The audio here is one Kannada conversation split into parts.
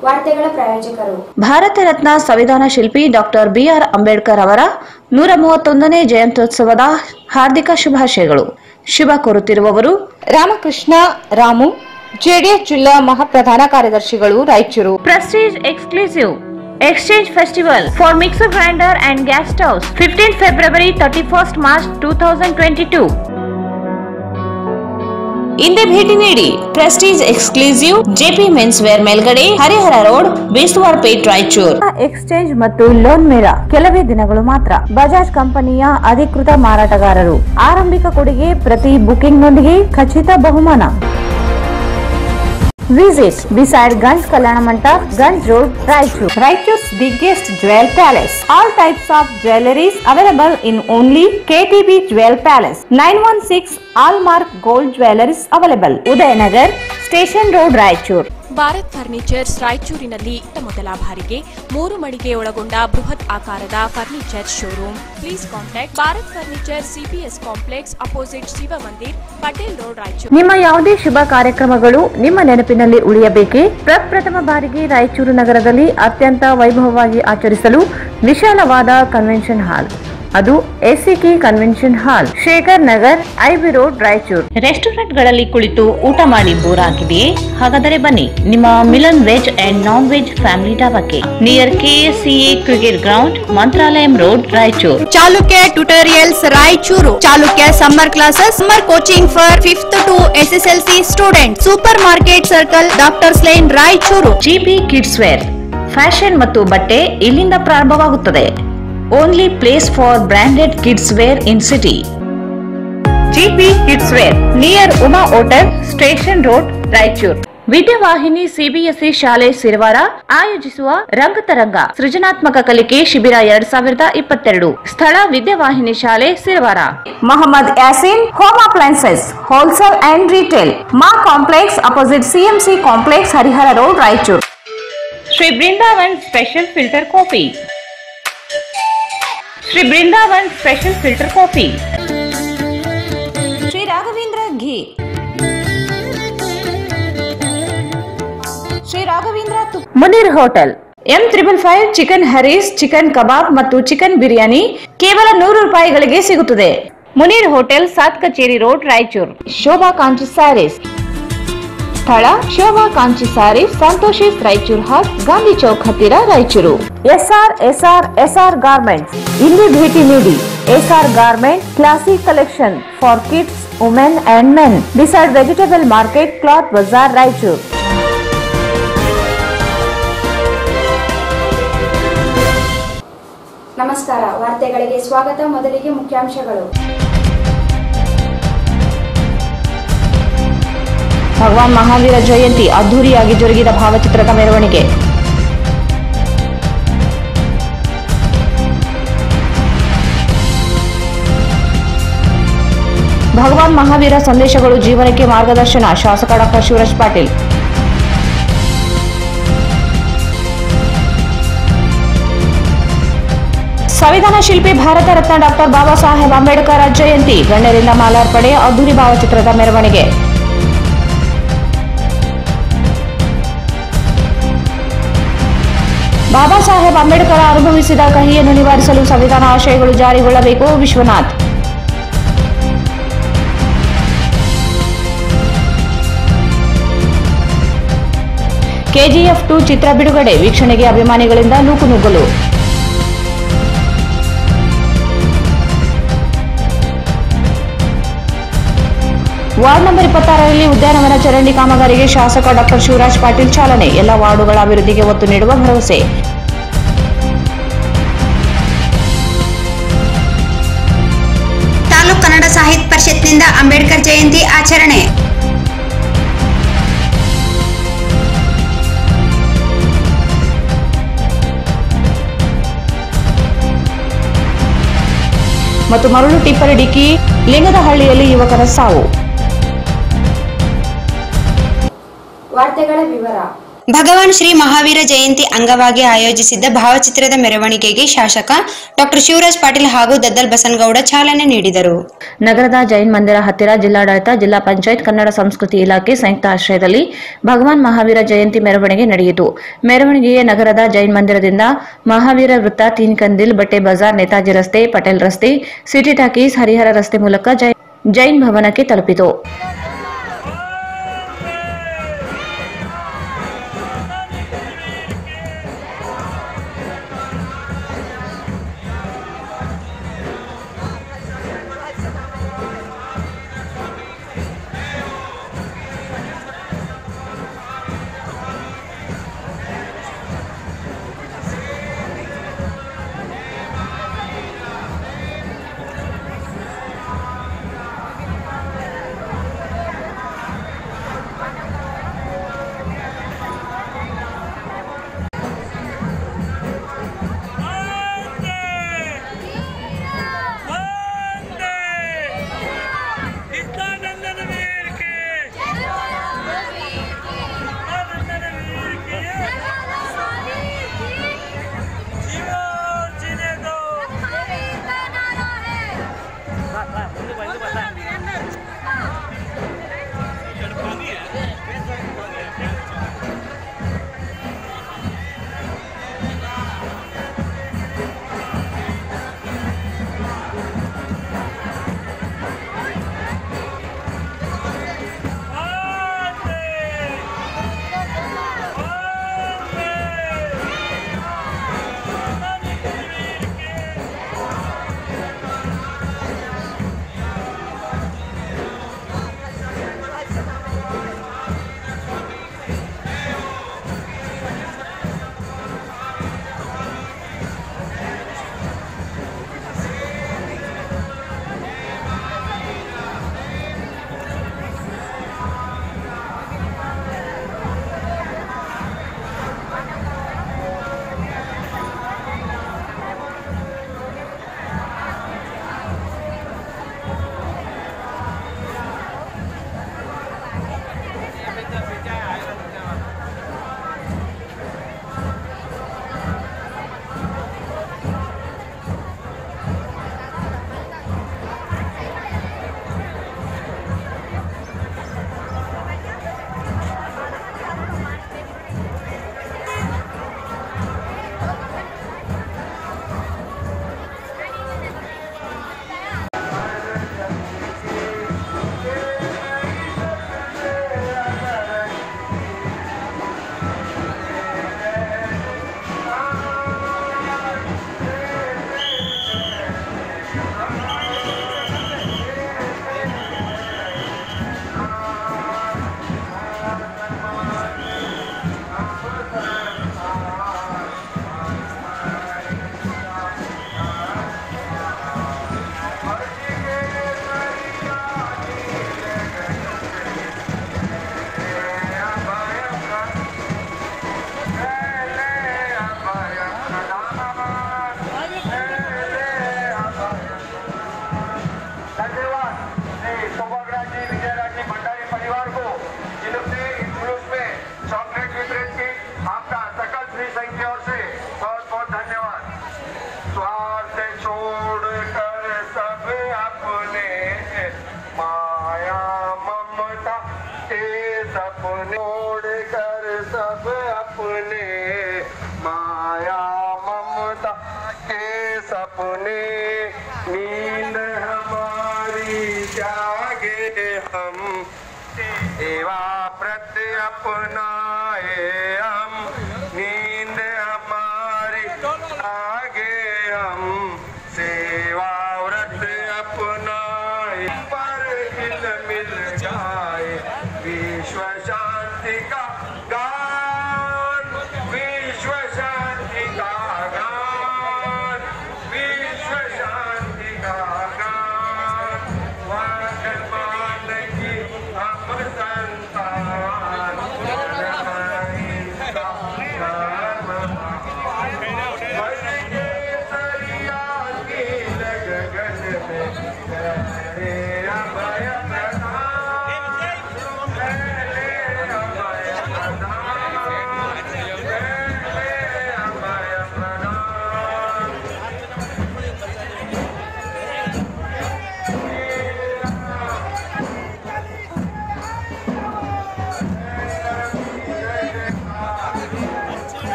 ವಾರ್ತೆಗಳ ಪ್ರಾಯೋಜಕರು ಭಾರತ ರತ್ನ ಸಂವಿಧಾನ ಶಿಲ್ಪಿ ಡಾಕ್ಟರ್ ಬಿಆರ್ ಅಂಬೇಡ್ಕರ್ ಅವರ ನೂರ ಮೂವತ್ತೊಂದನೇ ಜಯಂತ್ಯೋತ್ಸವದ ಹಾರ್ದಿಕ ಶುಭಾಶಯಗಳು ಶುಭ ಕೋರುತ್ತಿರುವವರು ರಾಮಕೃಷ್ಣ ರಾಮು ಜೆಡಿಎಸ್ ಜಿಲ್ಲಾ ಮಹಾಪ್ರಧಾನ ಕಾರ್ಯದರ್ಶಿಗಳು Raichur prestige exclusive exchange festival for mixer grinder and gas stoves fifteen February thirty first March two thousand twenty two ಹಿಂದೆ ಭೇಟಿ ನೀಡಿ prestige exclusive JP men's wear ಮೇಲ್ಗಡೆ ಹರಿಹರ ರೋಡ್ ಬೇಸುವಾರ್ ಪೇಟ್ ರಾಯಚೂರ್ ಎಕ್ಸ್ಚೇಂಜ್ ಮತ್ತು ಲೋನ್ ಮೇಳ ಕೆಲವೇ ದಿನಗಳು ಮಾತ್ರ ಬಜಾಜ್ ಕಂಪನಿಯ ಅಧಿಕೃತ ಮಾರಾಟಗಾರರು ಆರಂಭಿಕ ಕೊಡುಗೆ ಪ್ರತಿ ಬುಕಿಂಗ್ನೊಂದಿಗೆ ಖಚಿತ ಬಹುಮಾನ Visit beside Ganj Kalyana Mandap, Ganj Road, Raichur. Raichur's biggest jewel palace. All types of jewelries available in only KTB Jewel Palace. 916 Allmark Gold Jewelries available. Udayanagar, Station Road, Raichur. Bharat furnitures ರಾಯಚೂರಿನಲ್ಲಿ ಇತ್ತ ಮೊದಲ ಬಾರಿಗೆ ಮೂರು ಮಳಿಗೆ ಒಳಗೊಂಡ ಬೃಹತ್ ಆಕಾರದ furniture showroom please contact Bharat furniture CPS complex opposite Shiva Mandir Patel road Raichur ನಿಮ್ಮ ಯಾವುದೇ ಶುಭ ಕಾರ್ಯಕ್ರಮಗಳು ನಿಮ್ಮ ನೆನಪಿನಲ್ಲಿ ಉಳಿಯಬೇಕೇ ಪ್ರಪ್ರಥಮ ಬಾರಿಗೆ ರಾಯಚೂರು ನಗರದಲ್ಲಿ ಅತ್ಯಂತ ವೈಭವವಾಗಿ ಆಚರಿಸಲು ವಿಶಾಲವಾದ ಕನ್ವೆನ್ಷನ್ ಹಾಲ್ ಅದು ACK convention hall Shekhar Nagar IB road Raichur ರೆಸ್ಟೋರೆಂಟ್ಗಳಲ್ಲಿ ಕುಳಿತು ಊಟ ಮಾಡಿ ಬೋರ್ ಆಗಿದೆಯೇ ಹಾಗಾದರೆ ಬನ್ನಿ ನಿಮ್ಮ Milan veg and non veg family ಡಾಬಾಕ್ಕೆ near KSCA cricket ground Mantralayam road Raichur Chalukya tutorials Raichur Chalukya summer classes summer coaching for fifth to SSLC student super market circle doctors line Raichur GP kids wear fashion ಮತ್ತು ಬಟ್ಟೆ ಇಲ್ಲಿಂದ ಪ್ರಾರಂಭವಾಗುತ್ತದೆ only place for branded kids wear in city GP kids wear near Uma hotel station road Raichur Vidyavahini CBSE ಶಾಲೆ ಸಿರವಾರ ಆಯೋಜಿಸುವ ರಂಗತರಂಗ ಸೃಜನಾತ್ಮಕ ಕಲಿಕೆ ಶಿಬಿರ ಎರಡ್ ಸಾವಿರದ ಇಪ್ಪತ್ತೆರಡು ಸ್ಥಳ ವಿದ್ಯಾವಾಹಿನಿ ಶಾಲೆ Sirwar Mohammed Yasin home appliances wholesale and retail ಮಾ complex opposite CMC complex Harihara road Raichur Shri Brindavan special filter coffee Shri Brindavan special filter coffee Shri Raghavendra ಘೀ Shri Raghavendra Munir hotel M triple five chicken ಹರೀಸ್ chicken ಕಬಾಬ್ ಮತ್ತು ಚಿಕನ್ ಬಿರಿಯಾನಿ ಕೇವಲ ನೂರು ರೂಪಾಯಿಗಳಿಗೆ ಸಿಗುತ್ತದೆ ಮುನೀರ್ ಹೋಟೆಲ್ ಸಾತ್ ಕಚೇರಿ ರೋಡ್ ರಾಯಚೂರು ಶೋಭಾ ಕಾಂಚಿ ಸ್ಯಾರೀಸ್ ಸ್ಥಳ ಶೋಭಾ ಕಾಂಚಿ ಸ್ಯಾರೀಸ್ ಸಂತೋಷಿಸ್ ರಾಯಚೂರು ಹಾಟ್ ಗಾಂಧಿ ಚೌಕ್ ಹತ್ತಿರ Raichur SR SR SR garments ಇಲ್ಲಿ ಭೇಟಿ ನೀಡಿ SR garment classic collection for kids women and men beside vegetable market cloth Bazaar Raichur ನಮಸ್ಕಾರ ವಾರ್ತೆಗಳಿಗೆ ಸ್ವಾಗತ ಮೊದಲಿಗೆ ಮುಖ್ಯಾಂಶಗಳು ಭಗವಾನ್ ಮಹಾವೀರ ಜಯಂತಿ ಅದ್ದೂರಿಯಾಗಿ ಜರುಗಿದ ಭಾವಚಿತ್ರದ ಮೆರವಣಿಗೆ ಭಗವಾನ್ ಮಹಾವೀರ ಸಂದೇಶಗಳು ಜೀವನಕ್ಕೆ ಮಾರ್ಗದರ್ಶನ ಶಾಸಕ ಡಾಕ್ಟರ್ ಶಿವರಾಜ್ ಪಾಟೀಲ್ ಸಂವಿಧಾನ ಶಿಲ್ಪಿ ಭಾರತ ರತ್ನ ಡಾಕ್ಟರ್ ಬಾಬಾ ಸಾಹೇಬ್ ಅಂಬೇಡ್ಕರ್ ಜಯಂತಿ ಗಣ್ಯರಿಂದ ಮಾಲಾರ್ಪಣೆ ಅದ್ದೂರಿ ಭಾವಚಿತ್ರದ ಮೆರವಣಿಗೆ ಬಾಬಾ ಸಾಹೇಬ್ ಅಂಬೇಡ್ಕರ್ ಅನುಭವಿಸಿದ ಕಹಿಯನ್ನು ನಿವಾರಿಸಲು ಸಂವಿಧಾನ ಆಶಯಗಳು ಜಾರಿಗೊಳ್ಳಬೇಕು ವಿಶ್ವನಾಥ್ ಕೆಜಿಎಫ್ ಟು ಚಿತ್ರ ಬಿಡುಗಡೆ ವೀಕ್ಷಣೆಗೆ ಅಭಿಮಾನಿಗಳಿಂದ ನೂಕುನುಗ್ಗಲು ವಾರ್ಡ್ ನಂಬರ್ ಇಪ್ಪತ್ತಾರರಲ್ಲಿ ಉದ್ಯಾನವನ ಚರಂಡಿ ಕಾಮಗಾರಿಗೆ ಶಾಸಕ ಡಾಕ್ಟರ್ ಶಿವರಾಜ್ ಪಾಟೀಲ್ ಚಾಲನೆ ಎಲ್ಲ ವಾರ್ಡುಗಳ ಅಭಿವೃದ್ಧಿಗೆ ಒತ್ತು ನೀಡುವ ಭರವಸೆ ತಾಲೂಕ್ ಕನ್ನಡ ಸಾಹಿತ್ಯ ಪರಿಷತ್ನಿಂದ ಅಂಬೇಡ್ಕರ್ ಜಯಂತಿ ಆಚರಣೆ ಮತ್ತು ಮರಳು ಟಿಪ್ಪರ್ ಡಿಕ್ಕಿ ಲಿಂಗದಹಳ್ಳಿಯಲ್ಲಿ ಯುವಕರ ಸಾವು ವಾರ್ತೆಗಳ ವಿವರ ಭಗವಾನ್ ಶ್ರೀ ಮಹಾವೀರ ಜಯಂತಿ ಅಂಗವಾಗಿ ಆಯೋಜಿಸಿದ್ದ ಭಾವಚಿತ್ರದ ಮೆರವಣಿಗೆಗೆ ಶಾಸಕ ಡಾಕ್ಟರ್ ಶಿವರಾಜ್ ಪಾಟೀಲ್ ಹಾಗೂ ದದ್ದಲ್ ಬಸನಗೌಡ ಚಾಲನೆ ನೀಡಿದರು ನಗರದ ಜೈನ್ ಮಂದಿರ ಹತ್ತಿರ ಜಿಲ್ಲಾಡಳಿತ ಜಿಲ್ಲಾ ಪಂಚಾಯತ್ ಕನ್ನಡ ಸಂಸ್ಕೃತಿ ಇಲಾಖೆ ಸಂಯುಕ್ತ ಆಶ್ರಯದಲ್ಲಿ ಭಗವಾನ್ ಮಹಾವೀರ ಜಯಂತಿ ಮೆರವಣಿಗೆ ನಡೆಯಿತು ಮೆರವಣಿಗೆಗೆ ನಗರದ ಜೈನ್ ಮಂದಿರದಿಂದ ಮಹಾವೀರ ವೃತ್ತ ತೀನ್ ಕಂದಿಲ್ ಬಟ್ಟೆ ಬಜಾರ್ ನೇತಾಜಿ ರಸ್ತೆ ಪಟೇಲ್ ರಸ್ತೆ ಸಿಟಿ ಟಾಕೀಸ್ ಹರಿಹರ ರಸ್ತೆ ಮೂಲಕ ಜೈ- ಜೈನ್ ಭವನಕ್ಕೆ ತಲುಪಿತು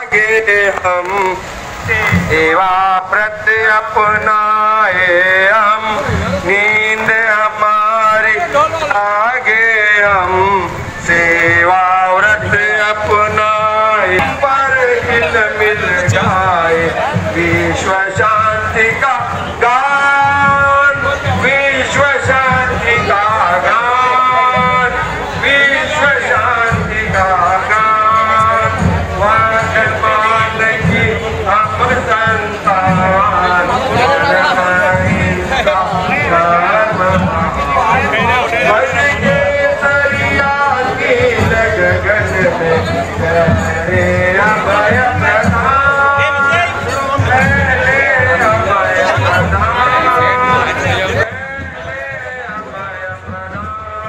आगे हम सेवा प्रति अपनाए हम नींद हमारी आगे हम सेवा व्रत अपनाए पर हिल मिल जाए विश्व शांति का गान विश्व शांति का गान विश्व शांति का गान वर्तमान की हम संतान इसका धर्म मन के सरिया की लगन में करे अभय प्रदान पहले अभय प्रदान पहले अभय प्रदान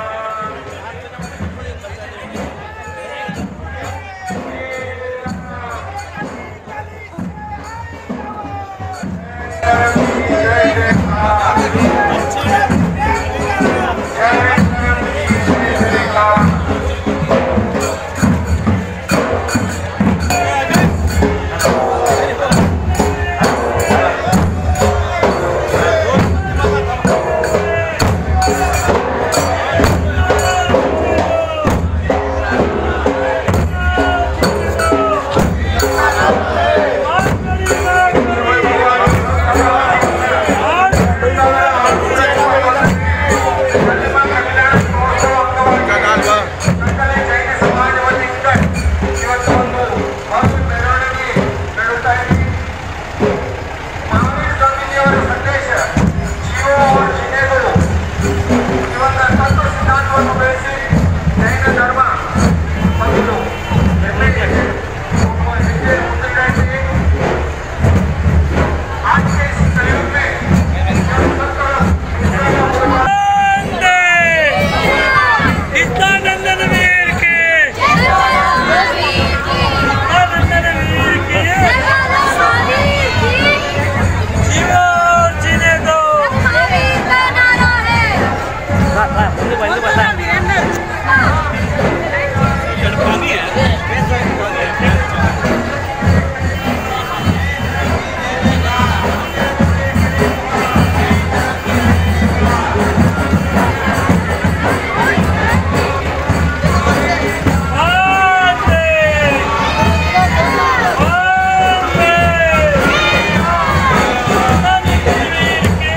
ಸಮಾಜ ವತಿಯಿಂದ ಇವತ್ತು ಒಂದು ಭವ್ಯ ಮೆರವಣಿಗೆ ನಡೆಯುತ್ತಾ ಇದೆ ಮಹಾವೀರ ಸ್ವಾಮೀಜಿಯವರ ಸಂದೇಶ ಜೀವ और जीने दो ಇವತ್ತ ತತ್ವ ಸಿದ್ಧಾಂತವನ್ನು ಬೆಳೆಸಿ ಜೈನ ಧರ್ಮ ಮತ್ತು ಹೆಮ್ಮೆಗೆ ಒಬ್ಬ ಹೆಜ್ಜೆ ಮುಂದಿದೆ आज के इस कलयुग में जब सत्य कृष्णानंदन वीर के आनंदन वीर के जीवो जीने दो आते आते आनंदन वीर के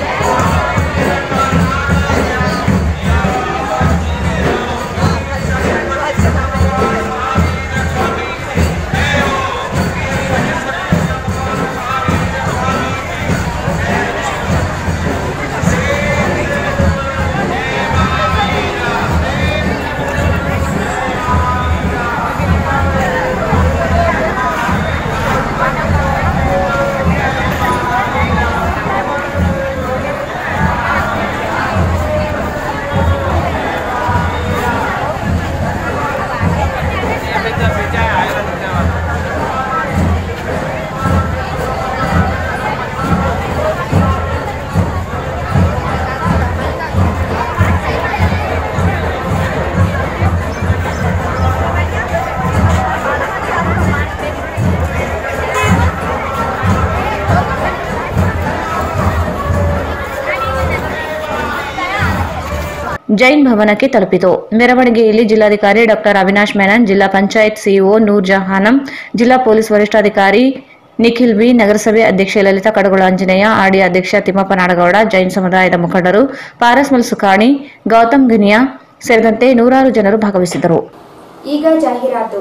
ಜೈನ್ ಭವನಕ್ಕೆ ತಲುಪಿತು ಮೆರವಣಿಗೆಯಲ್ಲಿ ಜಿಲ್ಲಾಧಿಕಾರಿ ಡಾಕ್ಟರ್ ಅವಿನಾಶ್ ಮೆನನ್ ಜಿಲ್ಲಾ ಪಂಚಾಯತ್ ಸಿಇಒ ನೂರ್ ಜಹಾನಂ ಜಿಲ್ಲಾ ಪೊಲೀಸ್ ವರಿಷ್ಠಾಧಿಕಾರಿ ನಿಖಿಲ್ ಬಿ ನಗರಸಭೆ ಅಧ್ಯಕ್ಷೆ ಲಲಿತಾ ಕಡಗೋಳ ಆಂಜನೇಯ ಆರ್ಡಿ ಅಧ್ಯಕ್ಷ ತಿಮ್ಮಪ್ಪ ನಾಡಗೌಡ ಜೈನ್ ಸಮುದಾಯದ ಮುಖಂಡರು ಪಾರಸ್ಮಲ್ ಸುಖಾಣಿ ಗೌತಮ್ ಘನಿಯಾ ಸೇರಿದಂತೆ ನೂರಾರು ಜನರು ಭಾಗವಹಿಸಿದ್ದರು ಈಗ ಜಾಹೀರಾತು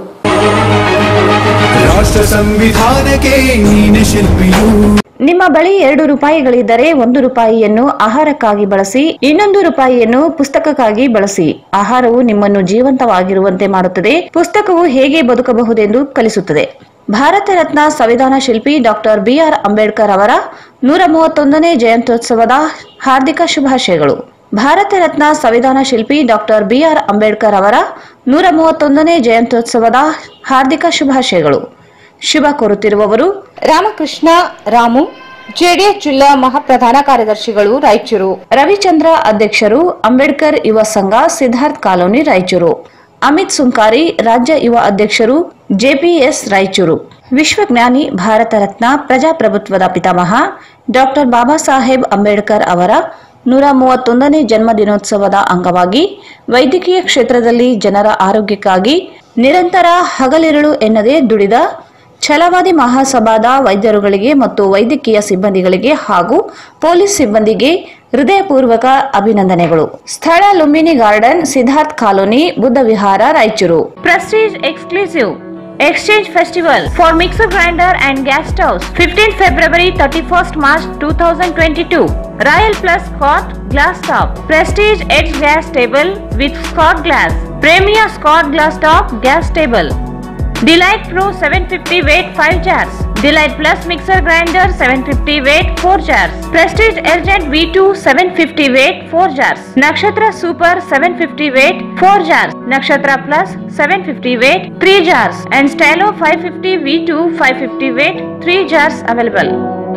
ರಾಷ್ಟ್ರ ಸಂವಿಧಾನಕ್ಕೆ ನೀನೆ ಶಿಲ್ಪಿಯು ನಿಮ್ಮ ಬಳಿ ಎರಡು ರೂಪಾಯಿಗಳಿದ್ದರೆ ಒಂದು ರೂಪಾಯಿಯನ್ನು ಆಹಾರಕ್ಕಾಗಿ ಬಳಸಿ ಇನ್ನೊಂದು ರೂಪಾಯಿಯನ್ನು ಪುಸ್ತಕಕ್ಕಾಗಿ ಬಳಸಿ ಆಹಾರವು ನಿಮ್ಮನ್ನು ಜೀವಂತವಾಗಿರುವಂತೆ ಮಾಡುತ್ತದೆ ಪುಸ್ತಕವು ಹೇಗೆ ಬದುಕಬಹುದೆಂದು ಕಲಿಸುತ್ತದೆ ಭಾರತ ರತ್ನ ಸಂವಿಧಾನ ಶಿಲ್ಪಿ ಡಾಕ್ಟರ್ ಬಿಆರ್ ಅಂಬೇಡ್ಕರ್ ಅವರ ನೂರ ಮೂವತ್ತೊಂದನೇ ಜಯಂತ್ಯೋತ್ಸವದ ಹಾರ್ದಿಕ ಶುಭಾಶಯಗಳು ಭಾರತ ರತ್ನ ಸಂವಿಧಾನ ಶಿಲ್ಪಿ ಡಾಕ್ಟರ್ ಬಿಆರ್ ಅಂಬೇಡ್ಕರ್ ಅವರ ನೂರ ಮೂವತ್ತೊಂದನೇ ಜಯಂತ್ಯೋತ್ಸವದ ಹಾರ್ದಿಕ ಶುಭಾಶಯಗಳು ಶುಭ ಕೋರುತ್ತಿರುವವರು ರಾಮಕೃಷ್ಣ ರಾಮು ಜೆಡಿಎಸ್ ಜಿಲ್ಲಾ ಮಹಾಪ್ರಧಾನ ಕಾರ್ಯದರ್ಶಿಗಳು ರಾಯಚೂರು ರವಿಚಂದ್ರ ಅಧ್ಯಕ್ಷರು ಅಂಬೇಡ್ಕರ್ ಯುವ ಸಂಘ ಸಿದ್ಧಾರ್ಥ್ ಕಾಲೋನಿ ರಾಯಚೂರು ಅಮಿತ್ ಸುಂಕಾರಿ ರಾಜ್ಯ ಯುವ ಅಧ್ಯಕ್ಷರು ಜೆಪಿಎಸ್ ರಾಯಚೂರು ವಿಶ್ವಜ್ಞಾನಿ ಭಾರತ ರತ್ನ ಪ್ರಜಾಪ್ರಭುತ್ವದ ಪಿತಾಮಹ ಡಾಕ್ಟರ್ ಬಾಬಾ ಸಾಹೇಬ್ ಅಂಬೇಡ್ಕರ್ ಅವರ ನೂರ ಮೂವತ್ತೊಂದನೇ ಜನ್ಮ ದಿನೋತ್ಸವದ ಅಂಗವಾಗಿ ವೈದ್ಯಕೀಯ ಕ್ಷೇತ್ರದಲ್ಲಿ ಜನರ ಆರೋಗ್ಯಕ್ಕಾಗಿ ನಿರಂತರ ಹಗಲಿರುಳು ಎನ್ನದೇ ದುಡಿದ ಛಲವಾದಿ ಮಹಾಸಭಾದ ವೈದ್ಯರುಗಳಿಗೆ ಮತ್ತು ವೈದ್ಯಕೀಯ ಸಿಬ್ಬಂದಿಗಳಿಗೆ ಹಾಗೂ ಪೊಲೀಸ್ ಸಿಬ್ಬಂದಿಗೆ ಹೃದಯಪೂರ್ವಕ ಅಭಿನಂದನೆಗಳು ಸ್ಥಳ Lumbini garden Siddharth colony Buddha Vihar Raichur prestige exclusive Exchange Festival for Mixer Grinder and Gas Stoves 15th February 31st March 2022 Royal Plus Scott Glass Top Prestige Edge Gas Table with Scott Glass Premier Scott Glass Top Gas Table Delight Pro 750 weight 5 jars. Delight Plus mixer grinder 750 weight 4 jars. Prestige Urgent V2 750 weight 4 jars. Nakshatra Super 750 weight 4 jars. Nakshatra Plus 750 weight 3 jars. And Stylo 550 V2 550 weight 3 jars available.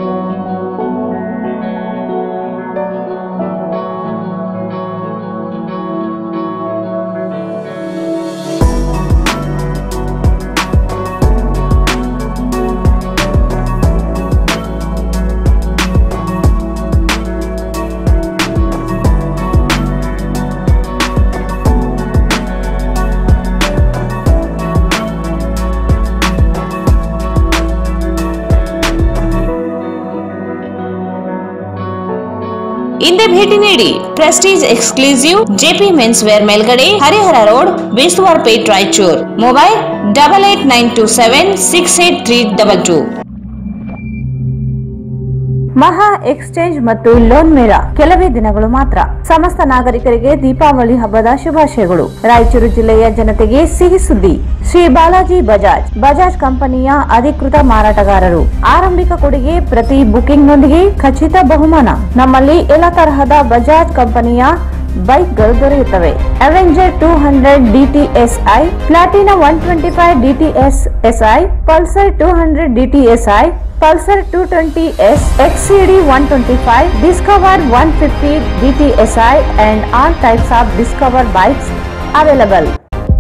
ಹಿಂದೆ ಭೇಟಿ ನೀಡಿ prestige exclusive JP men's wear ಮೇಲ್ಗಡೆ Harihara road Beswar Pet Raichur mobile double eight nine two seven six eight three double two ಮಹಾ ಎಕ್ಸ್ಚೇಂಜ್ ಮತ್ತು ಲೋನ್ ಮೇಳ ಕೆಲವೇ ದಿನಗಳು ಮಾತ್ರ ಸಮಸ್ತ ನಾಗರಿಕರಿಗೆ ದೀಪಾವಳಿ ಹಬ್ಬದ ಶುಭಾಶಯಗಳು ರಾಯಚೂರು ಜಿಲ್ಲೆಯ ಜನತೆಗೆ ಸಿಹಿ ಸುದ್ದಿ ಶ್ರೀ ಬಾಲಾಜಿ ಬಜಾಜ್ ಬಜಾಜ್ ಕಂಪನಿಯ ಅಧಿಕೃತ ಮಾರಾಟಗಾರರು ಆರಂಭಿಕ ಕೊಡುಗೆ ಪ್ರತಿ ಬುಕಿಂಗ್ನೊಂದಿಗೆ ಖಚಿತ ಬಹುಮಾನ ನಮ್ಮಲ್ಲಿ ಎಲ್ಲ ತರಹದ ಬಜಾಜ್ ಕಂಪನಿಯ ಬೈಕ್ಗಳು ದೊರೆಯುತ್ತವೆ Avenger two hundred DTSi Platina one twenty five DTS SI Pulsar two hundred DTSi Pulsar two twenty S XCD one twenty five Discover one fifty DTSi and all types of Discover bikes available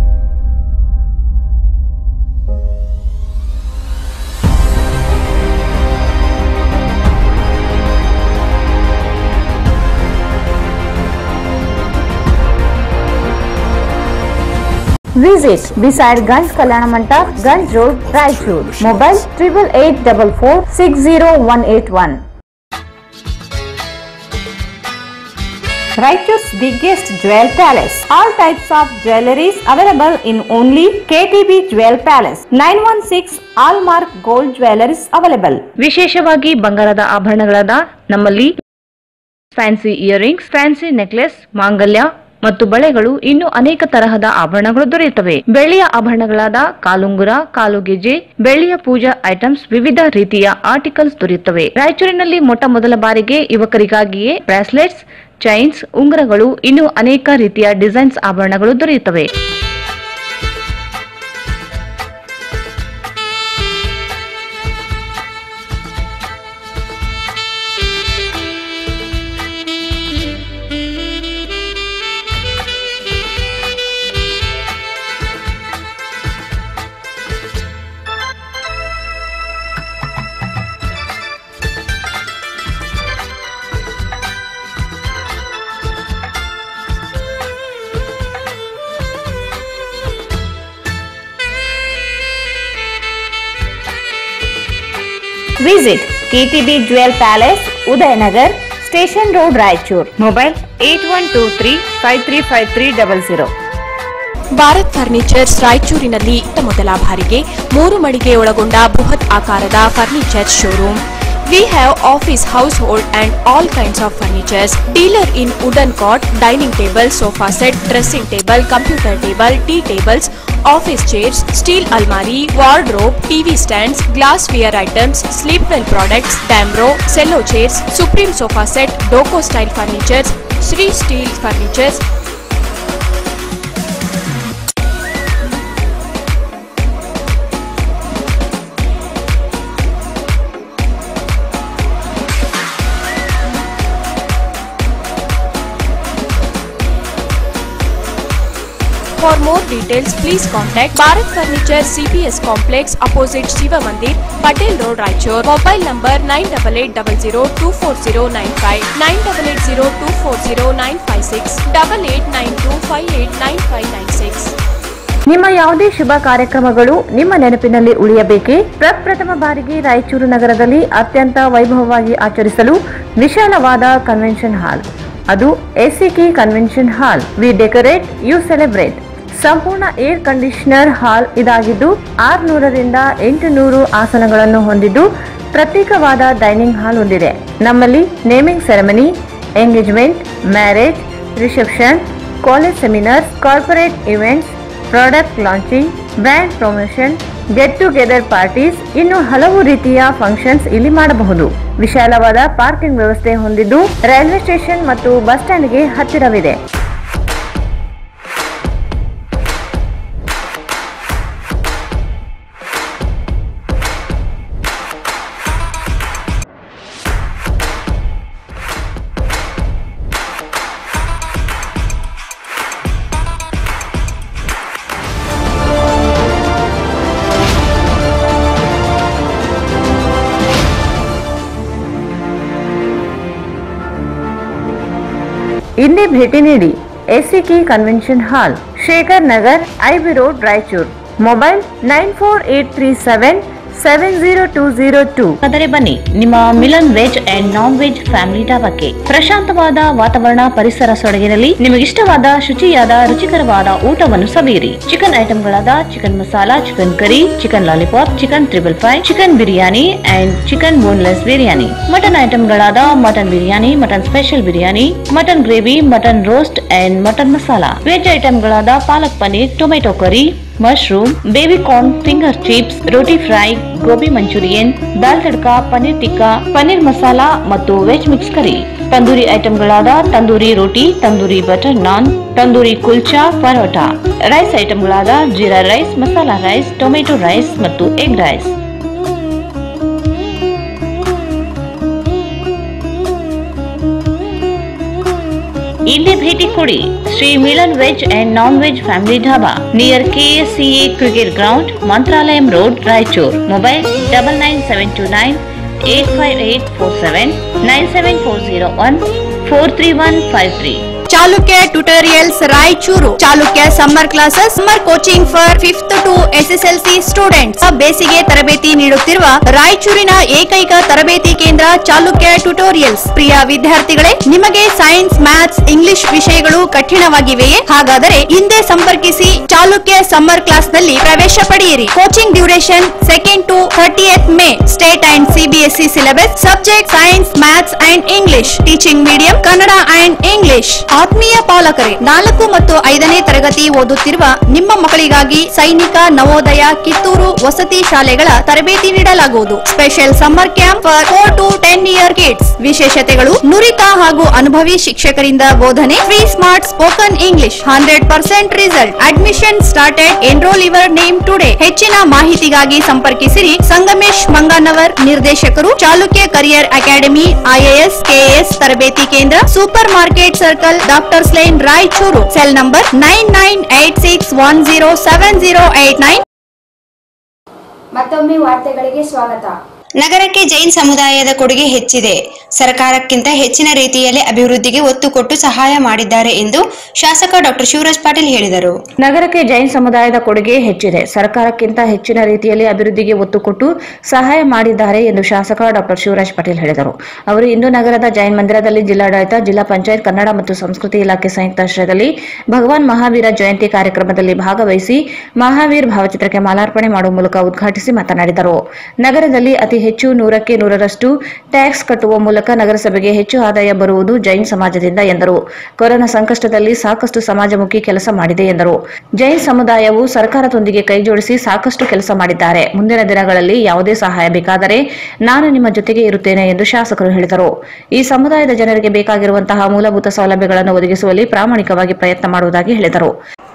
Visit beside Ganj Kalyana Mandap, Ganj Road, Raichur. Mobile triple eight double four six zero one eight one. Raichur's biggest jewel palace. All types of jewelries available in only KTB Jewel Palace. 916 Allmark Gold Jewelries available. ವಿಶೇಷವಾಗಿ ಬಂಗಾರದ ಆಭರಣಗಳಾದ ನಮ್ಮಲ್ಲಿ ಫ್ಯಾನ್ಸಿ ಇಯರಿಂಗ್ಸ್ ಫ್ಯಾನ್ಸಿ ನೆಕ್ಲೆಸ್ ಮಾಂಗಲ್ಯ ಮತ್ತು ಬಳೆಗಳು ಇನ್ನು ಅನೇಕ ತರಹದ ಆಭರಣಗಳು ದೊರೆಯುತ್ತವೆ ಬೆಳ್ಳಿಯ ಆಭರಣಗಳಾದ ಕಾಲುಂಗುರ ಕಾಲುಗೆಜೆ ಬೆಳ್ಳಿಯ ಪೂಜಾ ಐಟಮ್ಸ್ ವಿವಿಧ ರೀತಿಯ ಆರ್ಟಿಕಲ್ಸ್ ದೊರೆಯುತ್ತವೆ ರಾಯಚೂರಿನಲ್ಲಿ ಮೊಟ್ಟ ಮೊದಲ ಬಾರಿಗೆ ಯುವಕರಿಗಾಗಿಯೇ ಬ್ರಾಸ್ಲೆಟ್ಸ್ ಚೈನ್ಸ್ ಉಂಗುರಗಳು ಇನ್ನು ಅನೇಕ ರೀತಿಯ ಡಿಸೈನ್ಸ್ ಆಭರಣಗಳು ದೊರೆಯುತ್ತವೆ Visit KTB Jewel Palace, Udayanagar, Station Road, Raichur. Mobile 8123 535300. Bharat furnitures ರಾಯಚೂರಿನಲ್ಲಿ ಇತ್ತ ಮೊದಲ ಬಾರಿಗೆ ಮೂರು ಮಳಿಗೆ ಒಳಗೊಂಡ ಬೃಹತ್ ಆಕಾರದ furniture showroom we have office household and all kinds of furnitures dealer in wooden cot dining table sofa set dressing table computer table tea tables office chairs steel ಅಲ್ಮಾರಿ wardrobe TV stands glass wear items Sleepwell products Damro Cello chairs Supreme sofa set ಡೋಕೋ style furnitures Shri steel furnitures for more details please contact Bharat furniture CPS complex opposite Shiva Mandir Patel road Raichur mobile number nine double eight double zero two four zero nine five nine double eight zero two four zero nine five six double eight nine two five eight nine five nine six ನಿಮ್ಮ ಯಾವುದೇ ಶುಭ ಕಾರ್ಯಕ್ರಮಗಳು ನಿಮ್ಮ ನೆನಪಿನಲ್ಲಿ ಉಳಿಯಬೇಕೇ ಪ್ರಪ್ರಥಮ ಬಾರಿಗೆ ರಾಯಚೂರು ನಗರದಲ್ಲಿ ಅತ್ಯಂತ ವೈಭವವಾಗಿ ಆಚರಿಸಲು ವಿಶಾಲವಾದ ಕನ್ವೆನ್ಷನ್ ಹಾಲ್ ಅದು ACK convention hall we decorate you celebrate ಸಂಪೂರ್ಣ ಏರ್ ಕಂಡೀಷನರ್ ಹಾಲ್ ಇದಾಗಿದ್ದು ಆರುನೂರರಿಂದ ಎಂಟು ನೂರು ಆಸನಗಳನ್ನು ಹೊಂದಿದ್ದು ಪ್ರತ್ಯೇಕವಾದ ಡೈನಿಂಗ್ ಹಾಲ್ ಹೊಂದಿದೆ ನಮ್ಮಲ್ಲಿ naming ceremony engagement marriage reception college seminars corporate events product launching brand promotion get together parties ಇನ್ನು ಹಲವು ರೀತಿಯ ಫಂಕ್ಷನ್ಸ್ ಇಲ್ಲಿ ಮಾಡಬಹುದು ವಿಶಾಲವಾದ ಪಾರ್ಕಿಂಗ್ ವ್ಯವಸ್ಥೆ ಹೊಂದಿದ್ದು ರೈಲ್ವೆ ಸ್ಟೇಷನ್ ಮತ್ತು ಬಸ್ ಸ್ಟ್ಯಾಂಡ್ಗೆ ಹತ್ತಿರವಿದೆ ಇಂದೇ ಭೇಟಿ ನೀಡಿ ACK convention hall Shekhar Nagar IB road Raichur mobile nine four eight three seven seven zero two zero two ಆದರೆ ಬನ್ನಿ ನಿಮ್ಮ Milan veg and non veg family ಡಾಬಾಕ್ಕೆ ಪ್ರಶಾಂತವಾದ ವಾತಾವರಣ ಪರಿಸರ ಸೊಡಗಿನಲ್ಲಿ ನಿಮಗಿಷ್ಟವಾದ ಶುಚಿಯಾದ ರುಚಿಕರವಾದ ಊಟವನ್ನು ಸವಿಯಿರಿ ಚಿಕನ್ ಐಟಂಗಳಾದ chicken masala chicken curry chicken lollipop chicken triple five chicken biryani and chicken boneless biryani mutton ಐಟಂಗಳಾದ mutton biryani mutton special biryani mutton gravy mutton roast and mutton masala veg ಐಟಂಗಳಾದ palak paneer tomato curry mushroom baby corn finger chips roti fry gobi manchurian dal tadka paneer tikka paneer masala ಮತ್ತು ವೆಜ್ ಮಿಕ್ಸ್ ಕರಿ ತಂದೂರಿ ಐಟಂಗಳಾದ ತಂದೂರಿ ರೋಟಿ ತಂದೂರಿ ಬಟರ್ ನಾನ್ ತಂದೂರಿ ಕುಲ್ಚಾ ಪರೋಟಾ ರೈಸ್ ಐಟಂಗಳಾದ jeera rice masala rice tomato rice ಮತ್ತು ಎಗ್ ರೈಸ್ ಇಲ್ಲಿ ಭೇಟಿ ಕೊಡಿ Shri Milan veg and non veg family dhaba near KSCA cricket ground Mantralayam road Raichur mobile double nine seven two nine eight five eight four seven nine seven four zero one four three one five three Chalukya tutorials Raichur Chalukya summer classes summer coaching for fifth to SSLC students ಬೇಸಿಗೆ ತರಬೇತಿ ನೀಡುತ್ತಿರುವ ರಾಯಚೂರಿನ ಏಕೈಕ ತರಬೇತಿ ಕೇಂದ್ರ ಚಾಲುಕ್ಯ ಟ್ಯುಟೋರಿಯಲ್ಸ್ ಪ್ರಿಯ ವಿದ್ಯಾರ್ಥಿಗಳೇ ನಿಮಗೆ ಸೈನ್ಸ್ ಮ್ಯಾಥ್ಸ್ ಇಂಗ್ಲಿಷ್ ವಿಷಯಗಳು ಕಠಿಣವಾಗಿವೆಯೇ ಹಾಗಾದರೆ ಹಿಂದೆ ಸಂಪರ್ಕಿಸಿ ಚಾಲುಕ್ಯ ಸಮ್ಮರ್ ಕ್ಲಾಸ್ ನಲ್ಲಿ ಪ್ರವೇಶ ಪಡೆಯಿರಿ coaching duration second to thirtieth May state and CBSE syllabus subject science maths and English teaching medium Kannada and English ಆತ್ಮೀಯ ಪಾಲಕರೇ ನಾಲ್ಕು ಮತ್ತು ಐದನೇ ತರಗತಿ ಓದುತ್ತಿರುವ ನಿಮ್ಮ ಮಕ್ಕಳಿಗಾಗಿ ಸೈನಿಕ ನವೋದಯ ಕಿತ್ತೂರು ವಸತಿ ಶಾಲೆಗಳ ತರಬೇತಿ ನೀಡಲಾಗುವುದು special summer camp for four to ten year kids ವಿಶೇಷತೆಗಳು ನುರಿತ ಹಾಗೂ ಅನುಭವಿ ಶಿಕ್ಷಕರಿಂದ ಬೋಧನೆ free smart spoken English hundred percent result admission started enrol your name today ಹೆಚ್ಚಿನ ಮಾಹಿತಿಗಾಗಿ ಸಂಪರ್ಕಿಸಿರಿ ಸಂಗಮೇಶ್ ಮಂಗನವರ್ ನಿರ್ದೇಶಕರು Chalukya career academy IAS KAS ತರಬೇತಿ ಕೇಂದ್ರ super market circle doctors line Raichur cell number nine nine eight six one zero seven zero eight nine ಮತ್ತೊಮ್ಮೆ ವಾರ್ತೆಗಳಿಗೆ ಸ್ವಾಗತ ನಗರಕ್ಕೆ ಜೈನ್ ಸಮುದಾಯದ ಕೊಡುಗೆ ಹೆಚ್ಚಿದೆ ಸರ್ಕಾರಕ್ಕಿಂತ ಹೆಚ್ಚಿನ ರೀತಿಯಲ್ಲಿ ಅಭಿವೃದ್ಧಿಗೆ ಒತ್ತು ಕೊಟ್ಟು ಸಹಾಯ ಮಾಡಿದ್ದಾರೆ ಎಂದು ಶಾಸಕ ಡಾಕ್ಟರ್ ಶಿವರಾಜ್ ಪಾಟೀಲ್ ಹೇಳಿದರು ನಗರಕ್ಕೆ ಜೈನ್ ಸಮುದಾಯದ ಕೊಡುಗೆ ಹೆಚ್ಚಿದೆ ಸರ್ಕಾರಕ್ಕಿಂತ ಹೆಚ್ಚಿನ ರೀತಿಯಲ್ಲಿ ಅಭಿವೃದ್ಧಿಗೆ ಒತ್ತು ಕೊಟ್ಟು ಸಹಾಯ ಮಾಡಿದ್ದಾರೆ ಎಂದು ಶಾಸಕ ಡಾಕ್ಟರ್ ಶಿವರಾಜ್ ಪಾಟೀಲ್ ಹೇಳಿದರು ಅವರು ಇಂದು ನಗರದ ಜೈನ್ ಮಂದಿರದಲ್ಲಿ ಜಿಲ್ಲಾಡಳಿತ ಜಿಲ್ಲಾ ಪಂಚಾಯತ್ ಕನ್ನಡ ಮತ್ತು ಸಂಸ್ಕೃತಿ ಇಲಾಖೆ ಸಂಯುಕ್ತಾಶ್ರಯದಲ್ಲಿ ಭಗವಾನ್ ಮಹಾವೀರ ಜಯಂತಿ ಕಾರ್ಯಕ್ರಮದಲ್ಲಿ ಭಾಗವಹಿಸಿ ಮಹಾವೀರ್ ಭಾವಚಿತ್ರಕ್ಕೆ ಮಾಲಾರ್ಪಣೆ ಮಾಡುವ ಮೂಲಕ ಉದ್ಘಾಟಿಸಿ ಮಾತನಾಡಿದರು ನಗರದಲ್ಲಿ ಅತಿ ಹೆಚ್ಚು ನೂರಕ್ಕೆ ನೂರರಷ್ಟು ಟ್ಯಾಕ್ಸ್ ಕಟ್ಟುವ ಮೂಲಕ ನಗರಸಭೆಗೆ ಹೆಚ್ಚು ಆದಾಯ ಬರುವುದು ಜೈನ್ ಸಮಾಜದಿಂದ ಎಂದರು ಕೊರೋನಾ ಸಂಕಷ್ಟದಲ್ಲಿ ಸಾಕಷ್ಟು ಸಮಾಜಮುಖಿ ಕೆಲಸ ಮಾಡಿದೆ ಎಂದರು ಜೈನ್ ಸಮುದಾಯವು ಸರ್ಕಾರದೊಂದಿಗೆ ಕೈಜೋಡಿಸಿ ಸಾಕಷ್ಟು ಕೆಲಸ ಮಾಡಿದ್ದಾರೆ ಮುಂದಿನ ದಿನಗಳಲ್ಲಿ ಯಾವುದೇ ಸಹಾಯ ಬೇಕಾದರೆ ನಾನು ನಿಮ್ಮ ಜೊತೆಗೆ ಇರುತ್ತೇನೆ ಎಂದು ಶಾಸಕರು ಹೇಳಿದರು ಈ ಸಮುದಾಯದ ಜನರಿಗೆ ಬೇಕಾಗಿರುವಂತಹ ಮೂಲಭೂತ ಸೌಲಭ್ಯಗಳನ್ನು ಒದಗಿಸುವಲ್ಲಿ ಪ್ರಾಮಾಣಿಕವಾಗಿ ಪ್ರಯತ್ನ ಮಾಡುವುದಾಗಿ ಹೇಳಿದರು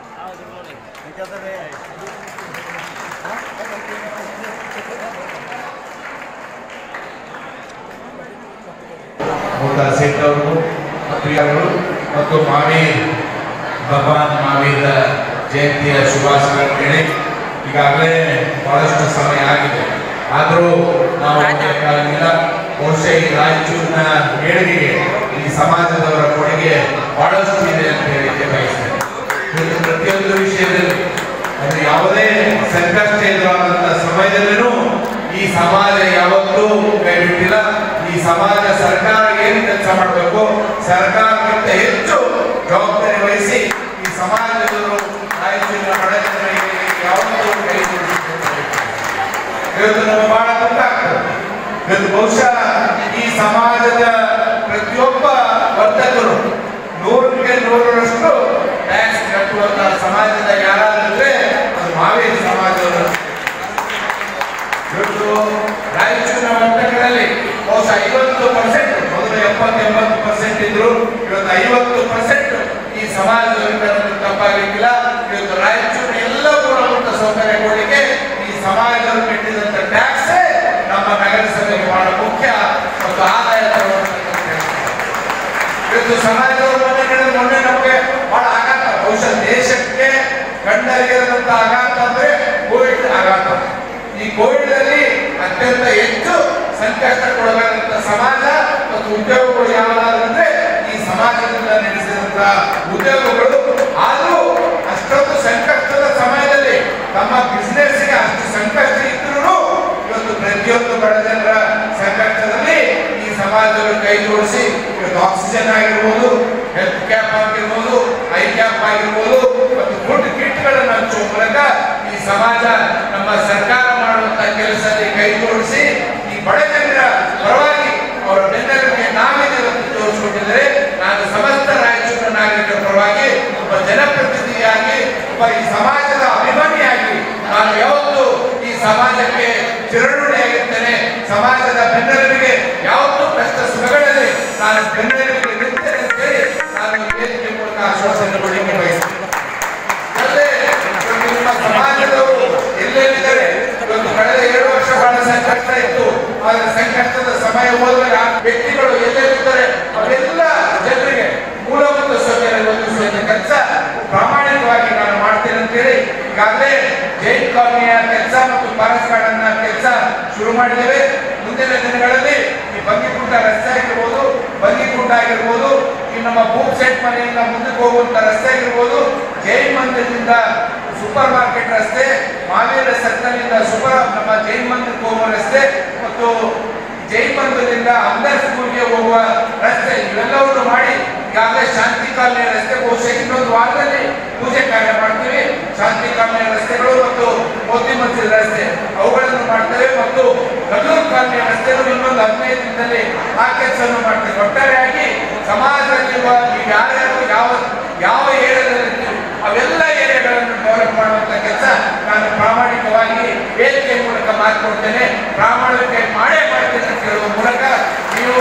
ಹೋದ ಸೆಟ್ಟವರು ಪ್ರಿಯರು ಮತ್ತು ಮಾವೀರ್ ಭಗವಾನ್ ಮಾವೀರ ಜಯಂತಿಯ ಶುಭಾಶಯಗಳು ಹೇಳಿ ಈಗಾಗಲೇ ಬಹಳಷ್ಟು ಸಮಯ ಆಗಿದೆ ಆದರೂ ನಾವು ಬೇಕಾಗಿಲ್ಲ ಬಹುಶಃ ಈ ರಾಯಚೂರಿನ ಏಳಿಗೆಗೆ ಈ ಸಮಾಜದವರ ಕೊಡುಗೆ ಬಹಳಷ್ಟು ಇದೆ ಅಂತ ಹೇಳಿಕ್ಕೆ ಬಯಸ್ತೇನೆ ಇವತ್ತು ಪ್ರತಿಯೊಂದು ವಿಷಯದಲ್ಲಿ ಅದು ಯಾವುದೇ ಸಂಕಷ್ಟ ಎದುರಾದಂಥ ಸಮಯದಲ್ಲೂ ಈ ಸಮಾಜ ಯಾವತ್ತೂ ಕೈ ಬಿಟ್ಟಿಲ್ಲ ಈ ಸಮಾಜ ಸರ್ಕಾರ ಏನು ಕೆಲಸ ಮಾಡಬೇಕು ಸರ್ಕಾರಕ್ಕಿಂತ ಹೆಚ್ಚು ಜವಾಬ್ದಾರಿ ವಹಿಸಿ ಈ ಸಮಾಜದವರು ರಾಯಚೂರಿನ ಬಡಜನರಿಗೆ ಯಾವತ್ತೂ ಕೈ ಜೋಡಿಸಿಕೊಂಡು ಇವತ್ತು ನಮಗೆ ಬಹಳ ಗೊತ್ತಾಗ್ತದೆ ಇವತ್ತು ಬಹುಶಃ ಈ ಸಮಾಜದ ಪ್ರತಿಯೊಬ್ಬ ವರ್ತಕರು ನೂರಕ್ಕೆ ನೂರರಷ್ಟು ಟ್ಯಾಕ್ಸ್ ಕಟ್ಟುವಂತ ಸಮಾಜದ ಯಾರಾದ್ರೆ ಅದು ಮಾವೇಲಿ ಸಮಾಜದವರು ಇವತ್ತು ರಾಯಚೂರಿನ ವರ್ತಕರಲ್ಲಿ ಬಹುಶಃ ಐವತ್ತು ಪರ್ಸೆಂಟ್ ಮೊದಲು ಎಪ್ಪತ್ತು ಎಂಬತ್ತು ಪರ್ಸೆಂಟ್ ಇದ್ರು ಇವತ್ತು ಐವತ್ತು ಪರ್ಸೆಂಟ್ ಈ ಸಮಾಜದವರಿಂದ ನಮಗೆ ತಪ್ಪಾಗಲಿಕ್ಕಿಲ್ಲ ಇವತ್ತು ರಾಯಚೂರಿನ ಎಲ್ಲ ಮೂಲಭೂತ ಸೌಕರ್ಯ ಕೊಡಲಿಕ್ಕೆ ಈ ಸಮಾಜದವರು ಕಟ್ಟಿದಂತ ಟ್ಯಾಕ್ಸ್ ನಮ್ಮ ನಗರಸಭೆಗೆ ಬಹಳ ಮುಖ್ಯ ಮತ್ತು ಆದಾಯ ತರುವಂತ ಕೆಲಸ. ಇವತ್ತು ಸಮಾಜದವರು ಮೊನ್ನೆ ನಡೆದ ಮೊನ್ನೆ ನಮಗೆ ಬಹಳ ಆಘಾತ ಬಹುಶಃ ದೇಶಕ್ಕೆ ಕಂಡರಿಯದಂತ ಆಘಾತ ಅಂದ್ರೆ ಕೋವಿಡ್ ಆಘಾತ ಈ ಕೋವಿಡ್ ಅಲ್ಲಿ ಅತ್ಯಂತ ಹೆಚ್ಚು ಸಂಕಷ್ಟ ಕೊಡಬೇಕಾದಂತ ಸಮಾಜ ಮತ್ತು ಉದ್ಯೋಗಗಳು ಯಾವ್ದಾದ್ರೆ ಈ ಸಮಾಜದಿಂದ ನಡೆಸಿದಂತ ಉದ್ಯೋಗಗಳು ಆದ್ರೂ ಅಷ್ಟೊಂದು ಸಂಕಷ್ಟದ ಸಮಯದಲ್ಲಿ ತಮ್ಮ ಬಿಸ್ನೆಸ್ಗೆ ಅಷ್ಟು ಸಂಕಷ್ಟ ಇದ್ರೂ ಇವತ್ತು ಪ್ರತಿಯೊಂದು ಬಡ ಜನರ ಸಂಕಷ್ಟದಲ್ಲಿ ಈ ಸಮಾಜಗಳು ಕೈ ಜೋಡಿಸಿ ಇವತ್ತು ಆಕ್ಸಿಜನ್ ಆಗಿರ್ಬೋದು ಹೆಲ್ತ್ ಕ್ಯಾಪ್ ಆಗಿರ್ಬೋದು ಐ ಕ್ಯಾಪ್ ಆಗಿರ್ಬೋದು ಮತ್ತು ಫುಡ್ ಕಿಟ್ಗಳನ್ನು ಹಂಚುವ ಮೂಲಕ ಈ ಸಮಾಜ ನಮ್ಮ ಸರ್ಕಾರ ಮಾಡುವಂತ ಕೆಲಸದಲ್ಲಿ ಕೈ ಜೋಡಿಸಿ ಈ ಬಡ ಜನರ ಪರವಾಗಿ ಅವರ ಬೆನ್ನೆಲುಬಿಗೆ ನಾವೇನು ಇವತ್ತು ತೋರಿಸಿಕೊಂಡಿದ್ದಾರೆ ನಾನು ಸಮಸ್ತ ರಾಯಚೂರಿನ ನಾಗರಿಕರ ಪರವಾಗಿ ಒಬ್ಬ ಜನಪ್ರತಿನಿಧಿಯಾಗಿ ಒಬ್ಬ ಈ ಸಮಾಜದ ಅಭಿಮಾನಿಯಾಗಿ ನಾನು ಯಾವತ್ತು ಈ ಸಮಾಜಕ್ಕೆ ಚಿರಋಣಿಯಾಗಿರ್ತೇನೆ ಸಮಾಜದ ಬೆನ್ನೆಲುಬಿಗೆ ಯಾವತ್ತೂ ಕಷ್ಟ ಸುಖಗಳಲ್ಲಿ ನಾನು ಬೆನ್ನೆಲುಬಿಗೆ ನಿಲ್ತೇನೆ ಅಂತೇಳಿ ನಾನು ಈ ವೇದಿಕೆ ಮೂಲಕ ಆಶ್ವಾಸನೆ ಕೊಡಲಿಕ್ಕೆ ಬಯಸ್ತೇನೆ ಅಲ್ಲದೆ ಇವತ್ತು ನಿಮ್ಮ ಸಮಾಜದವರು ಎಲ್ಲೆಲ್ಲಿದ್ದಾರೆ ಇವತ್ತು ಕಳೆದ ಎರಡು ವರ್ಷ ಬಹಳ ಸಂಕಷ್ಟ ಇತ್ತು ಆದ್ರೆ ಸಂಕಷ್ಟದ ಸಮಯ ಹೋದಾಗ ಆ ವ್ಯಕ್ತಿಗಳು ಎಲ್ಲೆಲ್ಲಿದ್ದಾರೆ ಅವೆಲ್ಲ ಜನರಿಗೆ ಮೂಲಭೂತ ಸೌಕರ್ಯ ಒದಗಿಸುವಂತ ಕೆಲಸ ಪ್ರಾಮಾಣಿಕವಾಗಿ ನಾನು ಮಾಡ್ತೇನೆ ಅಂತೇಳಿ ಈಗಾಗಲೇ ಜೈನ್ ಕಾಲನಿಯ ಕೆಲಸ ಮತ್ತು ಫಾರೆಸ್ಟ್ ಗಾರ್ಡನ್ನ ಕೆಲಸ ಶುರು ಮಾಡಿದ್ದೇವೆ ಮುಂದಿನ ದಿನಗಳಲ್ಲಿ ಈ ಬಂಗಿಕುಂಟ ರಸ್ತೆ ಆಗಿರ್ಬೋದು ಬಂಗಿಕುಂಟ ಆಗಿರ್ಬೋದು ಈ ನಮ್ಮ ಬೂತ್ ಸೆಟ್ ಮನೆಯಿಂದ ಮುಂದಕ್ಕೆ ಹೋಗುವಂತ ರಸ್ತೆ ಆಗಿರ್ಬೋದು ಜೈನ್ ಮಂದಿರದಿಂದ ಸೂಪರ್ ಮಾರ್ಕೆಟ್ ರಸ್ತೆ ಮಾವೀರ ಸರ್ಕಲ್ನಿಂದ ಸೂಪರ್ ನಮ್ಮ ಜೈನ್ ಮಂದಿರಕ್ಕೆ ಹೋಗುವ ರಸ್ತೆ ಮತ್ತು ಜೈನ್ ಮಂದಿರದಿಂದ ಅಂದರ್ ಸ್ಕೂಲ್ಗೆ ಹೋಗುವ ರಸ್ತೆ ಇವೆಲ್ಲವನ್ನು ಮಾಡಿ ಈಗಾಗಲೇ ಶಾಂತಿ ಕಾಲನಿ ರಸ್ತೆ ಬಹುಶಃ ಇನ್ನೊಂದು ವಾರದಲ್ಲಿ ಪೂಜೆ ಕಾರ್ಯ ಮಾಡ್ತೀವಿ ಶಾಂತಿ ಕಾಲನಿ ರಸ್ತೆಗಳು ಮತ್ತು ಮೋತಿ ಮಸ್ಜಿದ್ ರಸ್ತೆ ಅವುಗಳನ್ನು ಮಾಡ್ತೇವೆ ಮತ್ತು ಕಲ್ಲೂರು ಕಾಲನಿ ರಸ್ತೆಗಳು ಇನ್ನೊಂದು ಹದಿನೈದು ದಿನದಲ್ಲಿ ಆ ಕೆಲಸವನ್ನು ಮಾಡ್ತೇವೆ ಒಟ್ಟಾರೆಯಾಗಿ ಸಮಾಜದಲ್ಲಿರುವ ನೀವು ಯಾರ್ಯಾರು ಯಾವ ಯಾವ ಏರಿಯಾದಲ್ಲಿ ಅವೆಲ್ಲ ಏರಿಯಾಗಳನ್ನು ಡೆವಲಪ್ ಮಾಡುವಂತ ಕೆಲಸ ನಾನು ಪ್ರಾಮಾಣಿಕವಾಗಿ ವೇದಿಕೆ ಮೂಲಕ ಮಾತುಕೊಡ್ತೇನೆ ಪ್ರಾಮಾಣಿಕ ಮಾಡೇ ಮಾಡ್ತೇನೆ ಅಂತ ಹೇಳುವ ಮೂಲಕ ನೀವು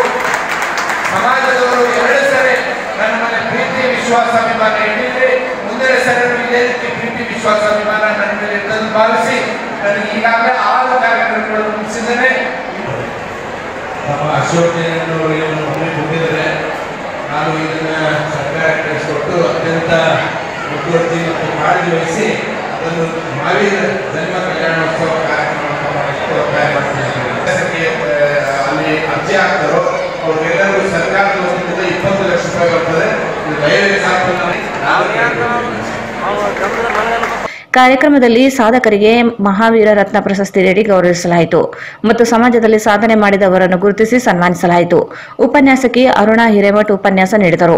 ಸಮಾಜದವರು ಎರಡು ಸರಿ ನನ್ನ ಮೇಲೆ ಪ್ರೀತಿ ವಿಶ್ವಾಸ ಅಭಿಮಾನ ಇಟ್ಟಿದ್ರೆ ಮುಂದಿನ ಸರಿ ಇದೇ ರೀತಿ ಪ್ರೀತಿ ವಿಶ್ವಾಸ ಅಭಿಮಾನ ನನ್ನ ಮೇಲೆ ಇರ್ತದೆ ಭಾವಿಸಿ ನನಗೆ ಈಗಾಗಲೇ ಆರು ಕಾರ್ಯಕ್ರಮಗಳನ್ನು ಮುಗಿಸಿದ್ದೇನೆ ನಮ್ಮ ಅಶೋಕ್ ಜೈನವರಿಗೆ ಒಮ್ಮೆ ಕೊಟ್ಟಿದ್ದಾರೆ ನಾನು ಇದನ್ನ ಸರ್ಕಾರಕ್ಕೆ ಕಳಿಸಿಕೊಟ್ಟು ಅತ್ಯಂತ ಮುತುವರ್ಜಿ ಮತ್ತು ಕಾಳಜಿ ವಹಿಸಿ ಅದನ್ನು ಮಾವೀರ ಜನ್ಮ ಕಲ್ಯಾಣೋತ್ಸವ ಕಾರ್ಯಕ್ರಮವನ್ನು ಮಾಡಲಿಕ್ಕೆ ಒತ್ತಾಯ ಮಾಡ್ತಿದ್ದೇನೆ ಅದಕ್ಕೆ, ಆ, ಅಲ್ಲಿ ಅರ್ಜಿ ಹಾಕ್ತಾರೋ ಅವ್ರಿಗೆಲ್ಲರಿಗೂ ಸರ್ಕಾರದ ವತಿಯಿಂದ ಇಪ್ಪತ್ತು ಲಕ್ಷ ರೂಪಾಯಿ ಬರ್ತದೆ ಇದು ದಯವಿಟ್ಟು ಸಾಕು ಕಾರ್ಯಕ್ರಮದಲ್ಲಿ ಸಾಧಕರಿಗೆ ಮಹಾವೀರ ರತ್ನ ಪ್ರಶಸ್ತಿ ನೀಡಿ ಗೌರವಿಸಲಾಯಿತು ಮತ್ತು ಸಮಾಜದಲ್ಲಿ ಸಾಧನೆ ಮಾಡಿದವರನ್ನು ಗುರುತಿಸಿ ಸನ್ಮಾನಿಸಲಾಯಿತು ಉಪನ್ಯಾಸಕಿ ಅರುಣಾ ಹಿರೇಮಠ್ ಉಪನ್ಯಾಸ ನೀಡಿದರು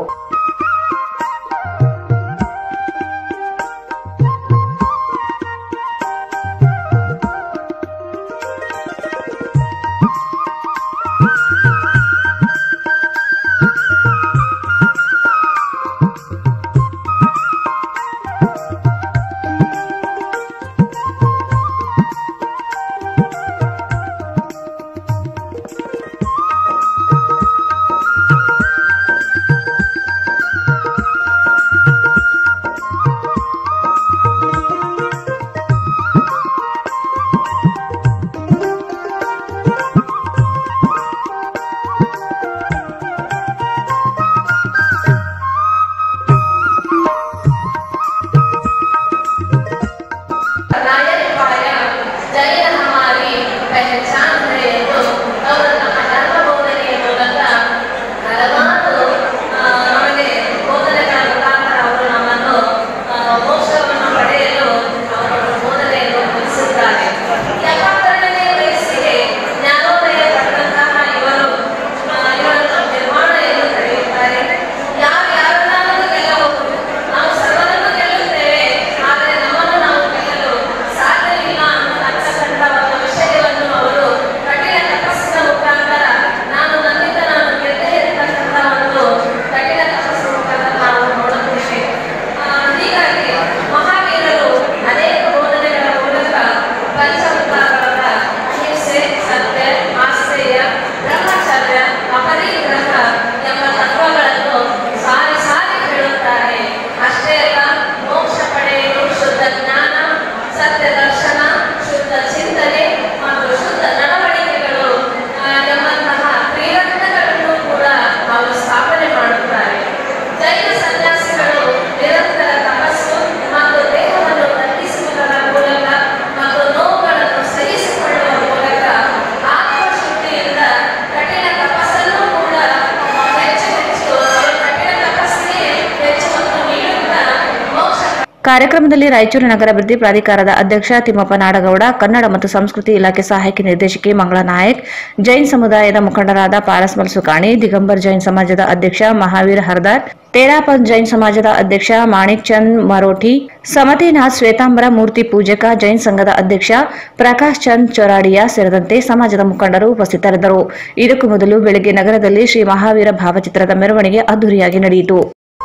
ಕಾರ್ಯಕ್ರಮದಲ್ಲಿ ರಾಯಚೂರು ನಗರಾಭಿವೃದ್ಧಿ ಪ್ರಾಧಿಕಾರದ ಅಧ್ಯಕ್ಷ ತಿಮ್ಮಪ್ಪ ನಾಡಗೌಡ ಕನ್ನಡ ಮತ್ತು ಸಂಸ್ಕೃತಿ ಇಲಾಖೆ ಸಹಾಯಕ ನಿರ್ದೇಶಕಿ ಮಂಗಳಾ ನಾಯಕ್ ಜೈನ್ ಸಮುದಾಯದ ಮುಖಂಡರಾದ ಪಾರಸ್ ಮಲ್ಸುಕಾಣಿ ದಿಗಂಬರ್ ಜೈನ್ ಸಮಾಜದ ಅಧ್ಯಕ್ಷ ಮಹಾವೀರ್ ಹರ್ದಾರ್ ತೇರಾಪಂತ್ ಜೈನ್ ಸಮಾಜದ ಅಧ್ಯಕ್ಷ ಮಾಣಿಕ್ ಚಂದ್ ಮರೋಠಿ ಸಮತಿನಾಥ್ ಶ್ವೇತಾಂಬರ ಮೂರ್ತಿ ಪೂಜಕ ಜೈನ್ ಸಂಘದ ಅಧ್ಯಕ್ಷ ಪ್ರಕಾಶ್ ಚಂದ್ ಚೊರಾಡಿಯಾ ಸೇರಿದಂತೆ ಸಮಾಜದ ಮುಖಂಡರು ಉಪಸ್ಥಿತರಿದ್ದರು ಇದಕ್ಕೂ ಮೊದಲು ಬೆಳಗ್ಗೆ ನಗರದಲ್ಲಿ ಶ್ರೀ ಮಹಾವೀರ ಭಾವಚಿತ್ರದ ಮೆರವಣಿಗೆ ಅದ್ದೂರಿಯಾಗಿ ನಡೆಯಿತು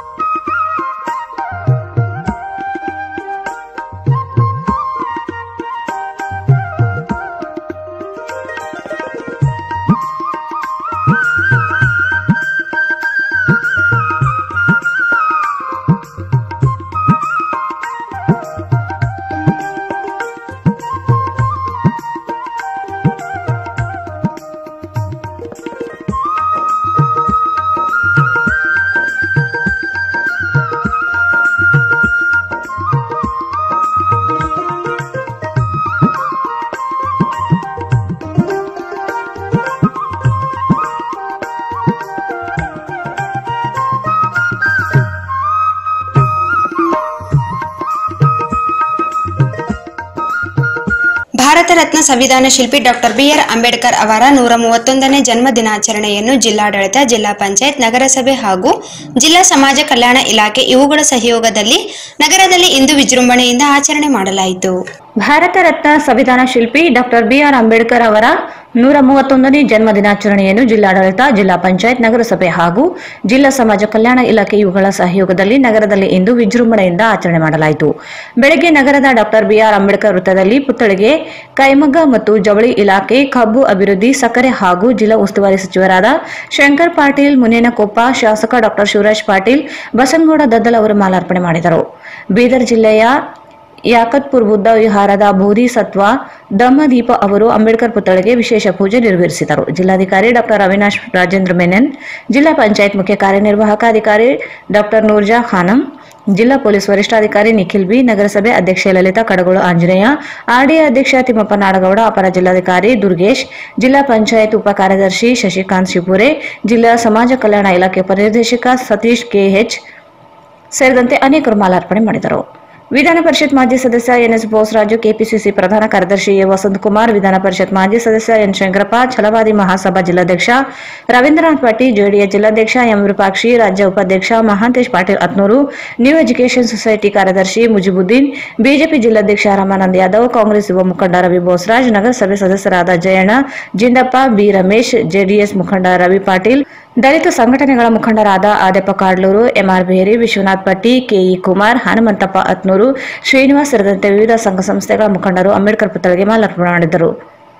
ಭಾರತ ರತ್ನ ಸಂವಿಧಾನ ಶಿಲ್ಪಿ ಡಾಕ್ಟರ್ ಬಿಆರ್ ಅಂಬೇಡ್ಕರ್ ಅವರ ನೂರ ಮೂವತ್ತೊಂದನೇ ಜನ್ಮ ದಿನಾಚರಣೆಯನ್ನು ಜಿಲ್ಲಾಡಳಿತ ಜಿಲ್ಲಾ ಪಂಚಾಯತ್ ನಗರಸಭೆ ಹಾಗೂ ಜಿಲ್ಲಾ ಸಮಾಜ ಕಲ್ಯಾಣ ಇಲಾಖೆ ಇವುಗಳ ಸಹಯೋಗದಲ್ಲಿ ನಗರದಲ್ಲಿ ಇಂದು ವಿಜೃಂಭಣೆಯಿಂದ ಆಚರಣೆ ಮಾಡಲಾಯಿತು ಭಾರತ ರತ್ನ ಸಂವಿಧಾನ ಶಿಲ್ಪಿ ಡಾಕ್ಟರ್ ಬಿಆರ್ ಅಂಬೇಡ್ಕರ್ ಅವರ ನೂರ ಮೂವತ್ತೊಂದನೇ ಜನ್ಮ ದಿನಾಚರಣೆಯನ್ನು ಜಿಲ್ಲಾಡಳಿತ ಜಿಲ್ಲಾ ಪಂಚಾಯತ್ ನಗರಸಭೆ ಹಾಗೂ ಜಿಲ್ಲಾ ಸಮಾಜ ಕಲ್ಯಾಣ ಇಲಾಖೆ ಇವುಗಳ ಸಹಯೋಗದಲ್ಲಿ ನಗರದಲ್ಲಿ ಇಂದು ವಿಜೃಂಭಣೆಯಿಂದ ಆಚರಣೆ ಮಾಡಲಾಯಿತು ಬೆಳಗ್ಗೆ ನಗರದ ಡಾಕ್ಟರ್ ಬಿಆರ್ ಅಂಬೇಡ್ಕರ್ ವೃತ್ತದಲ್ಲಿ ಪುತ್ಥಳಿಗೆ ಕೈಮಗ್ಗ ಮತ್ತು ಜವಳಿ ಇಲಾಖೆ ಕಬ್ಬು ಅಭಿವೃದ್ಧಿ ಸಕ್ಕರೆ ಹಾಗೂ ಜಿಲ್ಲಾ ಉಸ್ತುವಾರಿ ಸಚಿವರಾದ ಶಂಕರ್ ಪಾಟೀಲ್ ಮುನೇನಕೊಪ್ಪ ಶಾಸಕ ಡಾಕ್ಟರ್ ಶಿವರಾಜ್ ಪಾಟೀಲ್ ಬಸನಗೌಡ ದದ್ದಲ್ ಅವರು ಮಾಲಾರ್ಪಣೆ ಮಾಡಿದರು ಬೀದರ್ ಜಿಲ್ಲೆಯ ಯಾಕತ್ಪುರ್ ಬುದ್ಧ ವಿಹಾರದ ಬೋಧಿಸತ್ವ ದಮ್ಮದೀಪ ಅವರು ಅಂಬೇಡ್ಕರ್ ಪುತ್ಥಳಿಗೆ ವಿಶೇಷ ಪೂಜೆ ನೆರವೇರಿಸಿದರು ಜಿಲ್ಲಾಧಿಕಾರಿ ಡಾಕ್ಟರ್ ಅವಿನಾಶ್ ರಾಜೇಂದ್ರ ಮೆನನ್ ಜಿಲ್ಲಾ ಪಂಚಾಯತ್ ಮುಖ್ಯ ಕಾರ್ಯನಿರ್ವಾಹಕ ಅಧಿಕಾರಿ ಡಾಕ್ಟರ್ ನೂರ್ಜಾ ಖಾನಂ ಜಿಲ್ಲಾ ಪೊಲೀಸ್ ವರಿಷ್ಠಾಧಿಕಾರಿ ನಿಖಿಲ್ ಬಿ ನಗರಸಭೆ ಅಧ್ಯಕ್ಷೆ ಲಲಿತಾ ಕಡಗೋಳು ಆಂಜನೇಯ ಆರ್ಡಿಎ ಅಧ್ಯಕ್ಷ ತಿಮ್ಮಪ್ಪ ನಾಡಗೌಡ ಅಪರ ಜಿಲ್ಲಾಧಿಕಾರಿ ದುರ್ಗೇಶ್ ಜಿಲ್ಲಾ ಪಂಚಾಯತ್ ಉಪ ಕಾರ್ಯದರ್ಶಿ ಶಶಿಕಾಂತ್ ಶಿಪುರೆ ಜಿಲ್ಲಾ ಸಮಾಜ ಕಲ್ಯಾಣ ಇಲಾಖೆ ಉಪನಿರ್ದೇಶಕ ಸತೀಶ್ ಕೆಎಚ್ ಸೇರಿದಂತೆ ಅನೇಕರು ಮಾಲಾರ್ಪಣೆ ಮಾಡಿದರು ವಿಧಾನ ಪರಿಷತ್ ಮಾಜಿ ಸದಸ್ಯ ಎನ್ಎಸ್ ಬೋಸರಾಜು ಕೆಪಿಸಿಸಿ ಪ್ರಧಾನ ಕಾರ್ಯದರ್ಶಿ ಎ ವಸಂತಕುಮಾರ್ ವಿಧಾನ ಪರಿಷತ್ ಮಾಜಿ ಸದಸ್ಯ ಎನ್ ಶಂಕರಪ್ಪ ಛಲವಾದಿ ಮಹಾಸಭಾ ಜಿಲ್ಲಾಧ್ಯಕ್ಷ ರವೀಂದ್ರನಾಥ್ ಪಾಟೀಲ್ ಜೆಡಿಎಸ್ ಜಿಲ್ಲಾಧ್ಯಕ್ಷ ಎಂ ವಿರೂಪಾಕ್ಷಿ ರಾಜ್ಯ ಉಪಾಧ್ಯಕ್ಷ Mahantesh Patil Atnur new education society ಕಾರ್ಯದರ್ಶಿ ಮುಜಿಬುದ್ದೀನ್ ಬಿಜೆಪಿ ಜಿಲ್ಲಾಧ್ಯಕ್ಷ ರಾಮಾನಂದ್ ಯಾದವ್ ಕಾಂಗ್ರೆಸ್ ಯುವ ಮುಖಂಡ ರವಿ ಬೋಸರಾಜ್ ನಗರಸಭೆ ಸದಸ್ಯರಾದ ಜಯಣ್ಣ ಜಿಂದಪ್ಪ ಬಿ ರಮೇಶ್ ಜೆಡಿಎಸ್ ಮುಖಂಡ ರವಿ ಪಾಟೀಲ್ ದಲಿತ ಸಂಘಟನೆಗಳ ಮುಖಂಡರಾದ ಆದೆಪ್ಪ ಕಾಡ್ಲೂರು ಎಂಆರ್ ಬೇರಿ ವಿಶ್ವನಾಥ್ ಪಟ್ಟಿ ಕೆಇ ಕುಮಾರ್ ಹನುಮಂತಪ್ಪ ಅತ್ನೂರು ಶ್ರೀನಿವಾಸ್ ಸೇರಿದಂತೆ ವಿವಿಧ ಸಂಘ ಸಂಸ್ಥೆಗಳ ಮುಖಂಡರು ಅಂಬೇಡ್ಕರ್ ಪುತ್ಥಳಿಗೆ ಮಾಲಾರ್ಪಣೆ ಮಾಡಿದರು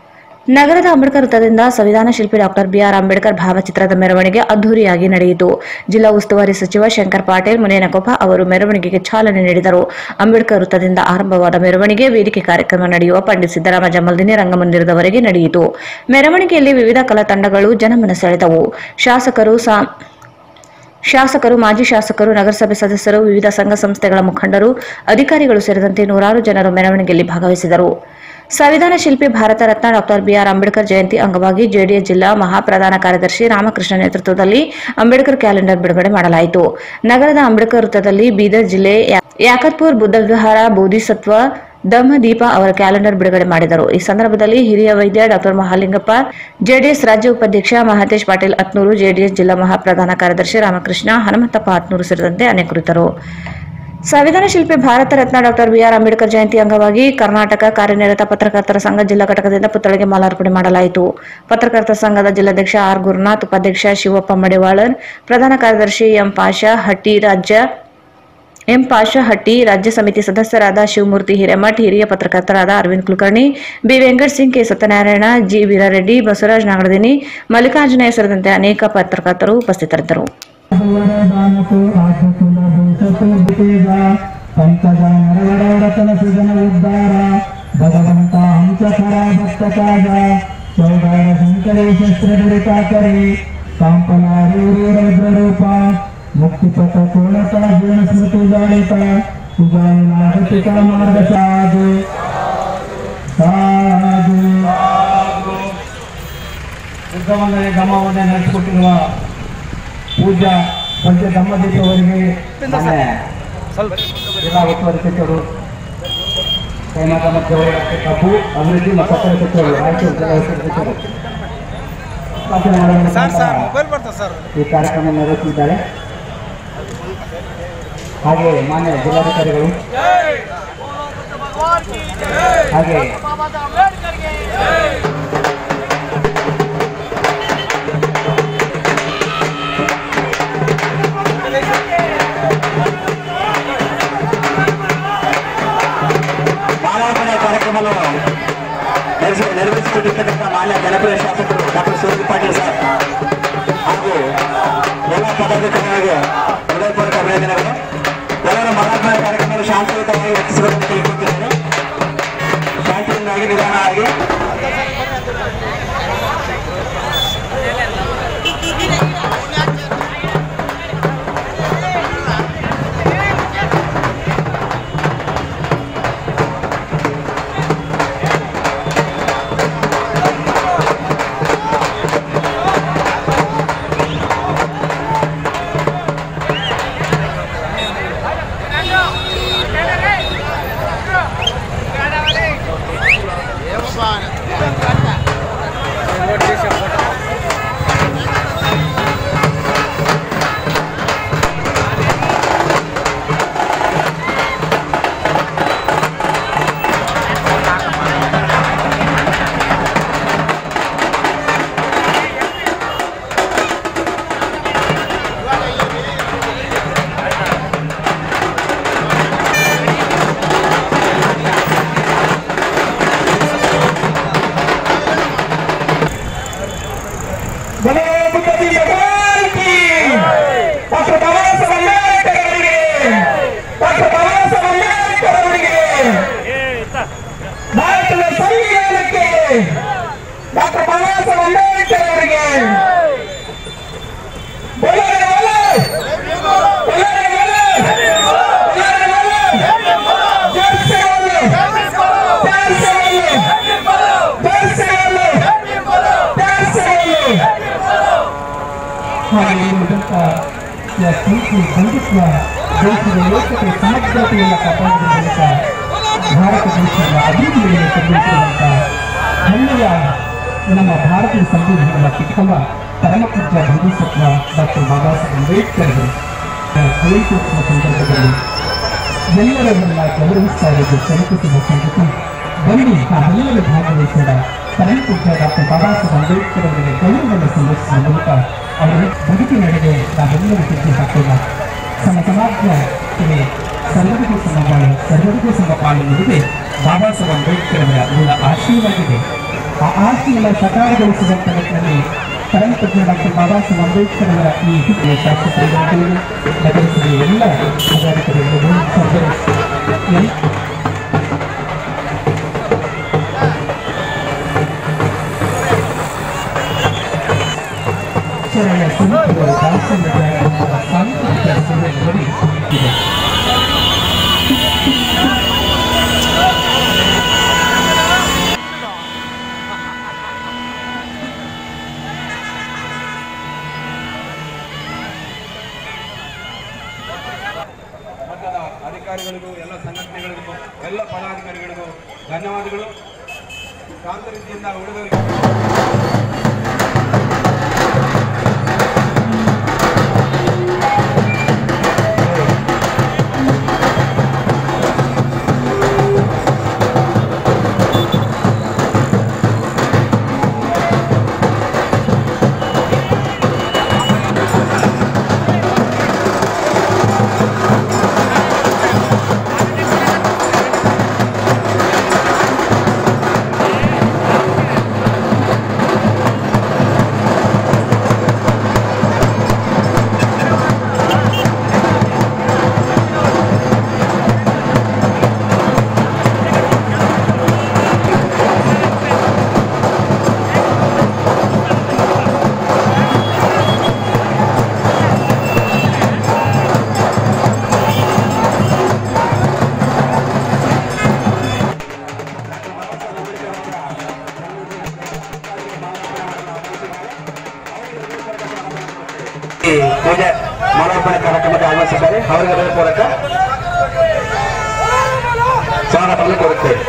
ನಗರದ ಅಂಬೇಡ್ಕರ್ ವೃತ್ತದಿಂದ ಸಂವಿಧಾನ ಶಿಲ್ಪಿ ಡಾಕ್ಟರ್ ಬಿಆರ್ ಅಂಬೇಡ್ಕರ್ ಭಾವಚಿತ್ರದ ಮೆರವಣಿಗೆ ಅದ್ದೂರಿಯಾಗಿ ನಡೆಯಿತು ಜಿಲ್ಲಾ ಉಸ್ತುವಾರಿ ಸಚಿವ ಶಂಕರ್ ಪಾಟೀಲ್ ಮುನೇನಕೊಪ್ಪ ಅವರು ಮೆರವಣಿಗೆಗೆ ಚಾಲನೆ ನೀಡಿದರು ಅಂಬೇಡ್ಕರ್ ವೃತ್ತದಿಂದ ಆರಂಭವಾದ ಮೆರವಣಿಗೆ ವೇದಿಕೆ ಕಾರ್ಯಕ್ರಮ ನಡೆಯುವ ಪಂಡಿತ್ ಸಿದ್ದರಾಮ ಜಮಲ್ದಿನಿ ರಂಗಮಂದಿರದವರೆಗೆ ನಡೆಯಿತು ಮೆರವಣಿಗೆಯಲ್ಲಿ ವಿವಿಧ ಕಲಾ ತಂಡಗಳು ಜನಮನ ಸೆಳೆದವು ಶಾಸಕರು ಸಾ ಶಾಸಕರು ಮಾಜಿ ಶಾಸಕರು ನಗರಸಭೆ ಸದಸ್ಯರು ವಿವಿಧ ಸಂಘ ಸಂಸ್ಥೆಗಳ ಮುಖಂಡರು ಅಧಿಕಾರಿಗಳು ಸೇರಿದಂತೆ ನೂರಾರು ಜನರು ಮೆರವಣಿಗೆಯಲ್ಲಿ ಭಾಗವಹಿಸಿದರು ಸಂವಿಧಾನ ಶಿಲ್ಪಿ ಭಾರತ ರತ್ನ ಡಾಕ್ಟರ್ ಬಿಆರ್ ಅಂಬೇಡ್ಕರ್ ಜಯಂತಿ ಅಂಗವಾಗಿ ಜೆಡಿಎಸ್ ಜಿಲ್ಲಾ ಮಹಾಪ್ರಧಾನ ಕಾರ್ಯದರ್ಶಿ ರಾಮಕೃಷ್ಣ ನೇತೃತ್ವದಲ್ಲಿ ಅಂಬೇಡ್ಕರ್ ಕ್ಯಾಲೆಂಡರ್ ಬಿಡುಗಡೆ ಮಾಡಲಾಯಿತು ನಗರದ ಅಂಬೇಡ್ಕರ್ ವೃತ್ತದಲ್ಲಿ ಬೀದರ್ ಜಿಲ್ಲೆ ಯಾ- ಯಾಕತ್ಪುರ್ ಬುದ್ಧವಿಹಾರ ಬೋಧಿಸತ್ವ ದಮ್ಮದೀಪ ಅವರ ಕ್ಯಾಲೆಂಡರ್ ಬಿಡುಗಡೆ ಮಾಡಿದರು ಈ ಸಂದರ್ಭದಲ್ಲಿ ಹಿರಿಯ ವೈದ್ಯ ಡಾಕ್ಟರ್ ಮಹಾಲಿಂಗಪ್ಪ ಜೆಡಿಎಸ್ ರಾಜ್ಯ ಉಪಾಧ್ಯಕ್ಷ ಮಹಾಂತೇಶ್ ಪಾಟೀಲ್ ಅತ್ನೂರು ಜೆಡಿಎಸ್ ಜಿಲ್ಲಾ ಮಹಾಪ್ರಧಾನ ಕಾರ್ಯದರ್ಶಿ ರಾಮಕೃಷ್ಣ ಹನುಮಂತಪ್ಪ ಅತ್ನೂರು ಸೇರಿದಂತೆ ಅನೇಕರು ಇದ್ದರು ಸಂವಿಧಾನ ಶಿಲ್ಪಿ ಭಾರತ ರತ್ನ ಡಾಕ್ಟರ್ ಬಿಆರ್ ಅಂಬೇಡ್ಕರ್ ಜಯಂತಿ ಅಂಗವಾಗಿ ಕರ್ನಾಟಕ ಕಾರ್ಯನಿರತ ಪತ್ರಕರ್ತರ ಸಂಘ ಜಿಲ್ಲಾ ಘಟಕದಿಂದ ಪುತ್ಥಳಿಗೆ ಮಾಲಾರ್ಪಣೆ ಮಾಡಲಾಯಿತು ಪತ್ರಕರ್ತರ ಸಂಘದ ಜಿಲ್ಲಾಧ್ಯಕ್ಷ ಆರ್ ಗುರುನಾಥ್ ಉಪಾಧ್ಯಕ್ಷ ಶಿವಪ್ಪ ಮಡಿವಾಳರ್ ಪ್ರಧಾನ ಕಾರ್ಯದರ್ಶಿ ಎಂ ಪಾಷಾ ಹಟ್ಟಿ ರಾಜ್ಯ ಎಂ ಪಾಷಾ ಹಟ್ಟಿ ರಾಜ್ಯ ಸಮಿತಿ ಸದಸ್ಯರಾದ ಶಿವಮೂರ್ತಿ ಹಿರೇಮಠ್ ಹಿರಿಯ ಪತ್ರಕರ್ತರಾದ Aravind Kulkarni B Venkat Singh K Satyanarayana G Veerareddy Basavaraj Nagadadini Mallikarjuna ಸೇರಿದಂತೆ ಅನೇಕ ಪತ್ರಕರ್ತರು ಉಪಸ್ಥಿತರಿದ್ದರು पंकज नरवरतन सुजन उद्धार भगवंत आमच्या खरा भक्त काजा चौदार शंकरी शस्त्र दुरिता करी कांपना रूरी रौद्र रूपा मुक्तिपथ कोणता जीवन स्मृती जाळिता तुझा नागतिका मार्ग साधू ಸಾಧು ಬುದ್ಧವಂದನೆ ಧಮ್ಮವನ್ನೇ ನಡೆಸಿಕೊಟ್ಟಿರುವ ಪೂಜಾ ಪಂಚ ಧಮ್ಮದೀಪ ಅವರಿಗೆ ಜಿಲ್ಲಾ ಉಸ್ತುವಾರಿ ಸಚಿವರು ಕೈಮಗ್ಗ ಮತ್ತು ಜವಳಿ ಕಬ್ಬು ಅಭಿವೃದ್ಧಿ ಮತ್ತು ಸಕ್ಕರೆ ಸಚಿವರು ರಾಯಚೂರು ಜಿಲ್ಲಾ ಉಸ್ತುವಾರಿ ಸಚಿವರು ಭಾಷಣ ಮಾಡುವ ಮುಖಾಂತರ ಈ ಕಾರ್ಯಕ್ರಮ ನಡೆಸುತ್ತಿದ್ದಾರೆ ಹಾಗೆ ಮಾನ್ಯ ಜಿಲ್ಲಾಧಿಕಾರಿಗಳು ಹಾಗೆ ಮಾಲಾರ್ಪಣೆ ಕಾರ್ಯಕ್ರಮವನ್ನು ನಡೆಸಿ ನೆರವೇರಿಸಿಕೊಂಡಿರ್ತಕ್ಕಂಥ ಮಾನ್ಯ ಜನಪ್ರಿಯ ಶಾಸಕರು ಡಾಕ್ಟರ್ ಶಿವಜಿ ಪಾಟೀಲ್ ಸರ್ ಹಾಗೂ ಎಲ್ಲ ಪದಾಧಿಕಾರಿಗಳಿಗೆ ಹೃದಯಪೂರ್ವಕ ಅಭಿನಂದನೆಗಳು ಎಲ್ಲರೂ ಮಾಲಾರ್ಪಣೆ ಕಾರ್ಯಕ್ರಮವನ್ನು ಶಾಂತಿಯುತವಾಗಿ ರಚಿಸಬೇಕೆಂದು ಕೇಳಿಕೊಳ್ತಿದ್ದೇನೆ ಶಾಂತಿಯಿಂದಾಗಿ ನಿಧಾನವಾಗಿ ಗಣಪತಿ ಭಗವಾನ್ ಕಿ ಡಾಕ್ಟರ್ ಬಾಬಾ ಸಾಹೇಬ್ ಅಂಬೇಡ್ಕರ್ ಅವರಿಗೆ ಡಾಕ್ಟರ್ ಬಾಬಾ ಸಾಹೇಬ್ ಅಂಬೇಡ್ಕರ್ ಅವರಿಗೆ ಭಾರತದ ಸಂವಿಧಾನಕ್ಕೆ ಡಾಕ್ಟರ್ ಬಾಬಾ ಸಾಹೇಬ್ ಅಂಬೇಡ್ಕರ್ ಅವರಿಗೆ ಬೋಲರೆ ಬೋಲೆ! ಬೋಲರೆ ಬೋಲೆ! ಬೋಲರೆ ಬೋಲೆ! ಜೈ ಶ್ರೀ ರಾಮ್! ಜೈ ಶ್ರೀ ರಾಮ್! ಜೈ ಶ್ರೀ ರಾಮ್! ಜೈ ಶ್ರೀ ರಾಮ್! ಹಾಗೆ ಇರುವಂತ ಈ ಪ್ರೀತಿ ಬಂಧುತ್ವ ದೇಶದ ಏಕತೆ ಸಮಗ್ರತೆಯನ್ನು ಕಾಪಾಡುವ ಮೂಲಕ ಭಾರತ ದೇಶದ ಅಭಿವೃದ್ಧಿಯನ್ನು ತಂದಿರುವಂತ ಹೆಮ್ಮೆಯ ನಮ್ಮ ಭಾರತೀಯ ಸಂವಿಧಾನದ ಪಿಕ್ಕವ ಪರಮಪೂಜ್ಯ ಬೋಧಿಸತ್ವ ಡಾಕ್ಟರ್ ಬಾಬಾ ಸಾಹೇಬ್ ಅಂಬೇಡ್ಕರ್ ಅವರು ಜಯಂತ್ಯೋತ್ಸವ ಸಂದರ್ಭದಲ್ಲಿ ಎಲ್ಲರನ್ನ ಗೌರವಿಸ್ತಾ ಇರೋದು ಚಲಿಸುವ ಸಂಗತಿ ಬನ್ನಿ ನಾವೆಲ್ಲರೂ ಭಾಗವಹಿಸೋಣ ಪರಮಪೂಜ್ಯ ಡಾಕ್ಟರ್ ಬಾಬಾ ಸಾಹೇಬ್ ಅಂಬೇಡ್ಕರ್ ಅವರಿಗೆ ಗೌರವವನ್ನು ಸಲ್ಲಿಸುವ ಮೂಲಕ ಅವರ ಬದುಕಿನಡೆಗೆ ನಾವೆಲ್ಲರೂ ಹೆಜ್ಜೆ ಹಾಕೋಣ ಸಮ ಸಮಾಜಕ್ಕೆ ಸರ್ವರಿಗೂ ಸಮಪಾಲು ಸರ್ವರಿಗೂ ಸಮಪಾಲು ಎನ್ನುವುದೇ ಬಾಬಾ ಸಾಹೇಬ್ ಅಂಬೇಡ್ಕರ್ ಅವರ ಮೂಲ ಆಶಯವಾಗಿದೆ ಆ ಆಶಯವನ್ನು ಸಕಾರಗೊಳಿಸುವಂತ ನಿಟ್ಟಿನಲ್ಲಿ ಪರಮಪೂಜ್ಯ ಡಾಕ್ಟರ್ ಬಾಬಾ ಸಾಹೇಬ್ ಅಂಬೇಡ್ಕರ್ ಅವರ ಈ ಹಿರಿಯ ಶಾಸಕರುಗಳು ನಗರಸಭೆಯ ಎಲ್ಲ ಪದಾಧಿಕಾರಿಗಳು ಸರ್ವರು ಎಲ್ಲ ಶರಣ ಸಂತರು ದಾಸರ ಸಾಂಸ್ಕೃತಿಕ ಸೇವೆಗಳಲ್ಲಿ ಇದೆ ಮಟ್ಟದ ಅಧಿಕಾರಿಗಳಿಗೂ ಎಲ್ಲ ಸಂಘಟನೆಗಳಿಗೂ ಎಲ್ಲ ಪದಾಧಿಕಾರಿಗಳಿಗೂ ಧನ್ಯವಾದಗಳು ಶಾಂತ ರೀತಿಯಿಂದ ಉಳಿದವರಿಗೆ ಈ ಪೂಜೆ ಮಾಲಾರ್ಪಣೆ ಕಾರ್ಯಕ್ರಮಕ್ಕೆ ಆಗಮಿಸಿದ್ದಾರೆ ಅವರಿಗೆ ಹೃದಯಪೂರ್ವಕ ಸ್ವಾಗತವನ್ನು ಕೋರುತ್ತೇವೆ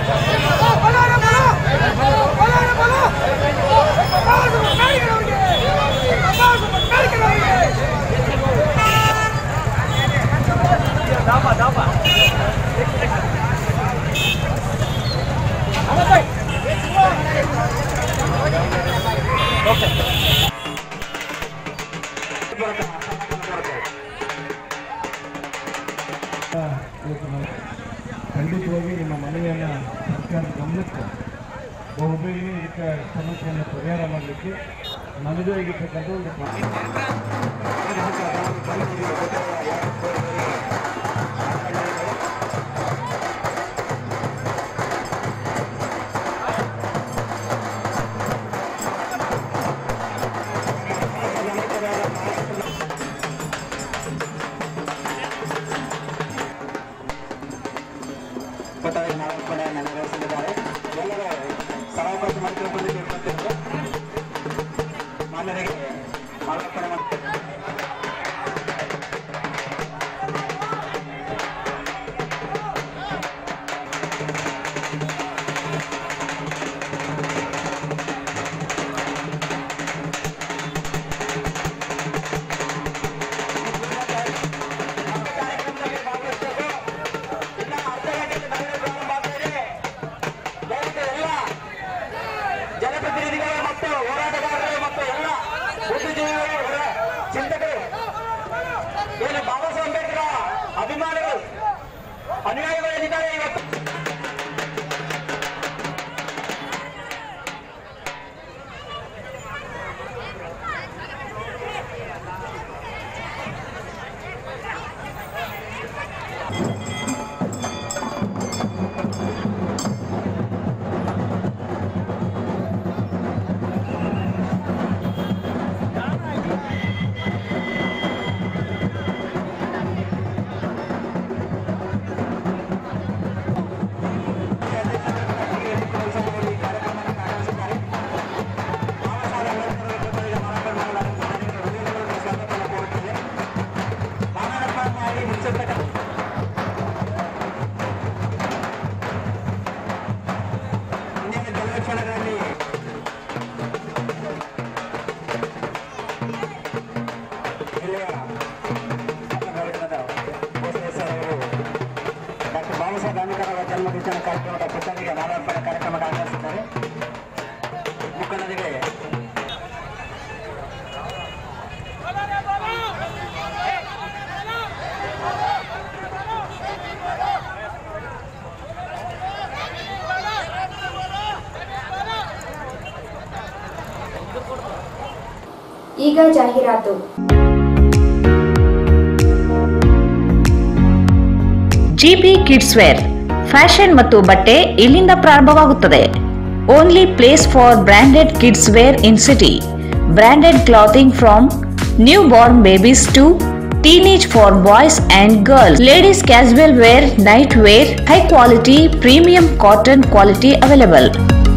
ಖಂಡಿತವಾಗಿ ನಿಮ್ಮ ಮನವಿಯನ್ನು ಸರ್ಕಾರದ ಗಮನಕ್ಕೆ ಬಹುಬೇಗನೆ ಇದಕ್ಕೆ ಸಮಸ್ಯೆಯನ್ನು ಪರಿಹಾರ ಮಾಡಲಿಕ್ಕೆ ನಮ್ಮದೇ ಆಗಿರ್ತಕ್ಕಂಥ ಒಂದು ಕೊಟ್ಟಾಗಿ ಮಾರ್ಪಾಡೆಯನ್ನು ನೆರವೇರಿಸಲಿದ್ದಾರೆ ಎಲ್ಲರೂ ಸರಾವಕಾಶ ಮಾಡಿಕೊಂಡು ಕೇಳ್ಕೊಳ್ತಿದ್ರು ಮಾನ್ಯರಿಗೆ ಮಾರ್ಪಾಡೆ ಮಾಡ್ತಾರೆ ಜನಪ್ರತಿನಿಧಿಗಳು ಮತ್ತು ಹೋರಾಟಗಾರರು ಮತ್ತು ಎಲ್ಲ ಬುದ್ಧಿಜೀವಿಗಳು ಹೊರ- ಚಿಂತಕರು ಏನು ಬಾಬಾ ಸಾಹೇಬ್ ಅಂಬೇಡ್ಕರ್ ಅಭಿಮಾನಿಗಳು ಅನುಯಾಯಿಗಳಿದ್ದಾರೆ ಇವತ್ತು ಮುಂದಿನ ಜಲಕ್ಷಣಗಳಲ್ಲಿ ಜಿಲ್ಲೆಯ ಕರ್ನಾಟಕದ ಬೋಸೇಶ್ವರ ಅವರು ಡಾಕ್ಟರ್ ಬಾಬಾ ಸಾಹೇಬ್ ಅಂಬೇಡ್ಕರ್ ಅವರ ಜನ್ಮದಿನ ಕಾರ್ಯಕ್ರಮದ ಪುಸ್ತಕಕ್ಕೆ ಮಾಲಾರ್ಪಣೆ ಕಾರ್ಯಕ್ರಮ ಆಚರಿಸಿದ್ದಾರೆ ಮುಖಂಡರಿಗೆ ಈಗ ಜಾಹೀರಾತು ಜಿಬಿ ಕಿಡ್ಸ್ ವೇರ್ ಫ್ಯಾಷನ್ ಮತ್ತು ಬಟ್ಟೆ ಇಲ್ಲಿಂದ ಪ್ರಾರಂಭವಾಗುತ್ತದೆ only place for branded kids wear in city branded clothing from newborn babies to teenage for boys and girls ladies casual wear night wear high quality premium cotton quality available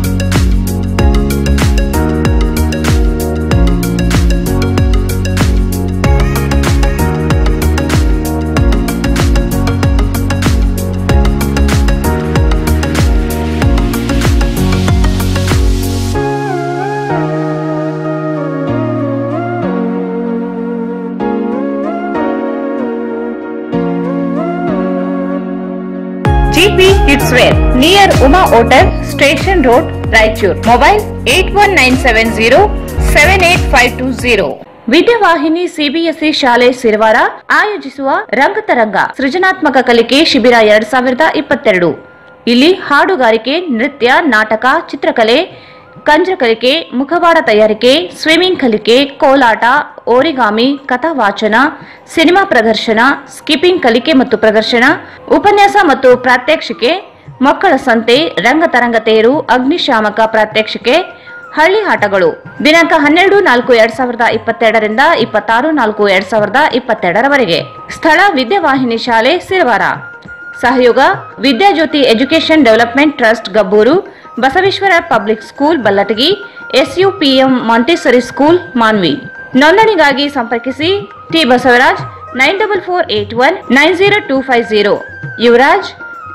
GP kids wear near Uma hotel station road Raichur mobile eight one nine seven zero seven eight five two zero Vidyavahini CBSE ಶಾಲೆ ಸಿರವಾರ ಆಯೋಜಿಸುವ ರಂಗತರಂಗ ಸೃಜನಾತ್ಮಕ ಕಲಿಕೆ ಶಿಬಿರ ಎರಡ್ ಸಾವಿರದ ಇಪ್ಪತ್ತೆರಡು ಇಲ್ಲಿ ಹಾಡುಗಾರಿಕೆ ನೃತ್ಯ ನಾಟಕ ಚಿತ್ರಕಲೆ ಕಂಜ ಕಲಿಕೆ ಮುಖವಾಡ ತಯಾರಿಕೆ ಸ್ವಿಮ್ಮಿಂಗ್ ಕಲಿಕೆ ಕೋಲಾಟ ಓರಿಗಾಮಿ ಕಥಾವಾಚನ ಸಿನಿಮಾ ಪ್ರದರ್ಶನ ಸ್ಕಿಪ್ಪಿಂಗ್ ಕಲಿಕೆ ಮತ್ತು ಪ್ರದರ್ಶನ ಉಪನ್ಯಾಸ ಮತ್ತು ಪ್ರಾತ್ಯಕ್ಷಿಕೆ ಮಕ್ಕಳ ಸಂತೆ ರಂಗತರಂಗ ತೇರು ಅಗ್ನಿಶಾಮಕ ಪ್ರಾತ್ಯಕ್ಷಿಕೆ ಹಳ್ಳಿ ಆಟಗಳು ದಿನಾಂಕ ಹನ್ನೆರಡು ನಾಲ್ಕು ಎರಡ್ ಸಾವಿರದ ಇಪ್ಪತ್ತೆರಡರಿಂದ ಇಪ್ಪತ್ತಾರು ನಾಲ್ಕು ಎರಡ್ ಸಾವಿರದ ಇಪ್ಪತ್ತೆರಡರವರೆಗೆ ಸ್ಥಳ ವಿದ್ಯಾವಾಹಿನಿ ಶಾಲೆ ಸಿರವಾರ ಸಹಯೋಗ Vidyajyothi education development trust Gabbur Basaveshwara public school Ballatagi SUPM montessori school Manvi ನೋಂದಣಿಗಾಗಿ ಸಂಪರ್ಕಿಸಿ T Basavaraj nine double four eight one nine zero two five zero Yuvaraj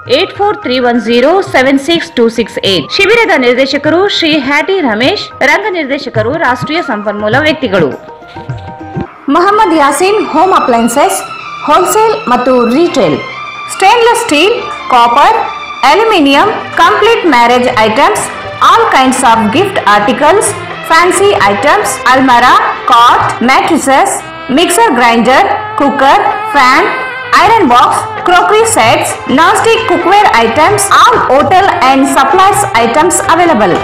eight four three one zero seven six two six eight ಶಿಬಿರದ ನಿರ್ದೇಶಕರು ಶ್ರೀ ಹ್ಯಾಟಿ ರಮೇಶ್ ರಂಗ ನಿರ್ದೇಶಕರು ರಾಷ್ಟ್ರೀಯ ಸಂಪನ್ಮೂಲ ವ್ಯಕ್ತಿಗಳು Mohammed Yaseen home appliances wholesale ಮತ್ತು retail stainless steel copper aluminium complete marriage items all kinds of gift articles fancy items ಅಲ್ಮರಾ cot mattresses mixer grinder cooker fan iron box, crockery sets, non-stick cookware items, all hotel and supplies items available.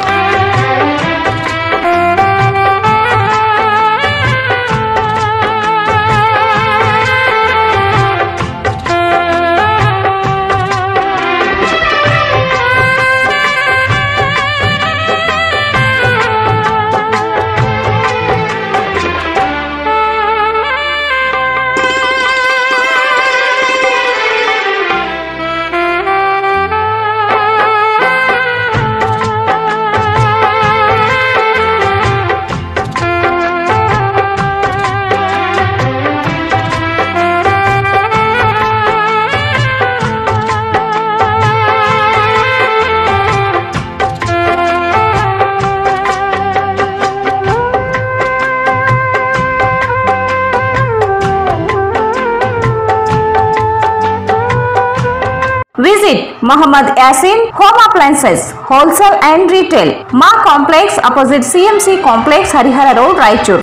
Visit Muhammad Yasin Home Appliances Wholesale and Retail Ma Complex opposite CMC Complex Harihara Road Raichur.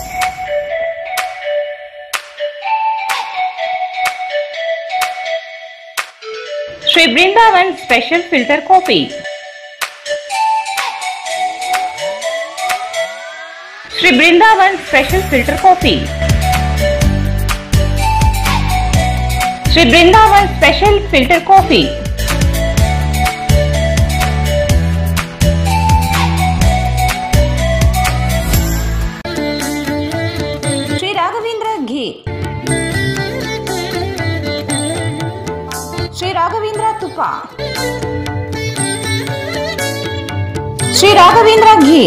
Shri Brindavan special filter coffee Shri Brindavan special filter coffee Shri Brindavan special filter coffee Shri Raghavendra ಘೀ ಶ್ರೀ ರಾಘವೇಂದ್ರ ತುಪ್ಪ ಶ್ರೀ ರಾಘವೇಂದ್ರ ಘೀ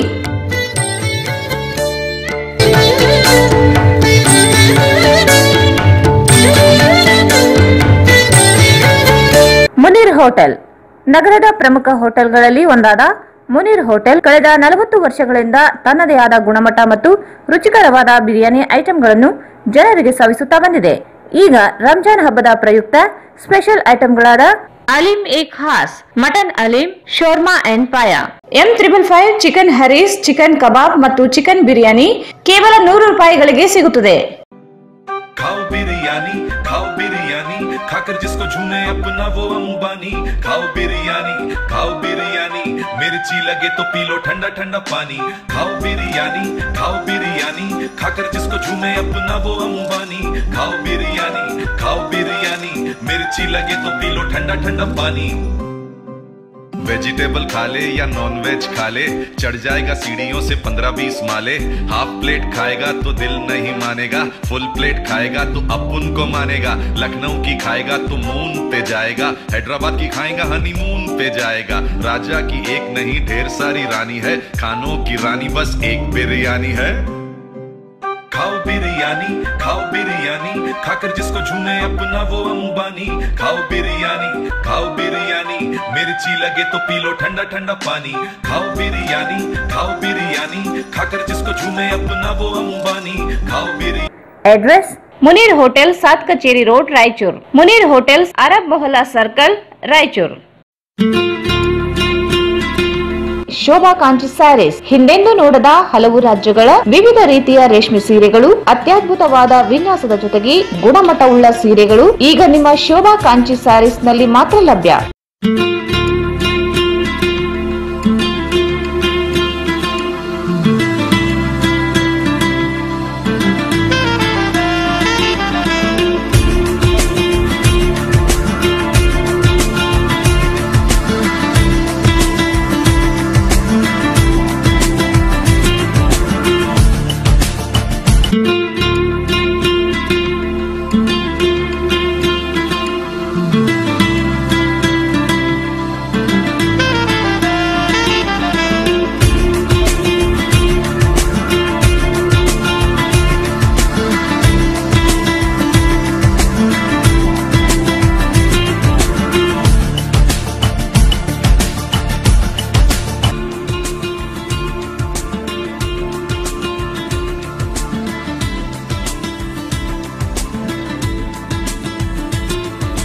ಮುನೀರ್ ಹೋಟೆಲ್ ನಗರದ ಪ್ರಮುಖ ಹೋಟೆಲ್ಗಳಲ್ಲಿ ಒಂದಾದ ಮುನೀರ್ ಹೋಟೆಲ್ ಕಳೆದ ನಲವತ್ತು ವರ್ಷಗಳಿಂದ ತನ್ನದೇ ಆದ ಗುಣಮಟ್ಟ ಮತ್ತು ರುಚಿಕರವಾದ ಬಿರಿಯಾನಿ ಐಟಂಗಳನ್ನು ಜನರಿಗೆ ಸವಿಸುತ್ತಾ ಬಂದಿದೆ ಈಗ ರಂಜಾನ್ ಹಬ್ಬದ ಪ್ರಯುಕ್ತ ಸ್ಪೆಷಲ್ ಐಟಂಗಳಾದ ಅಲಿಂ ಎ ಖಾಸ್ ಮಟನ್ ಅಲಿಂ ಶೋರ್ಮಾ ಅಂಡ್ ಪಾಯ M triple five chicken ಹರೀಸ್ chicken ಕಬಾಬ್ ಮತ್ತು ಚಿಕನ್ ಬಿರಿಯಾನಿ ಕೇವಲ ನೂರು ರೂಪಾಯಿಗಳಿಗೆ ಸಿಗುತ್ತದೆ खाओ बिरयानी खाओ बिरयानी खाकर जिसको झूमे अपना वो अंबानी खाओ बिरयानी खाओ बिरयानी मिर्ची लगे तो पी लो ठंडा ठंडा पानी खाओ बिरयानी खाओ बिरयानी खाकर जिसको झूमे अपना वो अंबानी खाओ बिरयानी खाओ बिरयानी मिर्ची लगे तो पी लो ठंडा ठंडा पानी वेजिटेबल खा ले या नॉन वेज खा ले चढ़ जाएगा सीढ़ियों से पंद्रह बीस माले हाफ प्लेट खाएगा तो दिल नहीं मानेगा फुल प्लेट खाएगा तो अपुन को मानेगा लखनऊ की खाएगा तो मून पे जाएगा हैदराबाद की खाएगा हनीमून पे जाएगा राजा की एक नहीं ढेर सारी रानी है खानों की रानी बस एक बिरयानी है खाओ बिरयानी खाओ बिरयानी खाकर जिसको झूमे अपना वो अंबानी खाओ बिरयानी खाओ बिरयानी मिर्ची लगे तो पी लो ठंडा ठंडा पानी खाओ बिरयानी खाओ बिरयानी खाकर जिसको झूमे अपना वो अंबानी खाओ biryani address Munir hotel Saat Kacheri road Raichur Munir hotels Arab Mohalla circle Raichur Shobha Kanchi sarees ಹಿಂದೆಂದೂ ನೋಡದ ಹಲವು ರಾಜ್ಯಗಳ ವಿವಿಧ ರೀತಿಯ ರೇಷ್ಮೆ ಸೀರೆಗಳು ಅತ್ಯದ್ಭುತವಾದ ವಿನ್ಯಾಸದ ಜೊತೆಗೆ ಗುಣಮಟ್ಟವುಳ್ಳ ಸೀರೆಗಳು ಈಗ ನಿಮ್ಮ ಶೋಭಾ ಕಾಂಚಿ ಸ್ಯಾರೀಸ್ ನಲ್ಲಿ ಮಾತ್ರ ಲಭ್ಯ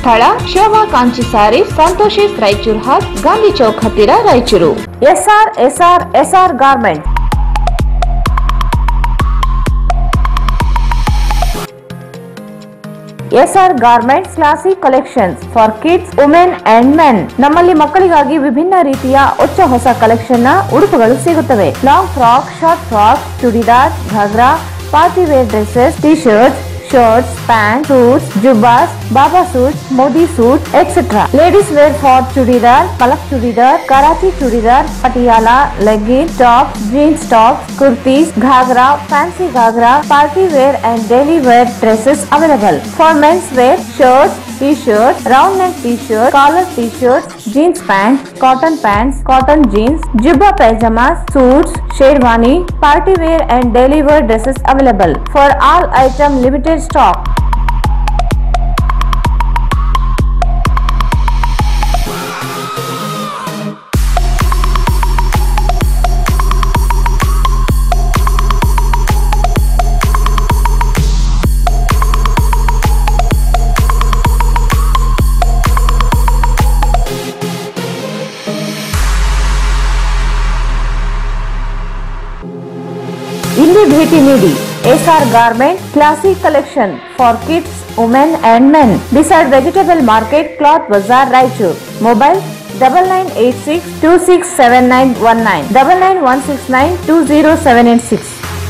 ಸ್ಥಳ ಶೋಭಾ ಕಾಂಚಿ ಸಾರಿ ಸಂತೋಷಿಸ್ ರಾಯಚೂರು ಹಾಟ್ ಗಾಂಧಿ ಚೌಕ್ ಹತ್ತಿರ Raichur SR SR SR garment SR garments classic collections for kids women and men ನಮ್ಮಲ್ಲಿ ಮಕ್ಕಳಿಗಾಗಿ ವಿಭಿನ್ನ ರೀತಿಯ ಹೊಚ್ಚ ಹೊಸ ಕಲೆಕ್ಷನ್ ನ ಉಡುಪುಗಳು ಸಿಗುತ್ತವೆ long frock short frock churidar ghagra party wear dresses T shirts shirts, pants, suits, jubbas, baba suits, modi suits, etc. Ladies wear for chudidar, palak chudidar, karachi chudidar, patiala, leggings, tops, jeans tops, kurtis, ghagra, fancy ghagra, party wear and daily wear dresses available. For men's wear, shirts, t-shirts, round neck t-shirt, collar t-shirts, jeans pants, cotton pants, cotton jeans, jubba pajamas, suits, sherwani, party wear and daily wear dresses available. For all item limited stock. ಇಲ್ಲಿ ಭೇಟಿ ನೀಡಿ SR garment classic collection for kids women and men beside vegetable market cloth ಬಜಾರ್ Raichur mobile double nine eight six two six seven nine one nine double nine one six nine two zero seven eight six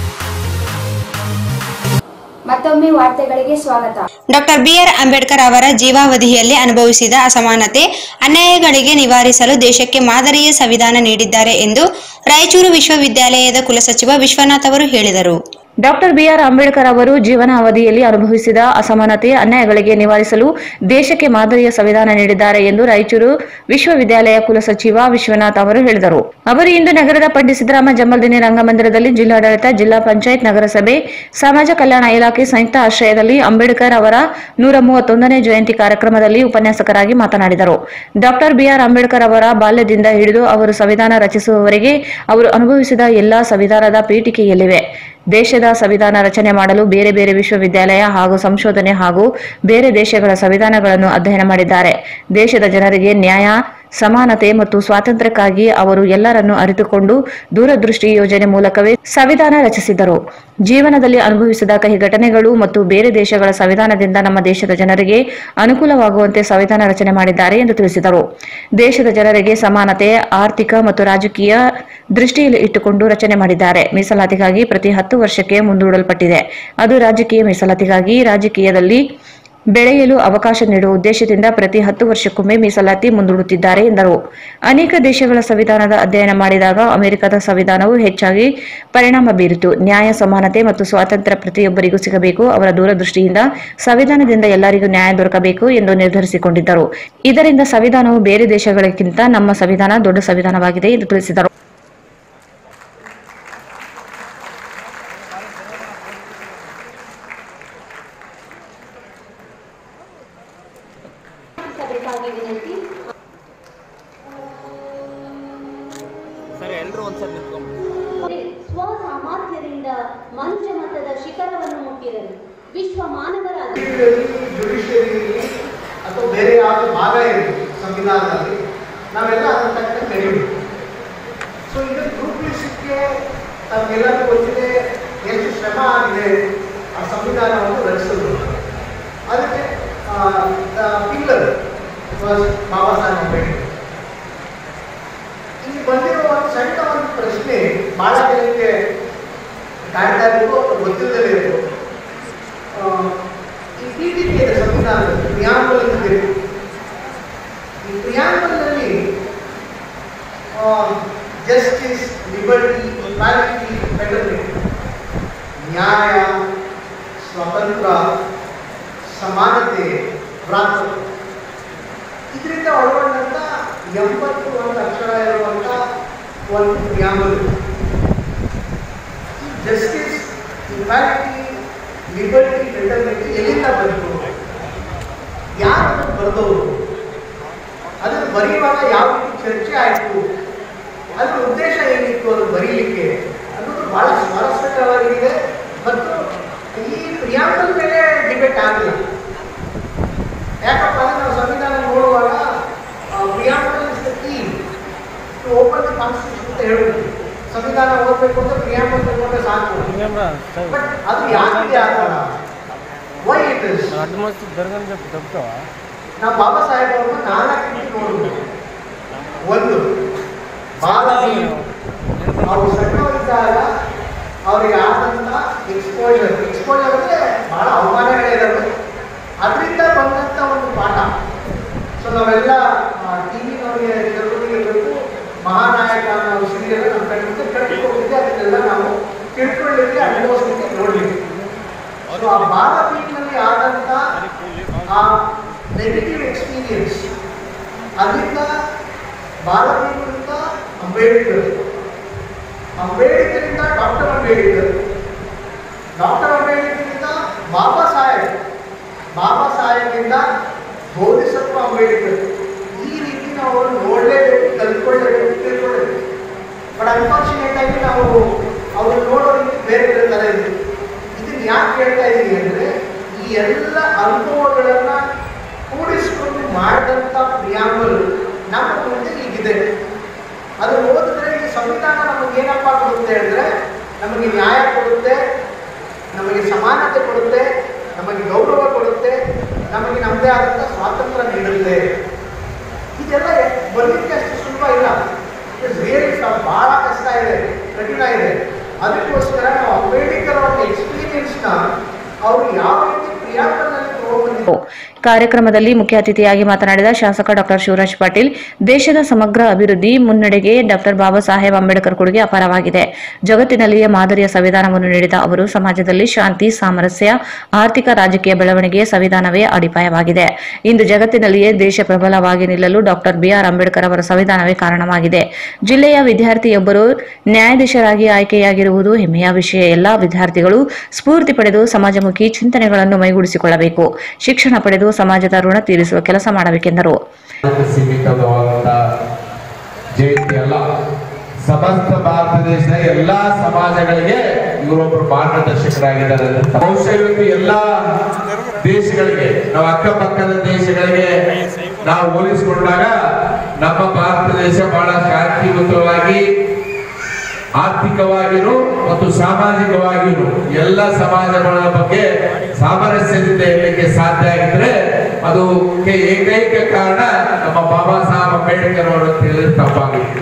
ಮತ್ತೊಮ್ಮೆ ವಾರ್ತೆಗಳಿಗೆ ಸ್ವಾಗತ ಡಾಕ್ಟರ್ ಬಿಆರ್ ಅಂಬೇಡ್ಕರ್ ಅವರ ಜೀವಾವಧಿಯಲ್ಲಿ ಅನುಭವಿಸಿದ ಅಸಮಾನತೆ ಅನ್ಯಾಯಗಳಿಗೆ ನಿವಾರಿಸಲು ದೇಶಕ್ಕೆ ಮಾದರಿಯ ಸಂವಿಧಾನ ನೀಡಿದ್ದಾರೆ ಎಂದು ರಾಯಚೂರು ವಿಶ್ವವಿದ್ಯಾಲಯದ ಕುಲಸಚಿವ ವಿಶ್ವನಾಥ್ ಅವರು ಹೇಳಿದರು ಡಾಕ್ಟರ್ ಬಿಆರ್ ಅಂಬೇಡ್ಕರ್ ಅವರು ಜೀವನ ಅವಧಿಯಲ್ಲಿ ಅನುಭವಿಸಿದ ಅಸಮಾನತೆ ಅನ್ಯಾಯಗಳಿಗೆ ನಿವಾರಿಸಲು ದೇಶಕ್ಕೆ ಮಾದರಿಯ ಸಂವಿಧಾನ ನೀಡಿದ್ದಾರೆ ಎಂದು ರಾಯಚೂರು ವಿಶ್ವವಿದ್ಯಾಲಯ ಕುಲಸಚಿವ ವಿಶ್ವನಾಥ್ ಅವರು ಹೇಳಿದರು ಅವರು ಇಂದು ನಗರದ ಪಂಡಿತ್ ಸಿದ್ದರಾಮ ಜಮ್ಮಲ್ದಿನಿ ರಂಗಮಂದಿರದಲ್ಲಿ ಜಿಲ್ಲಾಡಳಿತ ಜಿಲ್ಲಾ ಪಂಚಾಯತ್ ನಗರಸಭೆ ಸಮಾಜ ಕಲ್ಯಾಣ ಇಲಾಖೆ ಸಂಯುಕ್ತ ಆಶ್ರಯದಲ್ಲಿ ಅಂಬೇಡ್ಕರ್ ಅವರ ನೂರ ಮೂವತ್ತೊಂದನೇ ಜಯಂತಿ ಕಾರ್ಯಕ್ರಮದಲ್ಲಿ ಉಪನ್ಯಾಸಕರಾಗಿ ಮಾತನಾಡಿದರು ಡಾಕ್ಟರ್ ಬಿಆರ್ ಅಂಬೇಡ್ಕರ್ ಅವರ ಬಾಲ್ಯದಿಂದ ಹಿಡಿದು ಅವರು ಸಂವಿಧಾನ ರಚಿಸುವವರೆಗೆ ಅವರು ಅನುಭವಿಸಿದ ಎಲ್ಲಾ ಸಂವಿಧಾನದ ಪೀಠಿಕೆಯಲ್ಲಿವೆ ದೇಶದ ಸಂವಿಧಾನ ರಚನೆ ಮಾಡಲು ಬೇರೆ ಬೇರೆ ವಿಶ್ವವಿದ್ಯಾಲಯ ಹಾಗೂ ಸಂಶೋಧನೆ ಹಾಗೂ ಬೇರೆ ದೇಶಗಳ ಸಂವಿಧಾನಗಳನ್ನು ಅಧ್ಯಯನ ಮಾಡಿದ್ದಾರೆ ದೇಶದ ಜನರಿಗೆ ನ್ಯಾಯ ಸಮಾನತೆ ಮತ್ತು ಸ್ವಾತಂತ್ರ್ಯಕ್ಕಾಗಿ ಅವರು ಎಲ್ಲರನ್ನು ಅರಿತುಕೊಂಡು ದೂರದೃಷ್ಟಿ ಯೋಜನೆ ಮೂಲಕವೇ ಸಂವಿಧಾನ ರಚಿಸಿದರು ಜೀವನದಲ್ಲಿ ಅನುಭವಿಸಿದ ಕಹಿ ಘಟನೆಗಳು ಮತ್ತು ಬೇರೆ ದೇಶಗಳ ಸಂವಿಧಾನದಿಂದ ನಮ್ಮ ದೇಶದ ಜನರಿಗೆ ಅನುಕೂಲವಾಗುವಂತೆ ಸಂವಿಧಾನ ರಚನೆ ಮಾಡಿದ್ದಾರೆ ಎಂದು ತಿಳಿಸಿದರು ದೇಶದ ಜನರಿಗೆ ಸಮಾನತೆ ಆರ್ಥಿಕ ಮತ್ತು ರಾಜಕೀಯ ದೃಷ್ಟಿಯಲ್ಲಿ ಇಟ್ಟುಕೊಂಡು ರಚನೆ ಮಾಡಿದ್ದಾರೆ ಮೀಸಲಾತಿಗಾಗಿ ಪ್ರತಿ ಹತ್ತು ವರ್ಷಕ್ಕೆ ಮುಂದೂಡಲ್ಪಟ್ಟಿದೆ ಅದು ರಾಜಕೀಯ ಮೀಸಲಾತಿಗಾಗಿ ರಾಜಕೀಯದಲ್ಲಿ ಬೆಳೆಯಲು ಅವಕಾಶ ನೀಡುವ ಉದ್ದೇಶದಿಂದ ಪ್ರತಿ ಹತ್ತು ವರ್ಷಕ್ಕೊಮ್ಮೆ ಮೀಸಲಾತಿ ಮುಂದೂಡುತ್ತಿದ್ದಾರೆ ಎಂದರು ಅನೇಕ ದೇಶಗಳ ಸಂವಿಧಾನದ ಅಧ್ಯಯನ ಮಾಡಿದಾಗ ಅಮೆರಿಕದ ಸಂವಿಧಾನವು ಹೆಚ್ಚಾಗಿ ಪರಿಣಾಮ ಬೀರಿತು ನ್ಯಾಯ ಸಮಾನತೆ ಮತ್ತು ಸ್ವಾತಂತ್ರ್ಯ ಪ್ರತಿಯೊಬ್ಬರಿಗೂ ಸಿಗಬೇಕು ಅವರ ದೂರದೃಷ್ಟಿಯಿಂದ ಸಂವಿಧಾನದಿಂದ ಎಲ್ಲರಿಗೂ ನ್ಯಾಯ ದೊರಕಬೇಕು ಎಂದು ನಿರ್ಧರಿಸಿಕೊಂಡಿದ್ದರು ಇದರಿಂದ ಸಂವಿಧಾನವು ಬೇರೆ ದೇಶಗಳಿಗಿಂತ ನಮ್ಮ ಸಂವಿಧಾನ ದೊಡ್ಡ ಸಂವಿಧಾನವಾಗಿದೆ ಎಂದು ತಿಳಿಸಿದರು ಸ್ವ ಸಾಮರ್ಥ್ಯದಿಂದ ಮನುಷ್ಯ ಮಟ್ಟದ ಶಿಖರವನ್ನು ಮುಟ್ಟಿದರು ವಿಶ್ವ ಮಾನವರ ಜುಡಿಷಿಯರಿ ಅಥವಾ ಬೇರೆ ಯಾವುದೇ ಭಾಗ ಇರಲಿ ಸಂವಿಧಾನದಲ್ಲಿ ನಾವೆಲ್ಲ ಅದನ್ನ ತಕ್ಕ ಕಡಿಬೇಕು ಸೊ ಇದನ್ನು ರೂಪಿಸಲಿಕ್ಕೆ ತಮಗೆಲ್ಲರಿಗೂ ಗೊತ್ತಿದೆ ಎಷ್ಟು ಶ್ರಮ ಆಗಿದೆ ಆ ಸಂವಿಧಾನವನ್ನು ರಚಿಸಲು ಅದಕ್ಕೆ ಪಿಲ್ಲರ್ ಬಾಬಾ ಸಾಹೇಬ್ ಅಂಬೇಡ್ಕರ್ ಇಲ್ಲಿ ಬಂದಿರೋ ಒಂದು ಸಣ್ಣ ಒಂದು ಪ್ರಶ್ನೆ ಬಹಳ ಜನಕ್ಕೆ ಕಾಡ್ತಾ ಇರಬೇಕು ಅಥವಾ ಗೊತ್ತಿಲ್ಲದೆ ಇರಬೇಕು ಆ, ಈ ಪೀಠಿಕೆ ಇದೆ ಸಂವಿಧಾನದಲ್ಲಿ ಪ್ರಿಯಾಂಬಲ್ ಅಂತ ಇದೆ ಈ ಪ್ರಿಯಾಂಬಲ್ನಲ್ಲಿ ಜಸ್ಟಿಸ್ ಲಿಬರ್ಟಿ ಇಕ್ವಾಲಿಟಿ ಫೆಡರಲಿಟಿ ನ್ಯಾಯ ಸ್ವಾತಂತ್ರ್ಯ ಸಮಾನತೆ ಭ್ರಾತೃತ್ವ ಇದರಿಂದ ಒಳಗೊಂಡಂತ ಎಂಬತ್ತು ಒಂದು ಅಕ್ಷರ ಇರುವಂತ ಒಂದು preamble justice equality liberty federality ಎಲ್ಲಿಂದ ಬಂತು ಯಾರು ಅದನ್ನು ಬರೆದವರು ಅದನ್ನು ಬರೆಯುವಾಗ ಯಾವ ರೀತಿ ಚರ್ಚೆ ಆಯಿತು ಅದ್ರ ಉದ್ದೇಶ ಏನಿತ್ತು ಅದು ಬರೀಲಿಕ್ಕೆ ಅನ್ನೋದು ಬಹಳ ಸ್ವಾರಸ್ಯಕರವಾಗಿದೆ ಮತ್ತು ಈ ಪ್ರಿಯಾಂಬಲ್ ಮೇಲೆ ಡಿಬೇಟ್ ಆಗಲಿಲ್ಲ ಯಾಕಪ್ಪ ಅಂದ್ರೆ ನಾವು ಓಪನ್ ದಿ ಕಾನ್ಸ್ಟಿಟ್ಯೂಷನ್ ಅಂತ ಹೇಳ್ಬೋದು ಸಂವಿಧಾನ ಓದಬೇಕು ಅಂದ್ರೆ ಪ್ರಿಯಾಂಬಲ್ ತಿಳ್ಕೊಂಡ್ರೆ ಸಾಕು ಬಟ್ ಅದು ಯಾಕಿದೆ ಆ ಥರ ವೈ ಇಟ್ ಇಸ್ ನಾವು ಬಾಬಾ ಸಾಹೇಬ್ ಅವ್ರನ್ನ ನಾಲ್ಕು ರೀತಿ ನೋಡ್ಬೋದು ಒಂದು ಬಾಲ ಅವ್ರು ಸಣ್ಣವರಿದ್ದಾಗ ಅವ್ರಿಗೆ ಆದಂಥ ಎಕ್ಸ್ಪೋಜರ್ ಎಕ್ಸ್ಪೋಜರ್ ಅಂದರೆ ಭಾಳ ಅವಮಾನಗಳೇ ಇದಾವೆ ಅದರಿಂದ ಬಂದಂಥ ಒಂದು ಪಾಠ ಸೊ ನಾವೆಲ್ಲ ಟಿ ವಿನವರಿಗೆ ಜನರಿಗೆ ಬೇಕು ಮಹಾನಾಯಕ ಅನ್ನೋ ಸೀರಿಯಲ್ ನಮ್ಮ ಕಡೆ ಮುಂದೆ ಕಟ್ಟಿಕೊಂಡಿದ್ದೆ ಅದನ್ನೆಲ್ಲ ನಾವು ತಿಳ್ಕೊಳ್ಳಿಕ್ಕೆ ಅನುಭವಿಸ್ಲಿಕ್ಕೆ ನೋಡಲಿಕ್ಕೆ ಸೊ ಆ ಬಾಲ ಪೀಕ್ನಲ್ಲಿ ಆದಂಥ ಆ ನೆಗೆಟಿವ್ ಎಕ್ಸ್ಪೀರಿಯನ್ಸ್ ಅದರಿಂದ ಬಾಲಕರಿಂದ ಅಂಬೇಡ್ಕರ್ ಅಂಬೇಡ್ಕರಿಂದ ಡಾಕ್ಟರ್ ಅಂಬೇಡ್ಕರ್ ಡಾಕ್ಟರ್ ಅಂಬೇಡ್ಕರಿಂದ ಬಾಬಾ ಸಾಹೇಬ್ ಬಾಬಾ ಸಾಹೇಬ್ರಿಂದ ಬೋಧಿಸತ್ವ ಅಂಬೇಡ್ಕರ್ ಈ ರೀತಿ ನಾವು ಅವ್ರನ್ನ ನೋಡಲೇಬೇಕು ಕಲ್ತ್ಕೊಳ್ಳೇಬೇಕು ತಿಳ್ಕೊಳ್ಳೇಬೇಕು ಬಟ್ ಅನ್ಫಾರ್ಚುನೇಟ್ ಆಗಿ ನಾವು ಅವ್ರು ನೋಡೋ ರೀತಿ ಬೇರೆ ಬೇರೆ ಥರ ಇದೆ ಇದನ್ನ ಯಾಕೆ ಹೇಳ್ತಾ ಇದ್ದೀವಿ ಅಂದರೆ ಈ ಎಲ್ಲ ಅನುಭವಗಳನ್ನ ಕೂಡಿಸ್ಕೊಂಡು ಮಾಡಿದಂಥ ಪ್ರಿಯಾಂಬಲ್ ನಮ್ಮ ಮುಂದೆ ಈಗಿದೆ ಅದು ಓದಿದ್ರೆ ಈ ಸಂವಿಧಾನ ನಮಗೆ ಏನಪ್ಪ ಕೊಡುತ್ತೆ ಹೇಳಿದ್ರೆ ನಮಗೆ ನ್ಯಾಯ ಕೊಡುತ್ತೆ ನಮಗೆ ಸಮಾನತೆ ಕೊಡುತ್ತೆ ನಮಗೆ ಗೌರವ ಕೊಡುತ್ತೆ ನಮಗೆ ನಮ್ಮದೇ ಆದಂಥ ಸ್ವಾತಂತ್ರ್ಯ ನೀಡುತ್ತೆ ಇದೆಲ್ಲ ಬರಲಿಕ್ಕೆ ಅಷ್ಟು ಸುಲಭ ಇಲ್ಲ ಇಟ್ಸ್ ರಿಯಲಿ ಭಾಳ ಕಷ್ಟ ಇದೆ ಕಠಿಣ ಇದೆ ಅದಕ್ಕೋಸ್ಕರ ನಾವು ಅಂಬೇಡ್ಕರ್ ಅವರ ಎಕ್ಸ್ಪೀರಿಯನ್ಸ್ನ ಅವರು ಯಾವ ರೀತಿ ಪ್ರಿಯಾಂಬಲ್ನಲ್ಲಿ ತಗೊಂಡ್ಬಂದಿದ್ದಾರೆ ಕಾರ್ಯಕ್ರಮದಲ್ಲಿ ಮುಖ್ಯ ಅತಿಥಿಯಾಗಿ ಮಾತನಾಡಿದ ಶಾಸಕ ಡಾಕ್ಟರ್ ಶಿವರಾಜ್ ಪಾಟೀಲ್ ದೇಶದ ಸಮಗ್ರ ಅಭಿವೃದ್ಧಿ ಮುನ್ನಡೆಗೆ ಡಾಕ್ಟರ್ ಬಾಬಾ ಸಾಹೇಬ್ ಅಂಬೇಡ್ಕರ್ ಕೊಡುಗೆ ಅಪಾರವಾಗಿದೆ ಜಗತ್ತಿನಲ್ಲಿಯೇ ಮಾದರಿಯ ಸಂವಿಧಾನವನ್ನು ನೀಡಿದ ಅವರು ಸಮಾಜದಲ್ಲಿ ಶಾಂತಿ ಸಾಮರಸ್ಯ ಆರ್ಥಿಕ ರಾಜಕೀಯ ಬೆಳವಣಿಗೆಯ ಸಂವಿಧಾನವೇ ಅಡಿಪಾಯವಾಗಿದೆ ಇಂದು ಜಗತ್ತಿನಲ್ಲಿಯೇ ದೇಶ ಪ್ರಬಲವಾಗಿ ನಿಲ್ಲಲು ಡಾಕ್ಟರ್ ಬಿಆರ್ ಅಂಬೇಡ್ಕರ್ ಅವರ ಸಂವಿಧಾನವೇ ಕಾರಣವಾಗಿದೆ ಜಿಲ್ಲೆಯ ವಿದ್ಯಾರ್ಥಿಯೊಬ್ಬರು ನ್ಯಾಯಾಧೀಶರಾಗಿ ಆಯ್ಕೆಯಾಗಿರುವುದು ಹೆಮ್ಮೆಯ ವಿಷಯ ಎಲ್ಲಾ ವಿದ್ಯಾರ್ಥಿಗಳು ಸ್ಫೂರ್ತಿ ಪಡೆದು ಸಮಾಜಮುಖಿ ಚಿಂತನೆಗಳನ್ನು ಮೈಗೂಡಿಸಿಕೊಳ್ಳಬೇಕು ಶಿಕ್ಷಣ ಪಡೆದು ಸಮಾಜದ ಋಣ ತೀರಿಸುವ ಕೆಲಸ ಮಾಡಬೇಕೆಂದರು ಸೀಮಿತವಾದಂತ ಜಯಂತಿ ಅಲ್ಲ ಸಮಸ್ತ ಭಾರತ ದೇಶದ ಎಲ್ಲಾ ಸಮಾಜಗಳಿಗೆ ಇವರೊಬ್ಬರು ಮಾರ್ಗದರ್ಶಕರಾಗಿದ್ದಾರೆ ಬಹುಶಃ ಇವತ್ತು ಎಲ್ಲಾ ದೇಶಗಳಿಗೆ ನಾವು ಅಕ್ಕಪಕ್ಕದ ದೇಶಗಳಿಗೆ ನಾವು ಹೋಲಿಸಿಕೊಂಡಾಗ ನಮ್ಮ ಭಾರತ ದೇಶ ಬಹಳ ಶಾಂತಿಯುತವಾಗಿ ಆರ್ಥಿಕವಾಗಿಯೂ ಮತ್ತು ಸಾಮಾಜಿಕವಾಗಿಯೂ ಎಲ್ಲ ಸಮಾಜಗಳ ಬಗ್ಗೆ ಸಾಮರಸ್ಯದಿಂದ ಇರಲಿಕ್ಕೆ ಸಾಧ್ಯ ಆಗಿದ್ರೆ ಅದು ಕೆ- ಏಕೈಕ ಕಾರಣ ನಮ್ಮ ಬಾಬಾ ಸಾಹೇಬ್ ಅಂಬೇಡ್ಕರ್ ಅವರು ಅಂತ ಹೇಳಿದ್ರೆ ತಪ್ಪಾಗುತ್ತೆ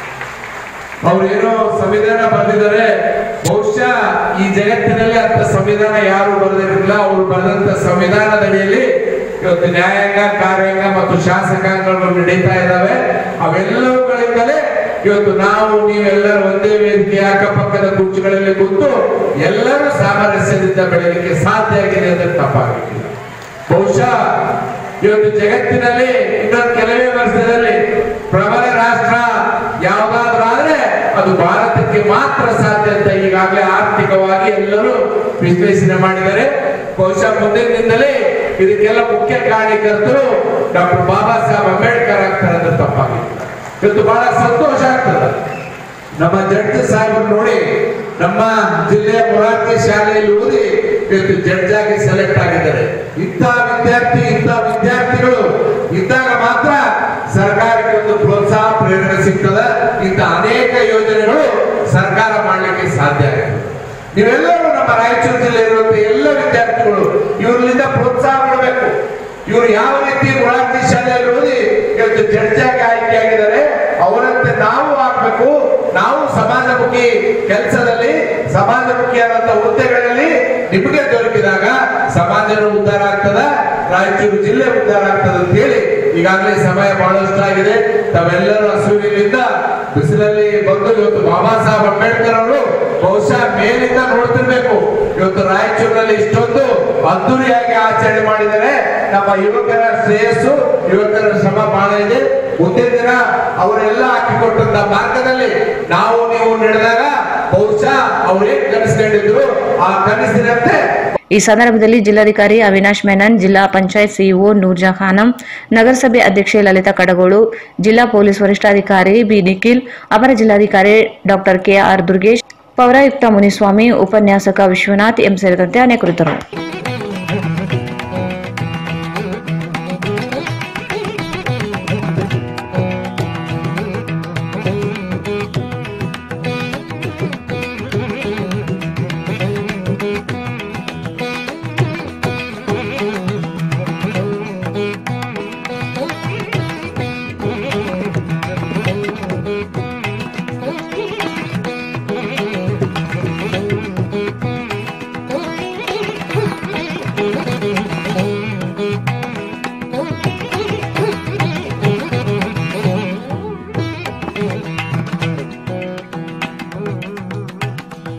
ಅವ್ರೇನೋ ಸಂವಿಧಾನ ಬರೆದಿದ್ದಾರೆ ಬಹುಶಃ ಈ ಜಗತ್ತಿನಲ್ಲಿ ಅಂತ ಸಂವಿಧಾನ ಯಾರು ಬರೆದಿರಲಿಲ್ಲ ಅವರು ಬರೆದಂತ ಸಂವಿಧಾನದ ಅಡಿಯಲ್ಲಿ ಇವತ್ತು ನ್ಯಾಯಾಂಗ ಕಾರ್ಯಾಂಗ ಮತ್ತು ಶಾಸಕಾಂಗಗಳು ನಡೀತಾ ಇದ್ದಾವೆ ಅವೆಲ್ಲವುಗಳಿಂದಲೇ ಇವತ್ತು ನಾವು ನೀವೆಲ್ಲರೂ ಒಂದೇ ವೇದಿಕೆ ಅಕ್ಕಪಕ್ಕದ ಕುರ್ಚಿಗಳಲ್ಲಿ ಕೂತು ಎಲ್ಲರೂ ಸಾಮರಸ್ಯದಿಂದ ಬೆಳೆಯಲಿಕ್ಕೆ ಸಾಧ್ಯ ಆಗಿದೆ ಅಂದ್ರೆ ತಪ್ಪಾಗಿಲ್ಲ ಬಹುಶಃ ಇವತ್ತು ಜಗತ್ತಿನಲ್ಲಿ ಇನ್ನೊಂದು ಕೆಲವೇ ವರ್ಷದಲ್ಲಿ ಪ್ರಬಲ ರಾಷ್ಟ್ರ ಯಾವ್ದಾದ್ರೂ ಆದ್ರೆ ಅದು ಭಾರತಕ್ಕೆ ಮಾತ್ರ ಸಾಧ್ಯ ಅಂತ ಈಗಾಗಲೇ ಆರ್ಥಿಕವಾಗಿ ಎಲ್ಲರೂ ವಿಶ್ಲೇಷಣೆ ಮಾಡಿದ್ದಾರೆ ಬಹುಶಃ ಮುಂದಿನಿಂದಲೇ ಇದಕ್ಕೆಲ್ಲ ಮುಖ್ಯ ಕಾರಣೀಕರ್ತರು ಡಾಕ್ಟರ್ ಬಾಬಾ ಸಾಹೇಬ್ ಅಂಬೇಡ್ಕರ್ ಆಗ್ತಾರೆ ಅಂದ್ರೆ ತಪ್ಪಾಗಿಲ್ಲ ಇವತ್ತು ಬಹಳ ಸಂತೋಷ ಆಗ್ತದೆ ನಮ್ಮ ಜಡ್ಜ್ ಸಾಹೇಬರು ನೋಡಿ ನಮ್ಮ ಜಿಲ್ಲೆಯ ಮೊರಾರ್ಜಿ ಶಾಲೆಯಲ್ಲಿ ಓದಿ ಇವತ್ತು ಜಡ್ಜ್ ಆಗಿ ಸೆಲೆಕ್ಟ್ ಆಗಿದ್ದಾರೆ ಇಂಥ ವಿದ್ಯಾರ್ಥಿ ಇಂಥ ವಿದ್ಯಾರ್ಥಿಗಳು ಇದ್ದಾಗ ಮಾತ್ರ ಸರ್ಕಾರಕ್ಕೆ ಒಂದು ಪ್ರೋತ್ಸಾಹ ಪ್ರೇರಣೆ ಸಿಗ್ತದೆ ಇಂಥ ಅನೇಕ ಯೋಜನೆಗಳು ಸರ್ಕಾರ ಮಾಡಲಿಕ್ಕೆ ಸಾಧ್ಯ ಆಗ್ತದೆ ನೀವೆಲ್ಲರೂ ನಮ್ಮ ರಾಯಚೂರು ಜಿಲ್ಲೆ ಇರುವಂತ ಎಲ್ಲ ವಿದ್ಯಾರ್ಥಿಗಳು ಇವರಿಂದ ಪ್ರೋತ್ಸಾಹ ಕೊಡಬೇಕು ಇವರು ಯಾವ ರೀತಿ ಮೊರಾರ್ಜಿ ಶಾಲೆಯಲ್ಲಿ ಓದಿ ಇವತ್ತು ಜಡ್ಜ್ ಆಗಿ ಆಯ್ಕೆಯಾಗಿದ್ದಾರೆ ಅವರಂತೆ ನಾವು ಆಗ್ಬೇಕು ನಾವು ಸಮಾಜಮುಖಿ ಕೆಲಸದಲ್ಲಿ ಸಮಾಜಮುಖಿಯಾದಂತ ಹುದ್ದೆಗಳಲ್ಲಿ ನಿಮಗೆ ದೊರಕಿದಾಗ ಸಮಾಜನೂ ಉದ್ಧಾರ ಆಗ್ತದ ರಾಯಚೂರು ಜಿಲ್ಲೆ ಉದ್ಧಾರ ಆಗ್ತದೆ ಅಂತ ಹೇಳಿ ಈಗಾಗಲೇ ಸಮಯ ಬಹಳಷ್ಟು ಆಗಿದೆ ತಾವೆಲ್ಲರೂ ಹಸುವಿನಿಂದ ಬಿಸಿಲಲ್ಲಿ ಬಂದು ಇವತ್ತು ಬಾಬಾ ಸಾಹೇಬ್ ಅಂಬೇಡ್ಕರ್ ಅವರು ಬಹುಶಃ ಮೇಲಿಂದ ನೋಡ್ತಿರ್ಬೇಕು ಇವತ್ತು ರಾಯಚೂರಿನಲ್ಲಿ ಇಷ್ಟೊಂದು ಅದ್ದೂರಿಯಾಗಿ ಆಚರಣೆ ಮಾಡಿದರೆ ನಮ್ಮ ಯುವಕರ ಶ್ರೇಯಸ್ಸು ಯುವಕರ ಶ್ರಮ ಬಹಳ ಇದೆ ಮುಂದಿನ ದಿನ ಅವರೆಲ್ಲ ಹಾಕಿಕೊಟ್ಟಂತ ಮಾರ್ಗದಲ್ಲಿ ನಾವು ನೀವು ನಡೆದಾಗ ಬಹುಶಃ ಅವ್ರು ಏನ್ ಕನಸ್ಕೊಂಡಿದ್ರು ಆ ಕನಸಿನಂತೆ ಈ ಸಂದರ್ಭದಲ್ಲಿ ಜಿಲ್ಲಾಧಿಕಾರಿ ಅವಿನಾಶ್ ಮೆನನ್ ಜಿಲ್ಲಾ ಪಂಚಾಯತ್ ಸಿಇಒ ನೂರ್ಜಾ ಖಾನಂ ನಗರಸಭೆ ಅಧ್ಯಕ್ಷೆ ಲಲಿತಾ ಕಡಗೋಳು ಜಿಲ್ಲಾ ಪೊಲೀಸ್ ವರಿಷ್ಠಾಧಿಕಾರಿ ಬಿ ನಿಖಿಲ್ ಅಪರ ಜಿಲ್ಲಾಧಿಕಾರಿ ಡಾಕ್ಟರ್ ಕೆಆರ್ ದುರ್ಗೇಶ್ ಪೌರಾಯುಕ್ತ ಮುನಿಸ್ವಾಮಿ ಉಪನ್ಯಾಸಕ ವಿಶ್ವನಾಥ್ ಎಂ ಸೇರಿದಂತೆ ಅನೇಕರಿದ್ದರು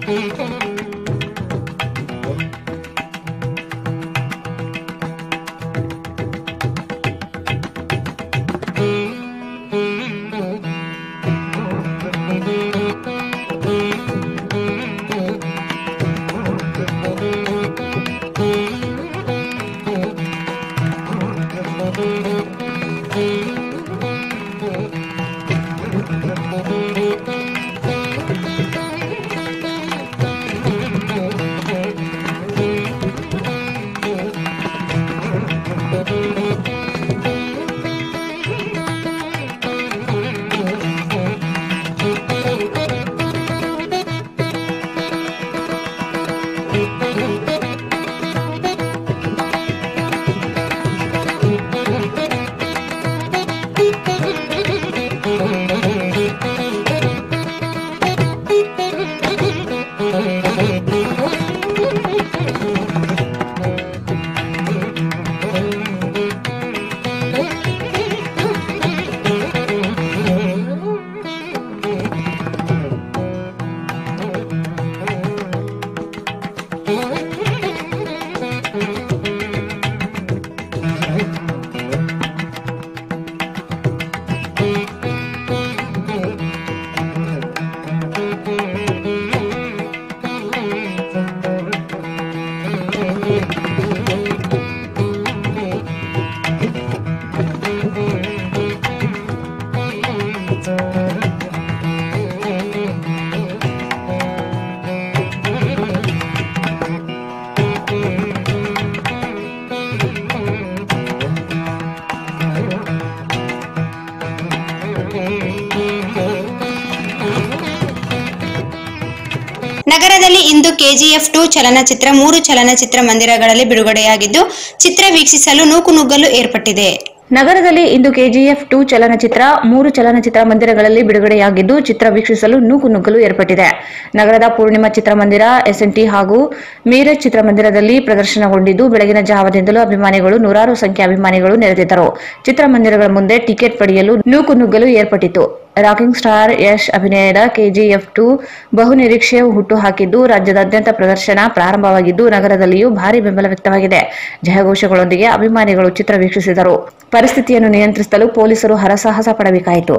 ನಗರದಲ್ಲಿ ಇಂದು ಕೆಜಿಎಫ್ ಟು ಚಲನಚಿತ್ರ ಮೂರು ಚಲನಚಿತ್ರ ಮಂದಿರಗಳಲ್ಲಿ ಬಿಡುಗಡೆಯಾಗಿದ್ದು ಚಿತ್ರ ವೀಕ್ಷಿಸಲು ನೂಕುನುಗ್ಗಲು ಏರ್ಪಟ್ಟಿದೆ ನಗರದಲ್ಲಿ ಇಂದು ಕೆಜಿಎಫ್ ಟು ಚಲನಚಿತ್ರ ಮೂರು ಚಲನಚಿತ್ರ ಮಂದಿರಗಳಲ್ಲಿ ಬಿಡುಗಡೆಯಾಗಿದ್ದು ಚಿತ್ರ ವೀಕ್ಷಿಸಲು ನೂಕುನುಗ್ಗಲು ಏರ್ಪಟ್ಟಿದೆ ನಗರದ ಪೂರ್ಣಿಮಾ ಚಿತ್ರಮಂದಿರ ಎಸ್ಎನ್ಟಿ ಹಾಗೂ ಮೀರಜ್ ಚಿತ್ರಮಂದಿರದಲ್ಲಿ ಪ್ರದರ್ಶನಗೊಂಡಿದ್ದು ಬೆಳಗಿನ ಜಾವದಿಂದಲೂ ಅಭಿಮಾನಿಗಳು ನೂರಾರು ಸಂಖ್ಯೆ ಅಭಿಮಾನಿಗಳು ನೆರೆದಿದ್ದರು ಚಿತ್ರಮಂದಿರಗಳ ಮುಂದೆ ಟಿಕೆಟ್ ಪಡೆಯಲು ನೂಕುನುಗ್ಗಲು ಏರ್ಪಟ್ಟಿತು ರಾಕಿಂಗ್ ಸ್ಟಾರ್ ಯಶ್ ಅಭಿನಯದ ಕೆಜಿಎಫ್ ಟು ಬಹುನಿರೀಕ್ಷೆಯ ಹುಟ್ಟು ಹಾಕಿದ್ದು ರಾಜ್ಯದಾದ್ಯಂತ ಪ್ರದರ್ಶನ ಪ್ರಾರಂಭವಾಗಿದ್ದು ನಗರದಲ್ಲಿಯೂ ಭಾರಿ ಬೆಂಬಲ ವ್ಯಕ್ತವಾಗಿದೆ ಜಯಘೋಷಗಳೊಂದಿಗೆ ಅಭಿಮಾನಿಗಳು ಚಿತ್ರ ವೀಕ್ಷಿಸಿದರು ಪರಿಸ್ಥಿತಿಯನ್ನು ನಿಯಂತ್ರಿಸಲು ಪೊಲೀಸರು ಹರಸಾಹಸ ಪಡಬೇಕಾಯಿತು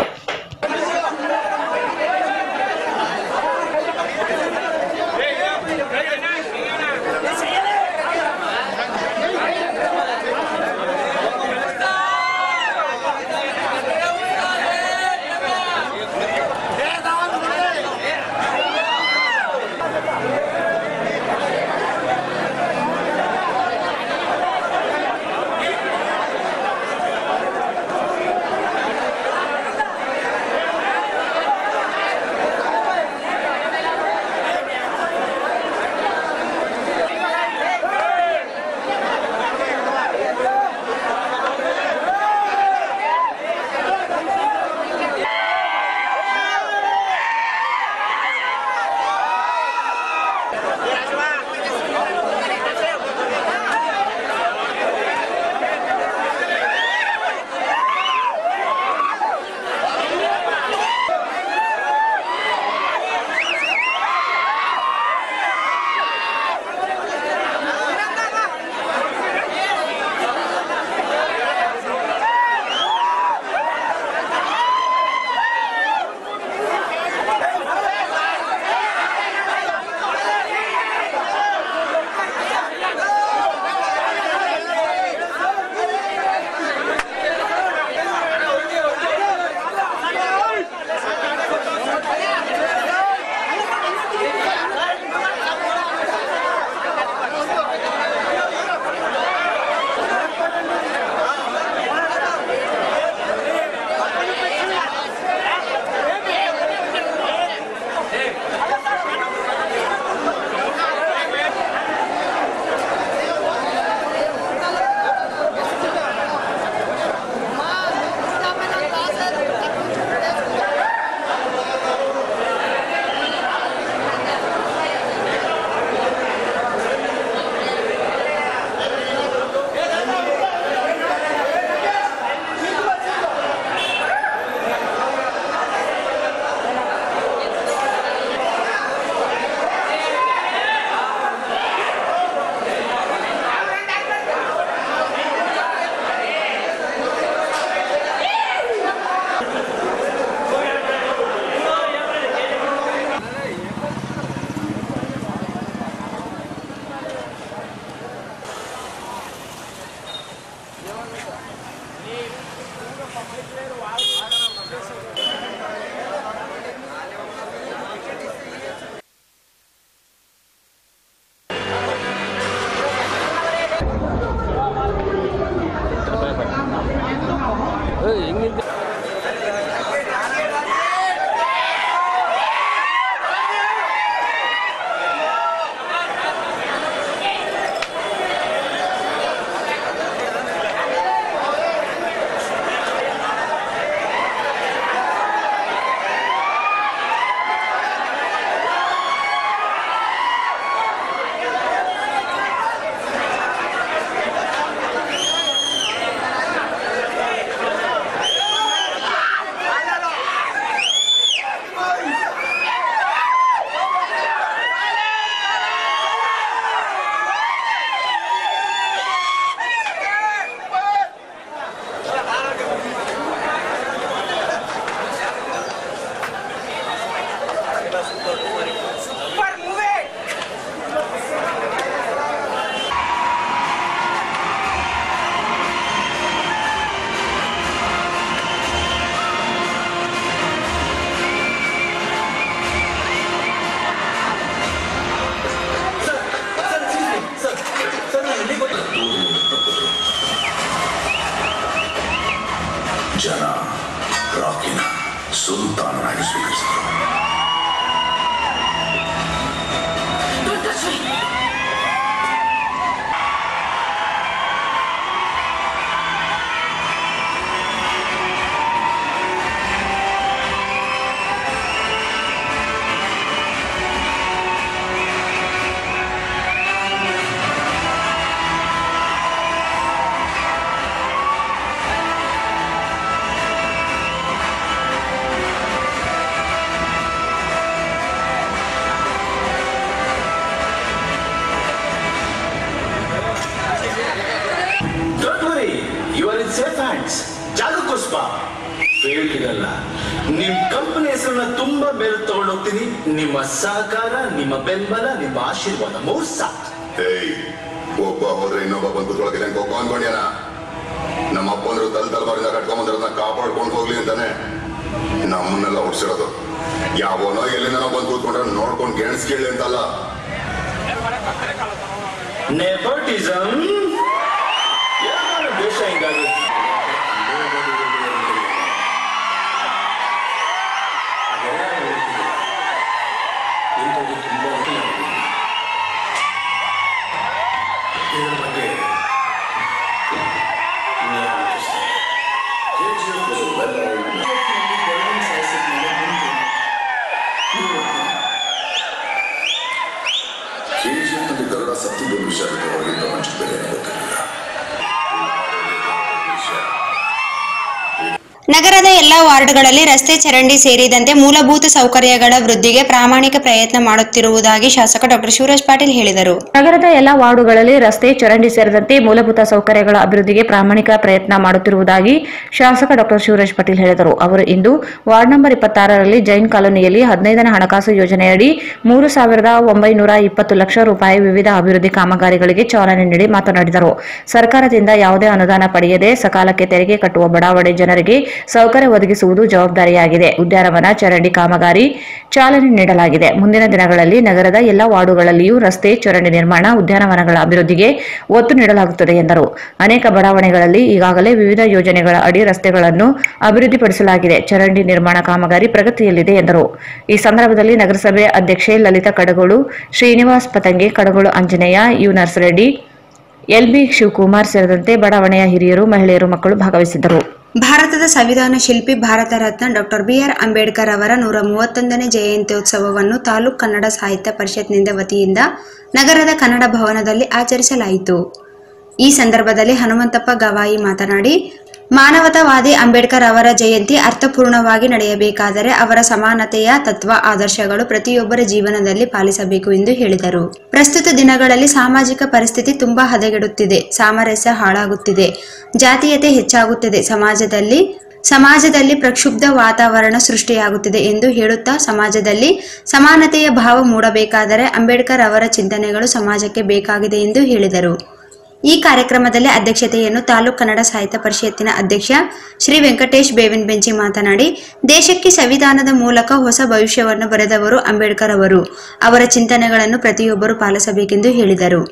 ¡Vamos! ತುಂಬಾ ಮೇಲೆ ತಗೊಂಡೋಗ್ತೀನಿ ನಿಮ್ಮ ಸಹಕಾರ ನಿಮ್ಮ ಬೆಂಬಲ ನಿಮ್ಮ ಆಶೀರ್ವಾದ ಮೂರ್ ಸಾಕು ಏಯ್ ಒಬ್ಬ ಹೋದ್ರೆ ಇನ್ನೊಬ್ಬ ಬಂದು ಕೂತ್ಕೊಳಕ್ಕೆ ಹೆಂಗ್ ಒಬ್ಬ ಅನ್ಕೊಂಡ್ಯಾನ ನಮ್ಮ ಅಪ್ಪಂದ್ರು ತಲ್ ತಲಬಾರಿಂದ ಕಟ್ಕೊಂಬಂದ್ರನ್ನ ಕಾಪಾಡ್ಕೊಂಡು ಹೋಗ್ಲಿ ಅಂತಾನೆ ನಮ್ಮನ್ನೆಲ್ಲ ಹುಡ್ಸಿರೋದು ಯಾವನೋ ಎಲ್ಲಿಂದನೋ ಬಂದು ಕೂತ್ಕೊಂಡ್ರೆ ನೋಡ್ಕೊಂಡು ಗೆಣಸ್ ಕೇಳಿ ಅಂತಲ್ಲ ನೆಪೋಟಿಸಮ್ ಯಾರ ದೇಶ ಹಿಂಗಾಗಿ ಇದ್ರ ಬಗ್ಗೆ ಕೆಜಿಎಫ್ನಲ್ಲಿ ಗರುಡ ಸತ್ತಿದ್ದ ವಿಷಯ ಹೊರಗೆ ಪ್ರಪಂಚದಲ್ಲಿ ಗೊತ್ತಿರಲಿಲ್ಲ ನಗರದ ಎಲ್ಲ ವಾರ್ಡ್ಗಳಲ್ಲಿ ರಸ್ತೆ ಚರಂಡಿ ಸೇರಿದಂತೆ ಮೂಲಭೂತ ಸೌಕರ್ಯಗಳ ವೃದ್ಧಿಗೆ ಪ್ರಾಮಾಣಿಕ ಪ್ರಯತ್ನ ಮಾಡುತ್ತಿರುವುದಾಗಿ ಶಾಸಕ ಡಾಕ್ಟರ್ ಶಿವರಾಜ್ ಪಾಟೀಲ್ ಹೇಳಿದರು ನಗರದ ಎಲ್ಲಾ ವಾರ್ಡುಗಳಲ್ಲಿ ರಸ್ತೆ ಚರಂಡಿ ಸೇರಿದಂತೆ ಮೂಲಭೂತ ಸೌಕರ್ಯಗಳ ಅಭಿವೃದ್ಧಿಗೆ ಪ್ರಾಮಾಣಿಕ ಪ್ರಯತ್ನ ಮಾಡುತ್ತಿರುವುದಾಗಿ ಶಾಸಕ ಡಾಕ್ಟರ್ ಶಿವರಾಜ್ ಪಾಟೀಲ್ ಹೇಳಿದರು ಅವರು ಇಂದು ವಾರ್ಡ್ ನಂಬರ್ ಇಪ್ಪತ್ತಾರರಲ್ಲಿ ಜೈನ್ ಕಾಲೋನಿಯಲ್ಲಿ ಹದಿನೈದನೇ ಹಣಕಾಸು ಯೋಜನೆಯಡಿ ಮೂರು ಸಾವಿರದ ಒಂಬೈನೂರ ಇಪ್ಪತ್ತು ಲಕ್ಷ ರೂಪಾಯಿ ವಿವಿಧ ಅಭಿವೃದ್ಧಿ ಕಾಮಗಾರಿಗಳಿಗೆ ಚಾಲನೆ ನೀಡಿ ಮಾತನಾಡಿದರು ಸರ್ಕಾರದಿಂದ ಯಾವುದೇ ಅನುದಾನ ಪಡೆಯದೆ ಸಕಾಲಕ್ಕೆ ತೆರಿಗೆ ಕಟ್ಟುವ ಬಡಾವಣೆ ಜನರಿಗೆ ಸೌಕರ್ಯ ಒದಗಿಸುವುದು ಜವಾಬ್ದಾರಿಯಾಗಿದೆ ಉದ್ಯಾನವನ ಚರಂಡಿ ಕಾಮಗಾರಿ ಚಾಲನೆ ನೀಡಲಾಗಿದೆ ಮುಂದಿನ ದಿನಗಳಲ್ಲಿ ನಗರದ ಎಲ್ಲ ವಾರ್ಡುಗಳಲ್ಲಿಯೂ ರಸ್ತೆ ಚರಂಡಿ ನಿರ್ಮಾಣ ಉದ್ಯಾನವನಗಳ ಅಭಿವೃದ್ಧಿಗೆ ಒತ್ತು ನೀಡಲಾಗುತ್ತದೆ ಎಂದರು ಅನೇಕ ಬಡಾವಣೆಗಳಲ್ಲಿ ಈಗಾಗಲೇ ವಿವಿಧ ಯೋಜನೆಗಳ ಅಡಿ ರಸ್ತೆಗಳನ್ನು ಅಭಿವೃದ್ಧಿಪಡಿಸಲಾಗಿದೆ ಚರಂಡಿ ನಿರ್ಮಾಣ ಕಾಮಗಾರಿ ಪ್ರಗತಿಯಲ್ಲಿದೆ ಎಂದರು ಈ ಸಂದರ್ಭದಲ್ಲಿ ನಗರಸಭೆ ಅಧ್ಯಕ್ಷೆ ಲಲಿತಾ ಕಡಗೋಳು ಶ್ರೀನಿವಾಸ್ ಪತಂಗೆ ಕಡಗೋಳು ಆಂಜನೇಯ ಯು ನರ್ಸರೆಡ್ಡಿ ಎಲ್ಬಿ ಶಿವಕುಮಾರ್ ಸೇರಿದಂತೆ ಬಡಾವಣೆಯ ಹಿರಿಯರು ಮಹಿಳೆಯರು ಮಕ್ಕಳು ಭಾಗವಹಿಸಿದ್ದರು ಭಾರತದ ಸಂವಿಧಾನ ಶಿಲ್ಪಿ ಭಾರತ ರತ್ನ ಡಾಕ್ಟರ್ ಬಿಆರ್ ಅಂಬೇಡ್ಕರ್ ಅವರ ನೂರ ಮೂವತ್ತೊಂದನೇ ಜಯಂತ್ಯೋತ್ಸವವನ್ನು ತಾಲೂಕು ಕನ್ನಡ ಸಾಹಿತ್ಯ ಪರಿಷತ್ನಿಂದ ವತಿಯಿಂದ ನಗರದ ಕನ್ನಡ ಭವನದಲ್ಲಿ ಆಚರಿಸಲಾಯಿತು ಈ ಸಂದರ್ಭದಲ್ಲಿ ಹನುಮಂತಪ್ಪ ಗವಾಯಿ ಮಾತನಾಡಿ ಮಾನವತಾವಾದಿ ಅಂಬೇಡ್ಕರ್ ಅವರ ಜಯಂತಿ ಅರ್ಥಪೂರ್ಣವಾಗಿ ನಡೆಯಬೇಕಾದರೆ ಅವರ ಸಮಾನತೆಯ ತತ್ವ ಆದರ್ಶಗಳು ಪ್ರತಿಯೊಬ್ಬರ ಜೀವನದಲ್ಲಿ ಪಾಲಿಸಬೇಕು ಎಂದು ಹೇಳಿದರು ಪ್ರಸ್ತುತ ದಿನಗಳಲ್ಲಿ ಸಾಮಾಜಿಕ ಪರಿಸ್ಥಿತಿ ತುಂಬಾ ಹದಗೆಡುತ್ತಿದೆ ಸಾಮರಸ್ಯ ಹಾಳಾಗುತ್ತಿದೆ ಜಾತೀಯತೆ ಹೆಚ್ಚಾಗುತ್ತಿದೆ ಸಮಾಜದಲ್ಲಿ ಸಮಾಜದಲ್ಲಿ ಪ್ರಕ್ಷುಬ್ಧ ವಾತಾವರಣ ಸೃಷ್ಟಿಯಾಗುತ್ತಿದೆ ಎಂದು ಹೇಳುತ್ತಾ ಸಮಾಜದಲ್ಲಿ ಸಮಾನತೆಯ ಭಾವ ಮೂಡಬೇಕಾದರೆ ಅಂಬೇಡ್ಕರ್ ಅವರ ಚಿಂತನೆಗಳು ಸಮಾಜಕ್ಕೆ ಬೇಕಾಗಿದೆ ಎಂದು ಹೇಳಿದರು ಈ ಕಾರ್ಯಕ್ರಮದಲ್ಲಿ ಅಧ್ಯಕ್ಷತೆಯನ್ನು ತಾಲೂಕು ಕನ್ನಡ ಸಾಹಿತ್ಯ ಪರಿಷತ್ತಿನ ಅಧ್ಯಕ್ಷ ಶ್ರೀ ವೆಂಕಟೇಶ್ ಬೇವಿನ ಬೆಂಚಿ ಮಾತನಾಡಿ ದೇಶಕ್ಕೆ ಸಂವಿಧಾನದ ಮೂಲಕ ಹೊಸ ಭವಿಷ್ಯವನ್ನು ಬರೆದವರು ಅಂಬೇಡ್ಕರ್ ಅವರು ಅವರ ಚಿಂತನೆಗಳನ್ನು ಪ್ರತಿಯೊಬ್ಬರು ಪಾಲಿಸಬೇಕೆಂದು ಹೇಳಿದರು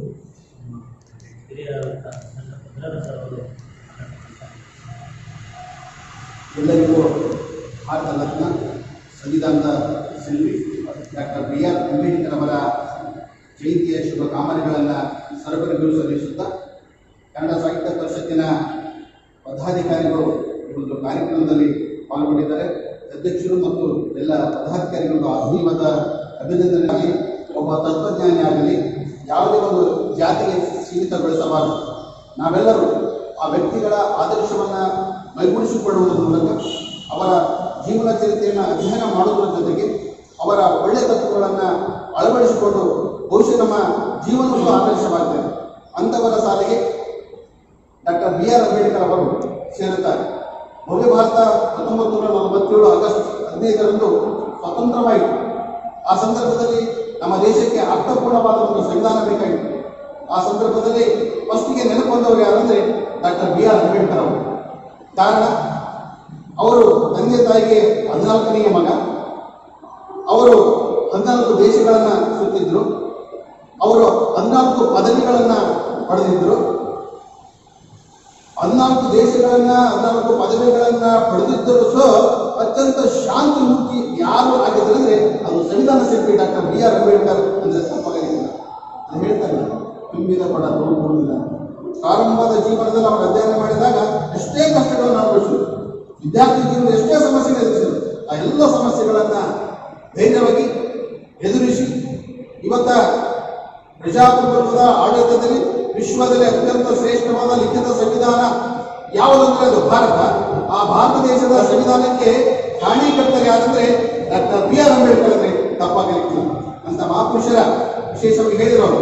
ಎಲ್ಲರಿಗೂ ಭಾರತ ರತ್ನ ಸಂವಿಧಾನದ ಶಿಲ್ಪಿ ಡಾಕ್ಟರ್ ಬಿ ಆರ್ ಅಂಬೇಡ್ಕರ್ ಅವರ ಜಯಂತಿಯ ಶುಭ ಕಾಮನೆಗಳನ್ನು ಸರಬರಾಜು ಸಲ್ಲಿಸುತ್ತಾ ಕನ್ನಡ ಸಾಹಿತ್ಯ ಪರಿಷತ್ತಿನ ಪದಾಧಿಕಾರಿಗಳು ಈ ಒಂದು ಕಾರ್ಯಕ್ರಮದಲ್ಲಿ ಪಾಲ್ಗೊಂಡಿದ್ದಾರೆ ಅಧ್ಯಕ್ಷರು ಮತ್ತು ಎಲ್ಲ ಪದಾಧಿಕಾರಿಗಳು ಆತ್ಮೀಯವಾದ ಅಭಿನಂದನೆ ಆಗಲಿ ಒಬ್ಬ ತತ್ವಜ್ಞಾನಿ ಆಗಲಿ ಯಾವುದೇ ಒಂದು ಜಾತಿಗೆ ಸೀಮಿತಗೊಳಿಸಬಾರದು ನಾವೆಲ್ಲರೂ ಆ ವ್ಯಕ್ತಿಗಳ ಆದರ್ಶವನ್ನು ಮೈಗೂಡಿಸಿಕೊಳ್ಳುವುದರ ಮೂಲಕ ಅವರ ಜೀವನ ಚರಿತ್ರೆಯನ್ನು ಅಧ್ಯಯನ ಮಾಡುವುದರ ಜೊತೆಗೆ ಅವರ ಒಳ್ಳೆಯ ತತ್ವಗಳನ್ನು ಅಳವಡಿಸಿಕೊಂಡು ಬಹುಶಃ ನಮ್ಮ ಜೀವನವೂ ಆದರ್ಶವಾಗ್ತದೆ ಅಂಥವರ ಸಾಲಿಗೆ ಡಾಕ್ಟರ್ ಬಿ ಆರ್ ಅಂಬೇಡ್ಕರ್ ಅವರು ಸೇರುತ್ತಾರೆ ಭವ್ಯ ಭಾರತ ಹತ್ತೊಂಬತ್ತು ನೂರ ನಲವತ್ತೇಳು ಆಗಸ್ಟ್ ಹದಿನೈದರಂದು ಸ್ವತಂತ್ರವಾಯಿತು ಆ ಸಂದರ್ಭದಲ್ಲಿ ನಮ್ಮ ದೇಶಕ್ಕೆ ಅರ್ಥಪೂರ್ಣವಾದ ಒಂದು ಸಂವಿಧಾನ ಬೇಕಾಗಿತ್ತು ಆ ಸಂದರ್ಭದಲ್ಲಿ ಫಸ್ಟಿಗೆ ನೆನಪು ಬಂದವರು ಯಾರಂದ್ರೆ ಡಾಕ್ಟರ್ ಬಿ ಆರ್ ಅಂಬೇಡ್ಕರ್ ಅವರು ಕಾರಣ ಅವರು ತಂದೆ ತಾಯಿಗೆ ಹದಿನಾಲ್ಕನೆಯ ಮಗ ಅವರು ಹದಿನಾಲ್ಕು ದೇಶಗಳನ್ನು ಸುತ್ತಿದ್ರು ಅವರು ಹದಿನಾಲ್ಕು ಪದವಿಗಳನ್ನು ಪಡೆದಿದ್ರು ಹದಿನಾಲ್ಕು ದೇಶಗಳನ್ನ ಹದಿನಾಲ್ಕು ಪದವಿಗಳನ್ನ ಪಡೆದಿದ್ದರೂ ಸಹ ಅತ್ಯಂತ ಶಾಂತಿ ಮೂರ್ತಿ ಯಾರು ಆಗಿದ್ರು ಅಂದ್ರೆ ಅದು ಸಂವಿಧಾನ ಶಿಲ್ಪಿ ಡಾಕ್ಟರ್ ಬಿ ಆರ್ ಅಂಬೇಡ್ಕರ್ ಅಂದ್ರೆ ತಪ್ಪಾಗಿಲ್ಲ ಅದು ಹೇಳ್ತಾರೆ ತುಂಬಿದ ಪಡ ನೋಡುವುದಿಲ್ಲ ಪ್ರಾರಂಭದ ಜೀವನದಲ್ಲಿ ಅವರು ಅಧ್ಯಯನ ಮಾಡಿದಾಗ ಎಷ್ಟೇ ಕಷ್ಟಗಳನ್ನು ಅನುಭವಿಸಿದ್ರು ವಿದ್ಯಾರ್ಥಿ ಜೀವನದ ಎಷ್ಟೇ ಸಮಸ್ಯೆಗಳು ಎದುರಿಸಿದ್ರು ಆ ಎಲ್ಲ ಸಮಸ್ಯೆಗಳನ್ನ ಧೈರ್ಯವಾಗಿ ಎದುರಿಸಿ ಇವತ್ತ ಪ್ರಜಾಪ್ರಭುತ್ವದ ಆಡಳಿತದಲ್ಲಿ ವಿಶ್ವದಲ್ಲಿ ಅತ್ಯಂತ ಶ್ರೇಷ್ಠವಾದ ಲಿಖಿತ ಸಂವಿಧಾನ ಯಾವುದಂದ್ರೆ ಅದು ಭಾರತ ಆ ಭಾರತ ದೇಶದ ಸಂವಿಧಾನಕ್ಕೆ ಕಾರಣೀಕರ್ತರು ಯಾರಂದ್ರೆ ಡಾಕ್ಟರ್ ಬಿ ಆರ್ ಅಂಬೇಡ್ಕರ್ ಅಂದ್ರೆ ತಪ್ಪಾಗಲಿಕ್ಕಿಲ್ಲ ಅಂತ ಮಹಾಪುರುಷರ ವಿಶೇಷವಾಗಿ ಹೇಳಿರೋರು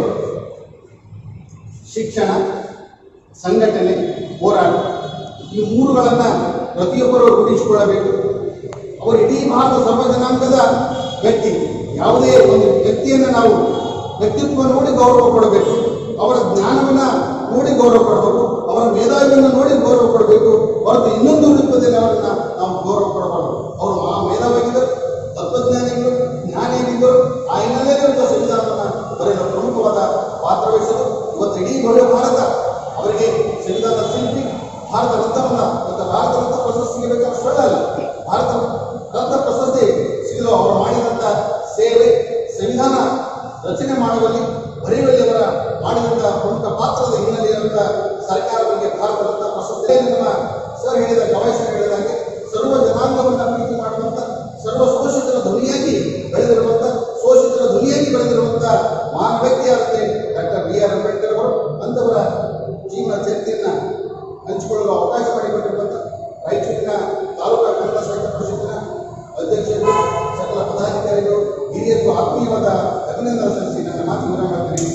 ಶಿಕ್ಷಣ ಸಂಘಟನೆ ಹೋರಾಟ ಈ ಮೂರುಗಳನ್ನ ಪ್ರತಿಯೊಬ್ಬರು ರೂಢಿಸಿಕೊಳ್ಳಬೇಕು ಅವರು ಇಡೀ ಭಾರತ ಸರ್ವ ಜನಾಂಗದ ವ್ಯಕ್ತಿ ಯಾವುದೇ ಒಂದು ವ್ಯಕ್ತಿಯನ್ನು ನಾವು ವ್ಯಕ್ತಿತ್ವ ನೋಡಿ ಗೌರವ ಕೊಡಬೇಕು ಅವರ ಜ್ಞಾನವನ್ನ ನೋಡಿ ಗೌರವ ಕೊಡಬೇಕು ಅವರ ಮೇಧಾವಿಯನ್ನು ನೋಡಿ ಗೌರವ ಕೊಡಬೇಕು ಹೊರತು ಇನ್ನೊಂದು ರೂಪದಲ್ಲಿ ಅವರನ್ನ ನಾವು ಗೌರವ ಕೊಡಬಾರದು ಅವರು ಮಹಾ ಮೇಧಾವಿಗಿದ್ದರು ತತ್ವಜ್ಞಾನಿಗಳು ಜ್ಞಾನಿಯಾಗಿದ್ದರು ಆ ಹಿನ್ನೆಲೆಯಲ್ಲಿ ಸಂವಿಧಾನವನ್ನ ಬರೆಯಲು ಪ್ರಮುಖವಾದ ಪಾತ್ರ ವಹಿಸಿದರು ಇವತ್ತು ಇಡೀ ಭವ್ಯ ಭಾರತ ಅವರಿಗೆ ಸಂವಿಧಾನದ ಶಿಲ್ಪಿ ಭಾರತ ರತ್ನವನ್ನ ಮತ್ತು ಭಾರತ ರತ್ನ ಪ್ರಶಸ್ತಿ ಸಿಗಬೇಕಾದ್ರೆ ಸುಳ್ಳ ಅಲ್ಲ ಭಾರತ ರತ್ನ ಪ್ರಶಸ್ತಿ ಸಿಗಲು ಅವರು ಮಾಡಿದಂತ ಸೇವೆ ಸಂವಿಧಾನ ರಚನೆ ಮಾಡುವಲ್ಲಿ ಬರೆಯುವಲ್ಲಿ ಅವರ ಮಾಡಿದಂತ ಪ್ರಮುಖ ಪಾತ್ರದ ಹಿನ್ನೆಲೆಯಾದಂತ ಸರ್ಕಾರಗಳಿಗೆ ಭಾರತ ರತ್ನ ಪ್ರಶಸ್ತಿ ನಮ್ಮ ಸರ್ ಹೇಳಿದ ಗವಾಯಿ ಸರ್ ಹೇಳಿದಾಗೆ ಸರ್ವ ಜನಾಂಗವನ್ನ ಪ್ರೀತಿ ಮಾಡುವಂತ ಸರ್ವ ಶೋಷಿತರ ಧ್ವನಿಯಾಗಿ ಬೆಳೆದಿರುವಂತ ಶೋಷಿತರ ಧ್ವನಿಯಾಗಿ ಬೆಳೆದಿರುವಂತ ಮಹಾನ್ ವ್ಯಕ್ತಿಯಾದಂತೆ ಡಾಕ್ಟರ್ ಬಿ ಆರ್ ಅಂಬೇಡ್ಕರ್ ಅವರು ಅಂತವರ ಜೀವನ ಚರಿತ್ರೆಯನ್ನ ಹಂಚಿಕೊಳ್ಳಲು ಅವಕಾಶ ಮಾಡಿಕೊಟ್ಟಿರುವಂತ ರಾಯಚೂರಿನ ತಾಲೂಕಾ ಕನ್ನಡ ಸಾಹಿತ್ಯ ಪರಿಷತ್ತಿನ ಅಧ್ಯಕ್ಷರು ಸಕಲ ಪದಾಧಿಕಾರಿಗಳು ಹಿರಿಯರು ಆತ್ಮೀಯವಾದ ಅಭಿನಂದನೆ ಸಲ್ಲಿಸಿ ನನ್ನ ಮಾತು ವಿರಾಮ ಮಾಡ್ತೀನಿ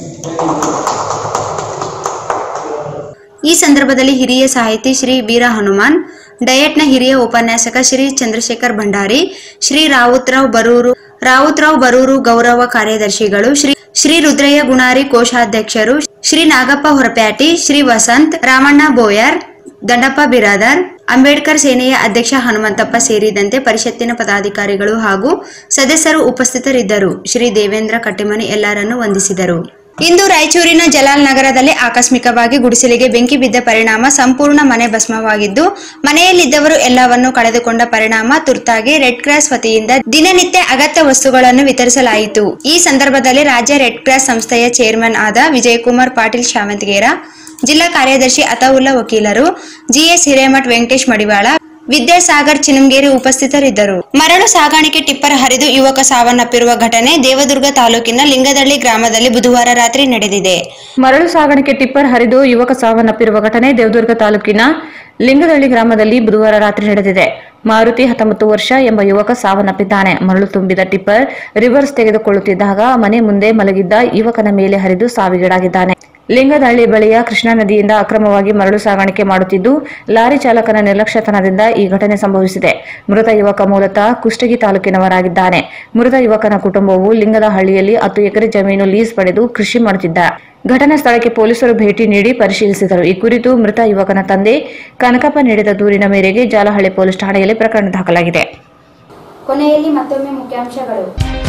ಈ ಸಂದರ್ಭದಲ್ಲಿ ಹಿರಿಯ ಸಾಹಿತಿ ಶ್ರೀ ವೀರ ಹನುಮಾನ್ ಡಯಟ್ನ ಹಿರಿಯ ಉಪನ್ಯಾಸಕ ಶ್ರೀ ಚಂದ್ರಶೇಖರ್ ಭಂಡಾರಿ ಶ್ರೀ ರಾವುತ್ರಾವ್ ಬರೂರು ರಾವುತ್ರಾವ್ ಬರೂರು ಗೌರವ ಕಾರ್ಯದರ್ಶಿಗಳು ಶ್ರೀ ಶ್ರೀ ರುದ್ರಯ್ಯ ಗುಣಾರಿ ಕೋಶಾಧ್ಯಕ್ಷರು ಶ್ರೀ ನಾಗಪ್ಪ ಹೊರಪ್ಯಾಟಿ ಶ್ರೀ ವಸಂತ್ ರಾಮಣ್ಣ ಬೋಯಾರ್ ದಂಡಪ್ಪ ಬಿರಾದರ್ ಅಂಬೇಡ್ಕರ್ ಸೇನೆಯ ಅಧ್ಯಕ್ಷ ಹನುಮಂತಪ್ಪ ಸೇರಿದಂತೆ ಪರಿಷತ್ತಿನ ಪದಾಧಿಕಾರಿಗಳು ಹಾಗೂ ಸದಸ್ಯರು ಉಪಸ್ಥಿತರಿದ್ದರು ಶ್ರೀ ದೇವೇಂದ್ರ ಕಟ್ಟಿಮನಿ ಎಲ್ಲರನ್ನೂ ವಂದಿಸಿದರು ಇಂದು ರಾಯಚೂರಿನ ಜಲಾಲ್ ನಗರದಲ್ಲಿ ಆಕಸ್ಮಿಕವಾಗಿ ಗುಡಿಸಲಿಗೆ ಬೆಂಕಿ ಬಿದ್ದ ಪರಿಣಾಮ ಸಂಪೂರ್ಣ ಮನೆ ಭಸ್ಮವಾಗಿದ್ದು ಮನೆಯಲ್ಲಿದ್ದವರು ಎಲ್ಲವನ್ನು ಕಳೆದುಕೊಂಡ ಪರಿಣಾಮ ತುರ್ತಾಗಿ ರೆಡ್ ಕ್ರಾಸ್ ವತಿಯಿಂದ ದಿನನಿತ್ಯ ಅಗತ್ಯ ವಸ್ತುಗಳನ್ನು ವಿತರಿಸಲಾಯಿತು ಈ ಸಂದರ್ಭದಲ್ಲಿ ರಾಜ್ಯ ರೆಡ್ ಕ್ರಾಸ್ ಸಂಸ್ಥೆಯ ಚೇರ್ಮನ್ ಆದ ವಿಜಯಕುಮಾರ್ ಪಾಟೀಲ್ ಶಾವಂತಗೇರ ಜಿಲ್ಲಾ ಕಾರ್ಯದರ್ಶಿ ಅತಾವುಲ್ಲಾ ವಕೀಲರು ಜಿಎಸ್ ಹಿರೇಮಠ್ ವೆಂಕಟೇಶ್ ಮಡಿವಾಳ ವಿದ್ಯಾಸಾಗರ್ ಚಿನಂಗೇರಿ ಉಪಸ್ಥಿತರಿದ್ದರು ಮರಳು ಸಾಗಾಣಿಕೆ ಟಿಪ್ಪರ್ ಹರಿದು ಯುವಕ ಸಾವನ್ನಪ್ಪಿರುವ ಘಟನೆ ದೇವದುರ್ಗ ತಾಲೂಕಿನ ಲಿಂಗದಳ್ಳಿ ಗ್ರಾಮದಲ್ಲಿ ಬುಧವಾರ ರಾತ್ರಿ ನಡೆದಿದೆ ಮರಳು ಸಾಗಾಣಿಕೆ ಟಿಪ್ಪರ್ ಹರಿದು ಯುವಕ ಸಾವನ್ನಪ್ಪಿರುವ ಘಟನೆ ದೇವದುರ್ಗ ತಾಲೂಕಿನ ಲಿಂಗದಳ್ಳಿ ಗ್ರಾಮದಲ್ಲಿ ಬುಧವಾರ ರಾತ್ರಿ ನಡೆದಿದೆ ಮಾರುತಿ ಹತ್ತೊಂಬತ್ತು ವರ್ಷ ಎಂಬ ಯುವಕ ಸಾವನ್ನಪ್ಪಿದ್ದಾನೆ ಮರಳು ತುಂಬಿದ ಟಿಪ್ಪರ್ ರಿವರ್ಸ್ ತೆಗೆದುಕೊಳ್ಳುತ್ತಿದ್ದಾಗ ಮನೆ ಮುಂದೆ ಮಲಗಿದ್ದ ಯುವಕನ ಮೇಲೆ ಹರಿದು ಸಾವಿಗೀಡಾಗಿದ್ದಾನೆ ಲಿಂಗದಹಳ್ಳಿ ಬಳಿಯ ಕೃಷ್ಣಾ ನದಿಯಿಂದ ಅಕ್ರಮವಾಗಿ ಮರಳು ಸಾಗಾಣಿಕೆ ಮಾಡುತ್ತಿದ್ದು ಲಾರಿ ಚಾಲಕನ ನಿರ್ಲಕ್ಷ್ಯತನದಿಂದ ಈ ಘಟನೆ ಸಂಭವಿಸಿದೆ ಮೃತ ಯುವಕ ಮೂಲತಃ ಕುಷ್ಟಗಿ ತಾಲೂಕಿನವರಾಗಿದ್ದಾನೆ ಮೃತ ಯುವಕನ ಕುಟುಂಬವು ಲಿಂಗದಹಳ್ಳಿಯಲ್ಲಿ ಹತ್ತು ಎಕರೆ ಜಮೀನು ಲೀಸ್ ಪಡೆದು ಕೃಷಿ ಮಾಡುತ್ತಿದ್ದ ಘಟನಾ ಸ್ಥಳಕ್ಕೆ ಪೊಲೀಸರು ಭೇಟಿ ನೀಡಿ ಪರಿಶೀಲಿಸಿದರು ಈ ಕುರಿತು ಮೃತ ಯುವಕನ ತಂದೆ ಕನಕಪ್ಪ ನೀಡಿದ ದೂರಿನ ಮೇರೆಗೆ ಜಾಲಹಳ್ಳಿ ಪೊಲೀಸ್ ಠಾಣೆಯಲ್ಲಿ ಪ್ರಕರಣ ದಾಖಲಾಗಿದೆ ಕೊನೆಯಲ್ಲಿ ಮತ್ತೊಮ್ಮೆ ಮುಖ್ಯಾಂಶಗಳು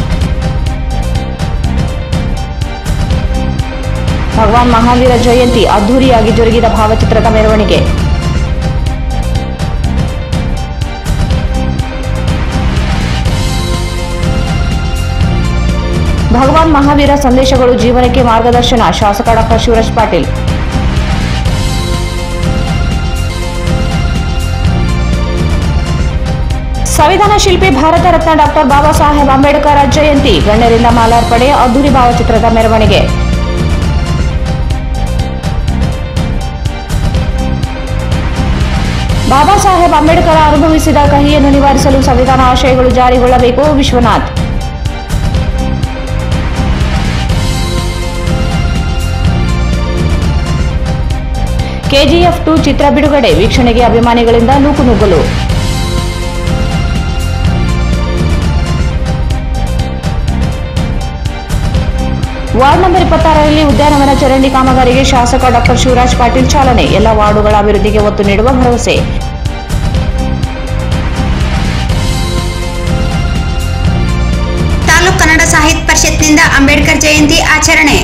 ಭಗವಾನ್ ಮಹಾವೀರ ಜಯಂತಿ ಅದ್ದೂರಿಯಾಗಿ ಜರುಗಿದ ಭಾವಚಿತ್ರದ ಮೆರವಣಿಗೆ ಭಗವಾನ್ ಮಹಾವೀರ ಸಂದೇಶಗಳು ಜೀವನಕ್ಕೆ ಮಾರ್ಗದರ್ಶನ ಶಾಸಕ ಡಾಕ್ಟರ್ ಶಿವರಾಜ್ ಪಾಟೀಲ್ ಸಂವಿಧಾನ ಶಿಲ್ಪಿ ಭಾರತ ರತ್ನ ಡಾಕ್ಟರ್ ಬಾಬಾ ಸಾಹೇಬ್ ಅಂಬೇಡ್ಕರ್ ಜಯಂತಿ ಗಣ್ಯರಿಂದ ಮಾಲಾರ್ಪಣೆ ಅದ್ದೂರಿ ಭಾವಚಿತ್ರದ ಮೆರವಣಿಗೆ ಬಾಬಾ ಸಾಹೇಬ್ ಅಂಬೇಡ್ಕರ್ ಅನುಭವಿಸಿದ ಕಹಿಯನ್ನು ನಿವಾರಿಸಲು ಸಂವಿಧಾನ ಆಶಯಗಳು ಜಾರಿಗೊಳ್ಳಬೇಕು ವಿಶ್ವನಾಥ್ ಕೆಜಿಎಫ್ ಟು ಚಿತ್ರ ಬಿಡುಗಡೆ ವೀಕ್ಷಣೆಗೆ ಅಭಿಮಾನಿಗಳಿಂದ ನೂಕುನುಗ್ಗಲು ವಾರ್ಡ್ ನಂಬರ್ ಇಪ್ಪತ್ತಾರರಲ್ಲಿ ಉದ್ಯಾನವನ ಚರಂಡಿ ಕಾಮಗಾರಿಗೆ ಶಾಸಕ ಡಾಕ್ಟರ್ ಶಿವರಾಜ್ ಪಾಟೀಲ್ ಚಾಲನೆ ಎಲ್ಲ ವಾರ್ಡುಗಳ ಅಭಿವೃದ್ಧಿಗೆ ಒತ್ತು ನೀಡುವ ಭರವಸೆ ತಾಲೂಕ್ ಕನ್ನಡ ಸಾಹಿತ್ಯ ಪರಿಷತ್ನಿಂದ ಅಂಬೇಡ್ಕರ್ ಜಯಂತಿ ಆಚರಣೆ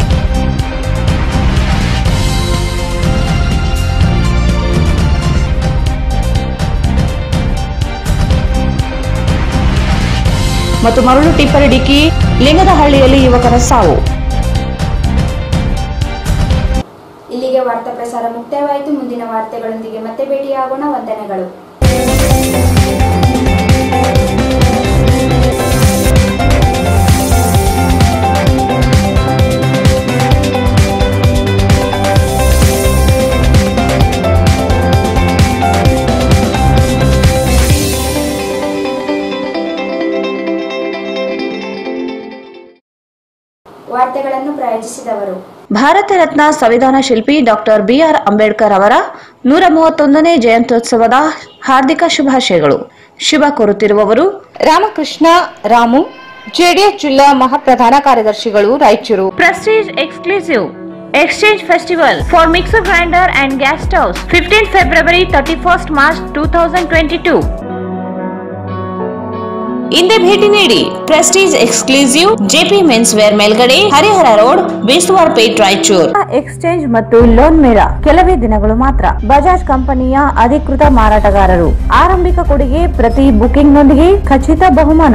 ಮತ್ತು ಮರಳು ಟಿಪ್ಪರ್ ಡಿಕ್ಕಿ ಲಿಂಗದಹಳ್ಳಿಯಲ್ಲಿ ಯುವಕರ ಸಾವು ಇಲ್ಲಿಗೆ ವಾರ್ತಾ ಪ್ರಸಾರ ಮುಕ್ತಾಯವಾಯಿತು ಮುಂದಿನ ವಾರ್ತೆಗಳೊಂದಿಗೆ ಮತ್ತೆ ಭೇಟಿಯಾಗೋಣ ವಂದನೆಗಳು ವಾರ್ತೆಗಳನ್ನು ಪ್ರಾಯೋಜಿಸಿದವರು ಭಾರತ ರತ್ನ ಸಂವಿಧಾನ ಶಿಲ್ಪಿ ಡಾಕ್ಟರ್ ಬಿಆರ್ ಅಂಬೇಡ್ಕರ್ ಅವರ ನೂರ ಮೂವತ್ತೊಂದನೇ ಜಯಂತ್ಯೋತ್ಸವದ ಹಾರ್ದಿಕ ಶುಭಾಶಯಗಳು ಶುಭ ಕೋರುತ್ತಿರುವವರು ರಾಮಕೃಷ್ಣ ರಾಮು ಜೆಡಿಎಸ್ ಜಿಲ್ಲಾ ಮಹಾಪ್ರಧಾನ ಕಾರ್ಯದರ್ಶಿಗಳು Raichur prestige exclusive exchange festival for mixer grinder and gas stoves fifteen February thirty first March two thousand twenty two ಹಿಂದೆ ಭೇಟಿ ನೀಡಿ prestige exclusive JP men's wear ಮೇಲ್ಗಡೆ ಹರಿಹರ ರೋಡ್ ಬೇಸ್ವಾರ್ ಪೇಟ್ ರಾಯಚೂರ್ ಎಕ್ಸ್ಚೇಂಜ್ ಮತ್ತು ಲೋನ್ ಮೇಳ ಕೆಲವೇ ದಿನಗಳು ಮಾತ್ರ ಬಜಾಜ್ ಕಂಪನಿಯ ಅಧಿಕೃತ ಮಾರಾಟಗಾರರು ಆರಂಭಿಕ ಕೊಡುಗೆ ಪ್ರತಿ ಬುಕಿಂಗ್ನೊಂದಿಗೆ ಖಚಿತ ಬಹುಮಾನ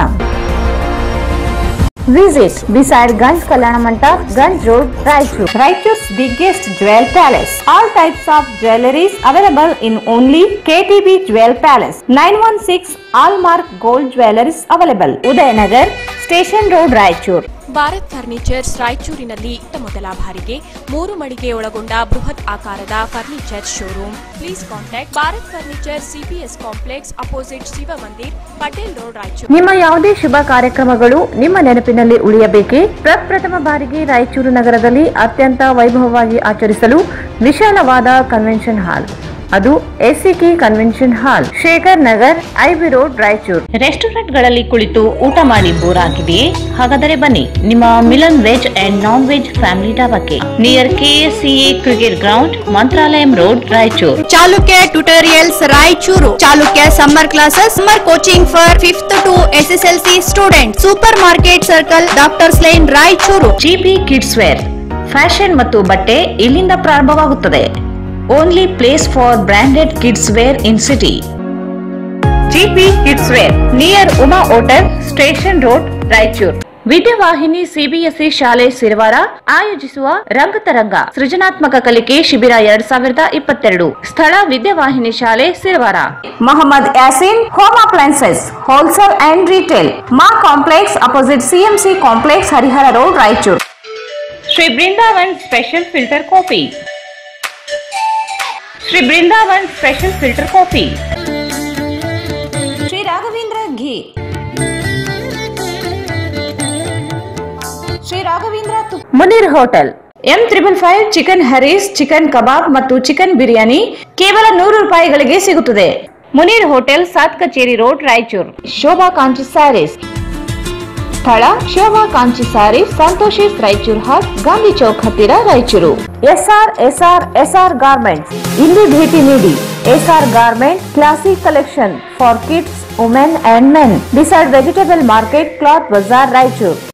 visit beside Ganj Kalyana Mantapa Ganj road Raichur Raichur's biggest jewel palace all types of jewelleries available in only KTB jewel palace nine one six hallmark gold jewelleries available Udayanagar station road Raichur Bharat furnitures ರಾಯಚೂರಿನಲ್ಲಿ ಇತ್ತ ಮೊದಲ ಬಾರಿಗೆ ಮೂರು ಮಳಿಗೆ ಒಳಗೊಂಡ ಬೃಹತ್ ಆಕಾರದ furniture showroom please contact Bharat furniture CPS complex opposite Shiva Mandir Patel road Raichur ನಿಮ್ಮ ಯಾವುದೇ ಶುಭ ಕಾರ್ಯಕ್ರಮಗಳು ನಿಮ್ಮ ನೆನಪಿನಲ್ಲಿ ಉಳಿಯಬೇಕೇ ಪ್ರಪ್ರಥಮ ಬಾರಿಗೆ ರಾಯಚೂರು ನಗರದಲ್ಲಿ ಅತ್ಯಂತ ವೈಭವವಾಗಿ ಆಚರಿಸಲು ವಿಶಾಲವಾದ ಕನ್ವೆನ್ಷನ್ ಹಾಲ್ ಅದು ACK convention hall Shekhar Nagar IB road Raichur ರೆಸ್ಟೋರೆಂಟ್ಗಳಲ್ಲಿ ಕುಳಿತು ಊಟ ಮಾಡಿ ಬೋರ್ ಆಗಿದೆಯೇ ಹಾಗಾದರೆ ಬನ್ನಿ ನಿಮ್ಮ Milan veg and non veg family ಡಾಬಾಕ್ಕೆ near KSCA cricket ground Mantralayam road Raichur Chalukya tutorials Raichur Chalukya summer classes summer coaching for fifth to SSLC student super market circle doctors line Raichur GP kids wear fashion ಮತ್ತು ಬಟ್ಟೆ ಇಲ್ಲಿಂದ ಪ್ರಾರಂಭವಾಗುತ್ತದೆ only place for branded kids wear in city GP kids wear near Uma hotel station road Raichur Vidyavahini CBSE ಶಾಲೆ ಸಿರವಾರ ಆಯೋಜಿಸುವ ರಂಗತರಂಗ ಸೃಜನಾತ್ಮಕ ಕಲಿಕೆ ಶಿಬಿರ ಎರಡ್ ಸಾವಿರದ ಇಪ್ಪತ್ತೆರಡು ಸ್ಥಳ ವಿದ್ಯಾವಾಹಿನಿ ಶಾಲೆ Sirwar Mohammed Yasin home appliances wholesale and retail ಮಾ complex opposite CMC complex Harihara road Raichur Shri Brindavan special filter coffee Shri Brindavan special filter coffee Shri Raghavendra ಘೀ ಶ್ರೀ ರಾಘವೇಂದ್ರ ತುಪ್ಪ Munir hotel M triple five chicken ಹರೀಸ್ chicken ಕಬಾಬ್ ಮತ್ತು ಚಿಕನ್ ಬಿರಿಯಾನಿ ಕೇವಲ ನೂರು ರೂಪಾಯಿಗಳಿಗೆ ಸಿಗುತ್ತದೆ ಮುನೀರ್ ಹೋಟೆಲ್ ಸಾತ್ ಕಚೇರಿ ರೋಡ್ ರಾಯಚೂರು ಶೋಭಾ ಕಾಂಚಿ ಸ್ಯಾರೀಸ್ ಸ್ಥಳ ಶೋಭಾ ಕಾಂಚಿ ಸ್ಯಾರೀಸ್ ಸಂತೋಷಿಸ್ ರಾಯಚೂರು ಹಾಟ್ ಗಾಂಧಿ ಚೌಕ್ ಹತ್ತಿರ Raichur SR SR SR garments ಇಲ್ಲಿ ಭೇಟಿ ನೀಡಿ SR garment classic collection for kids women and men beside vegetable market cloth Bazaar Raichur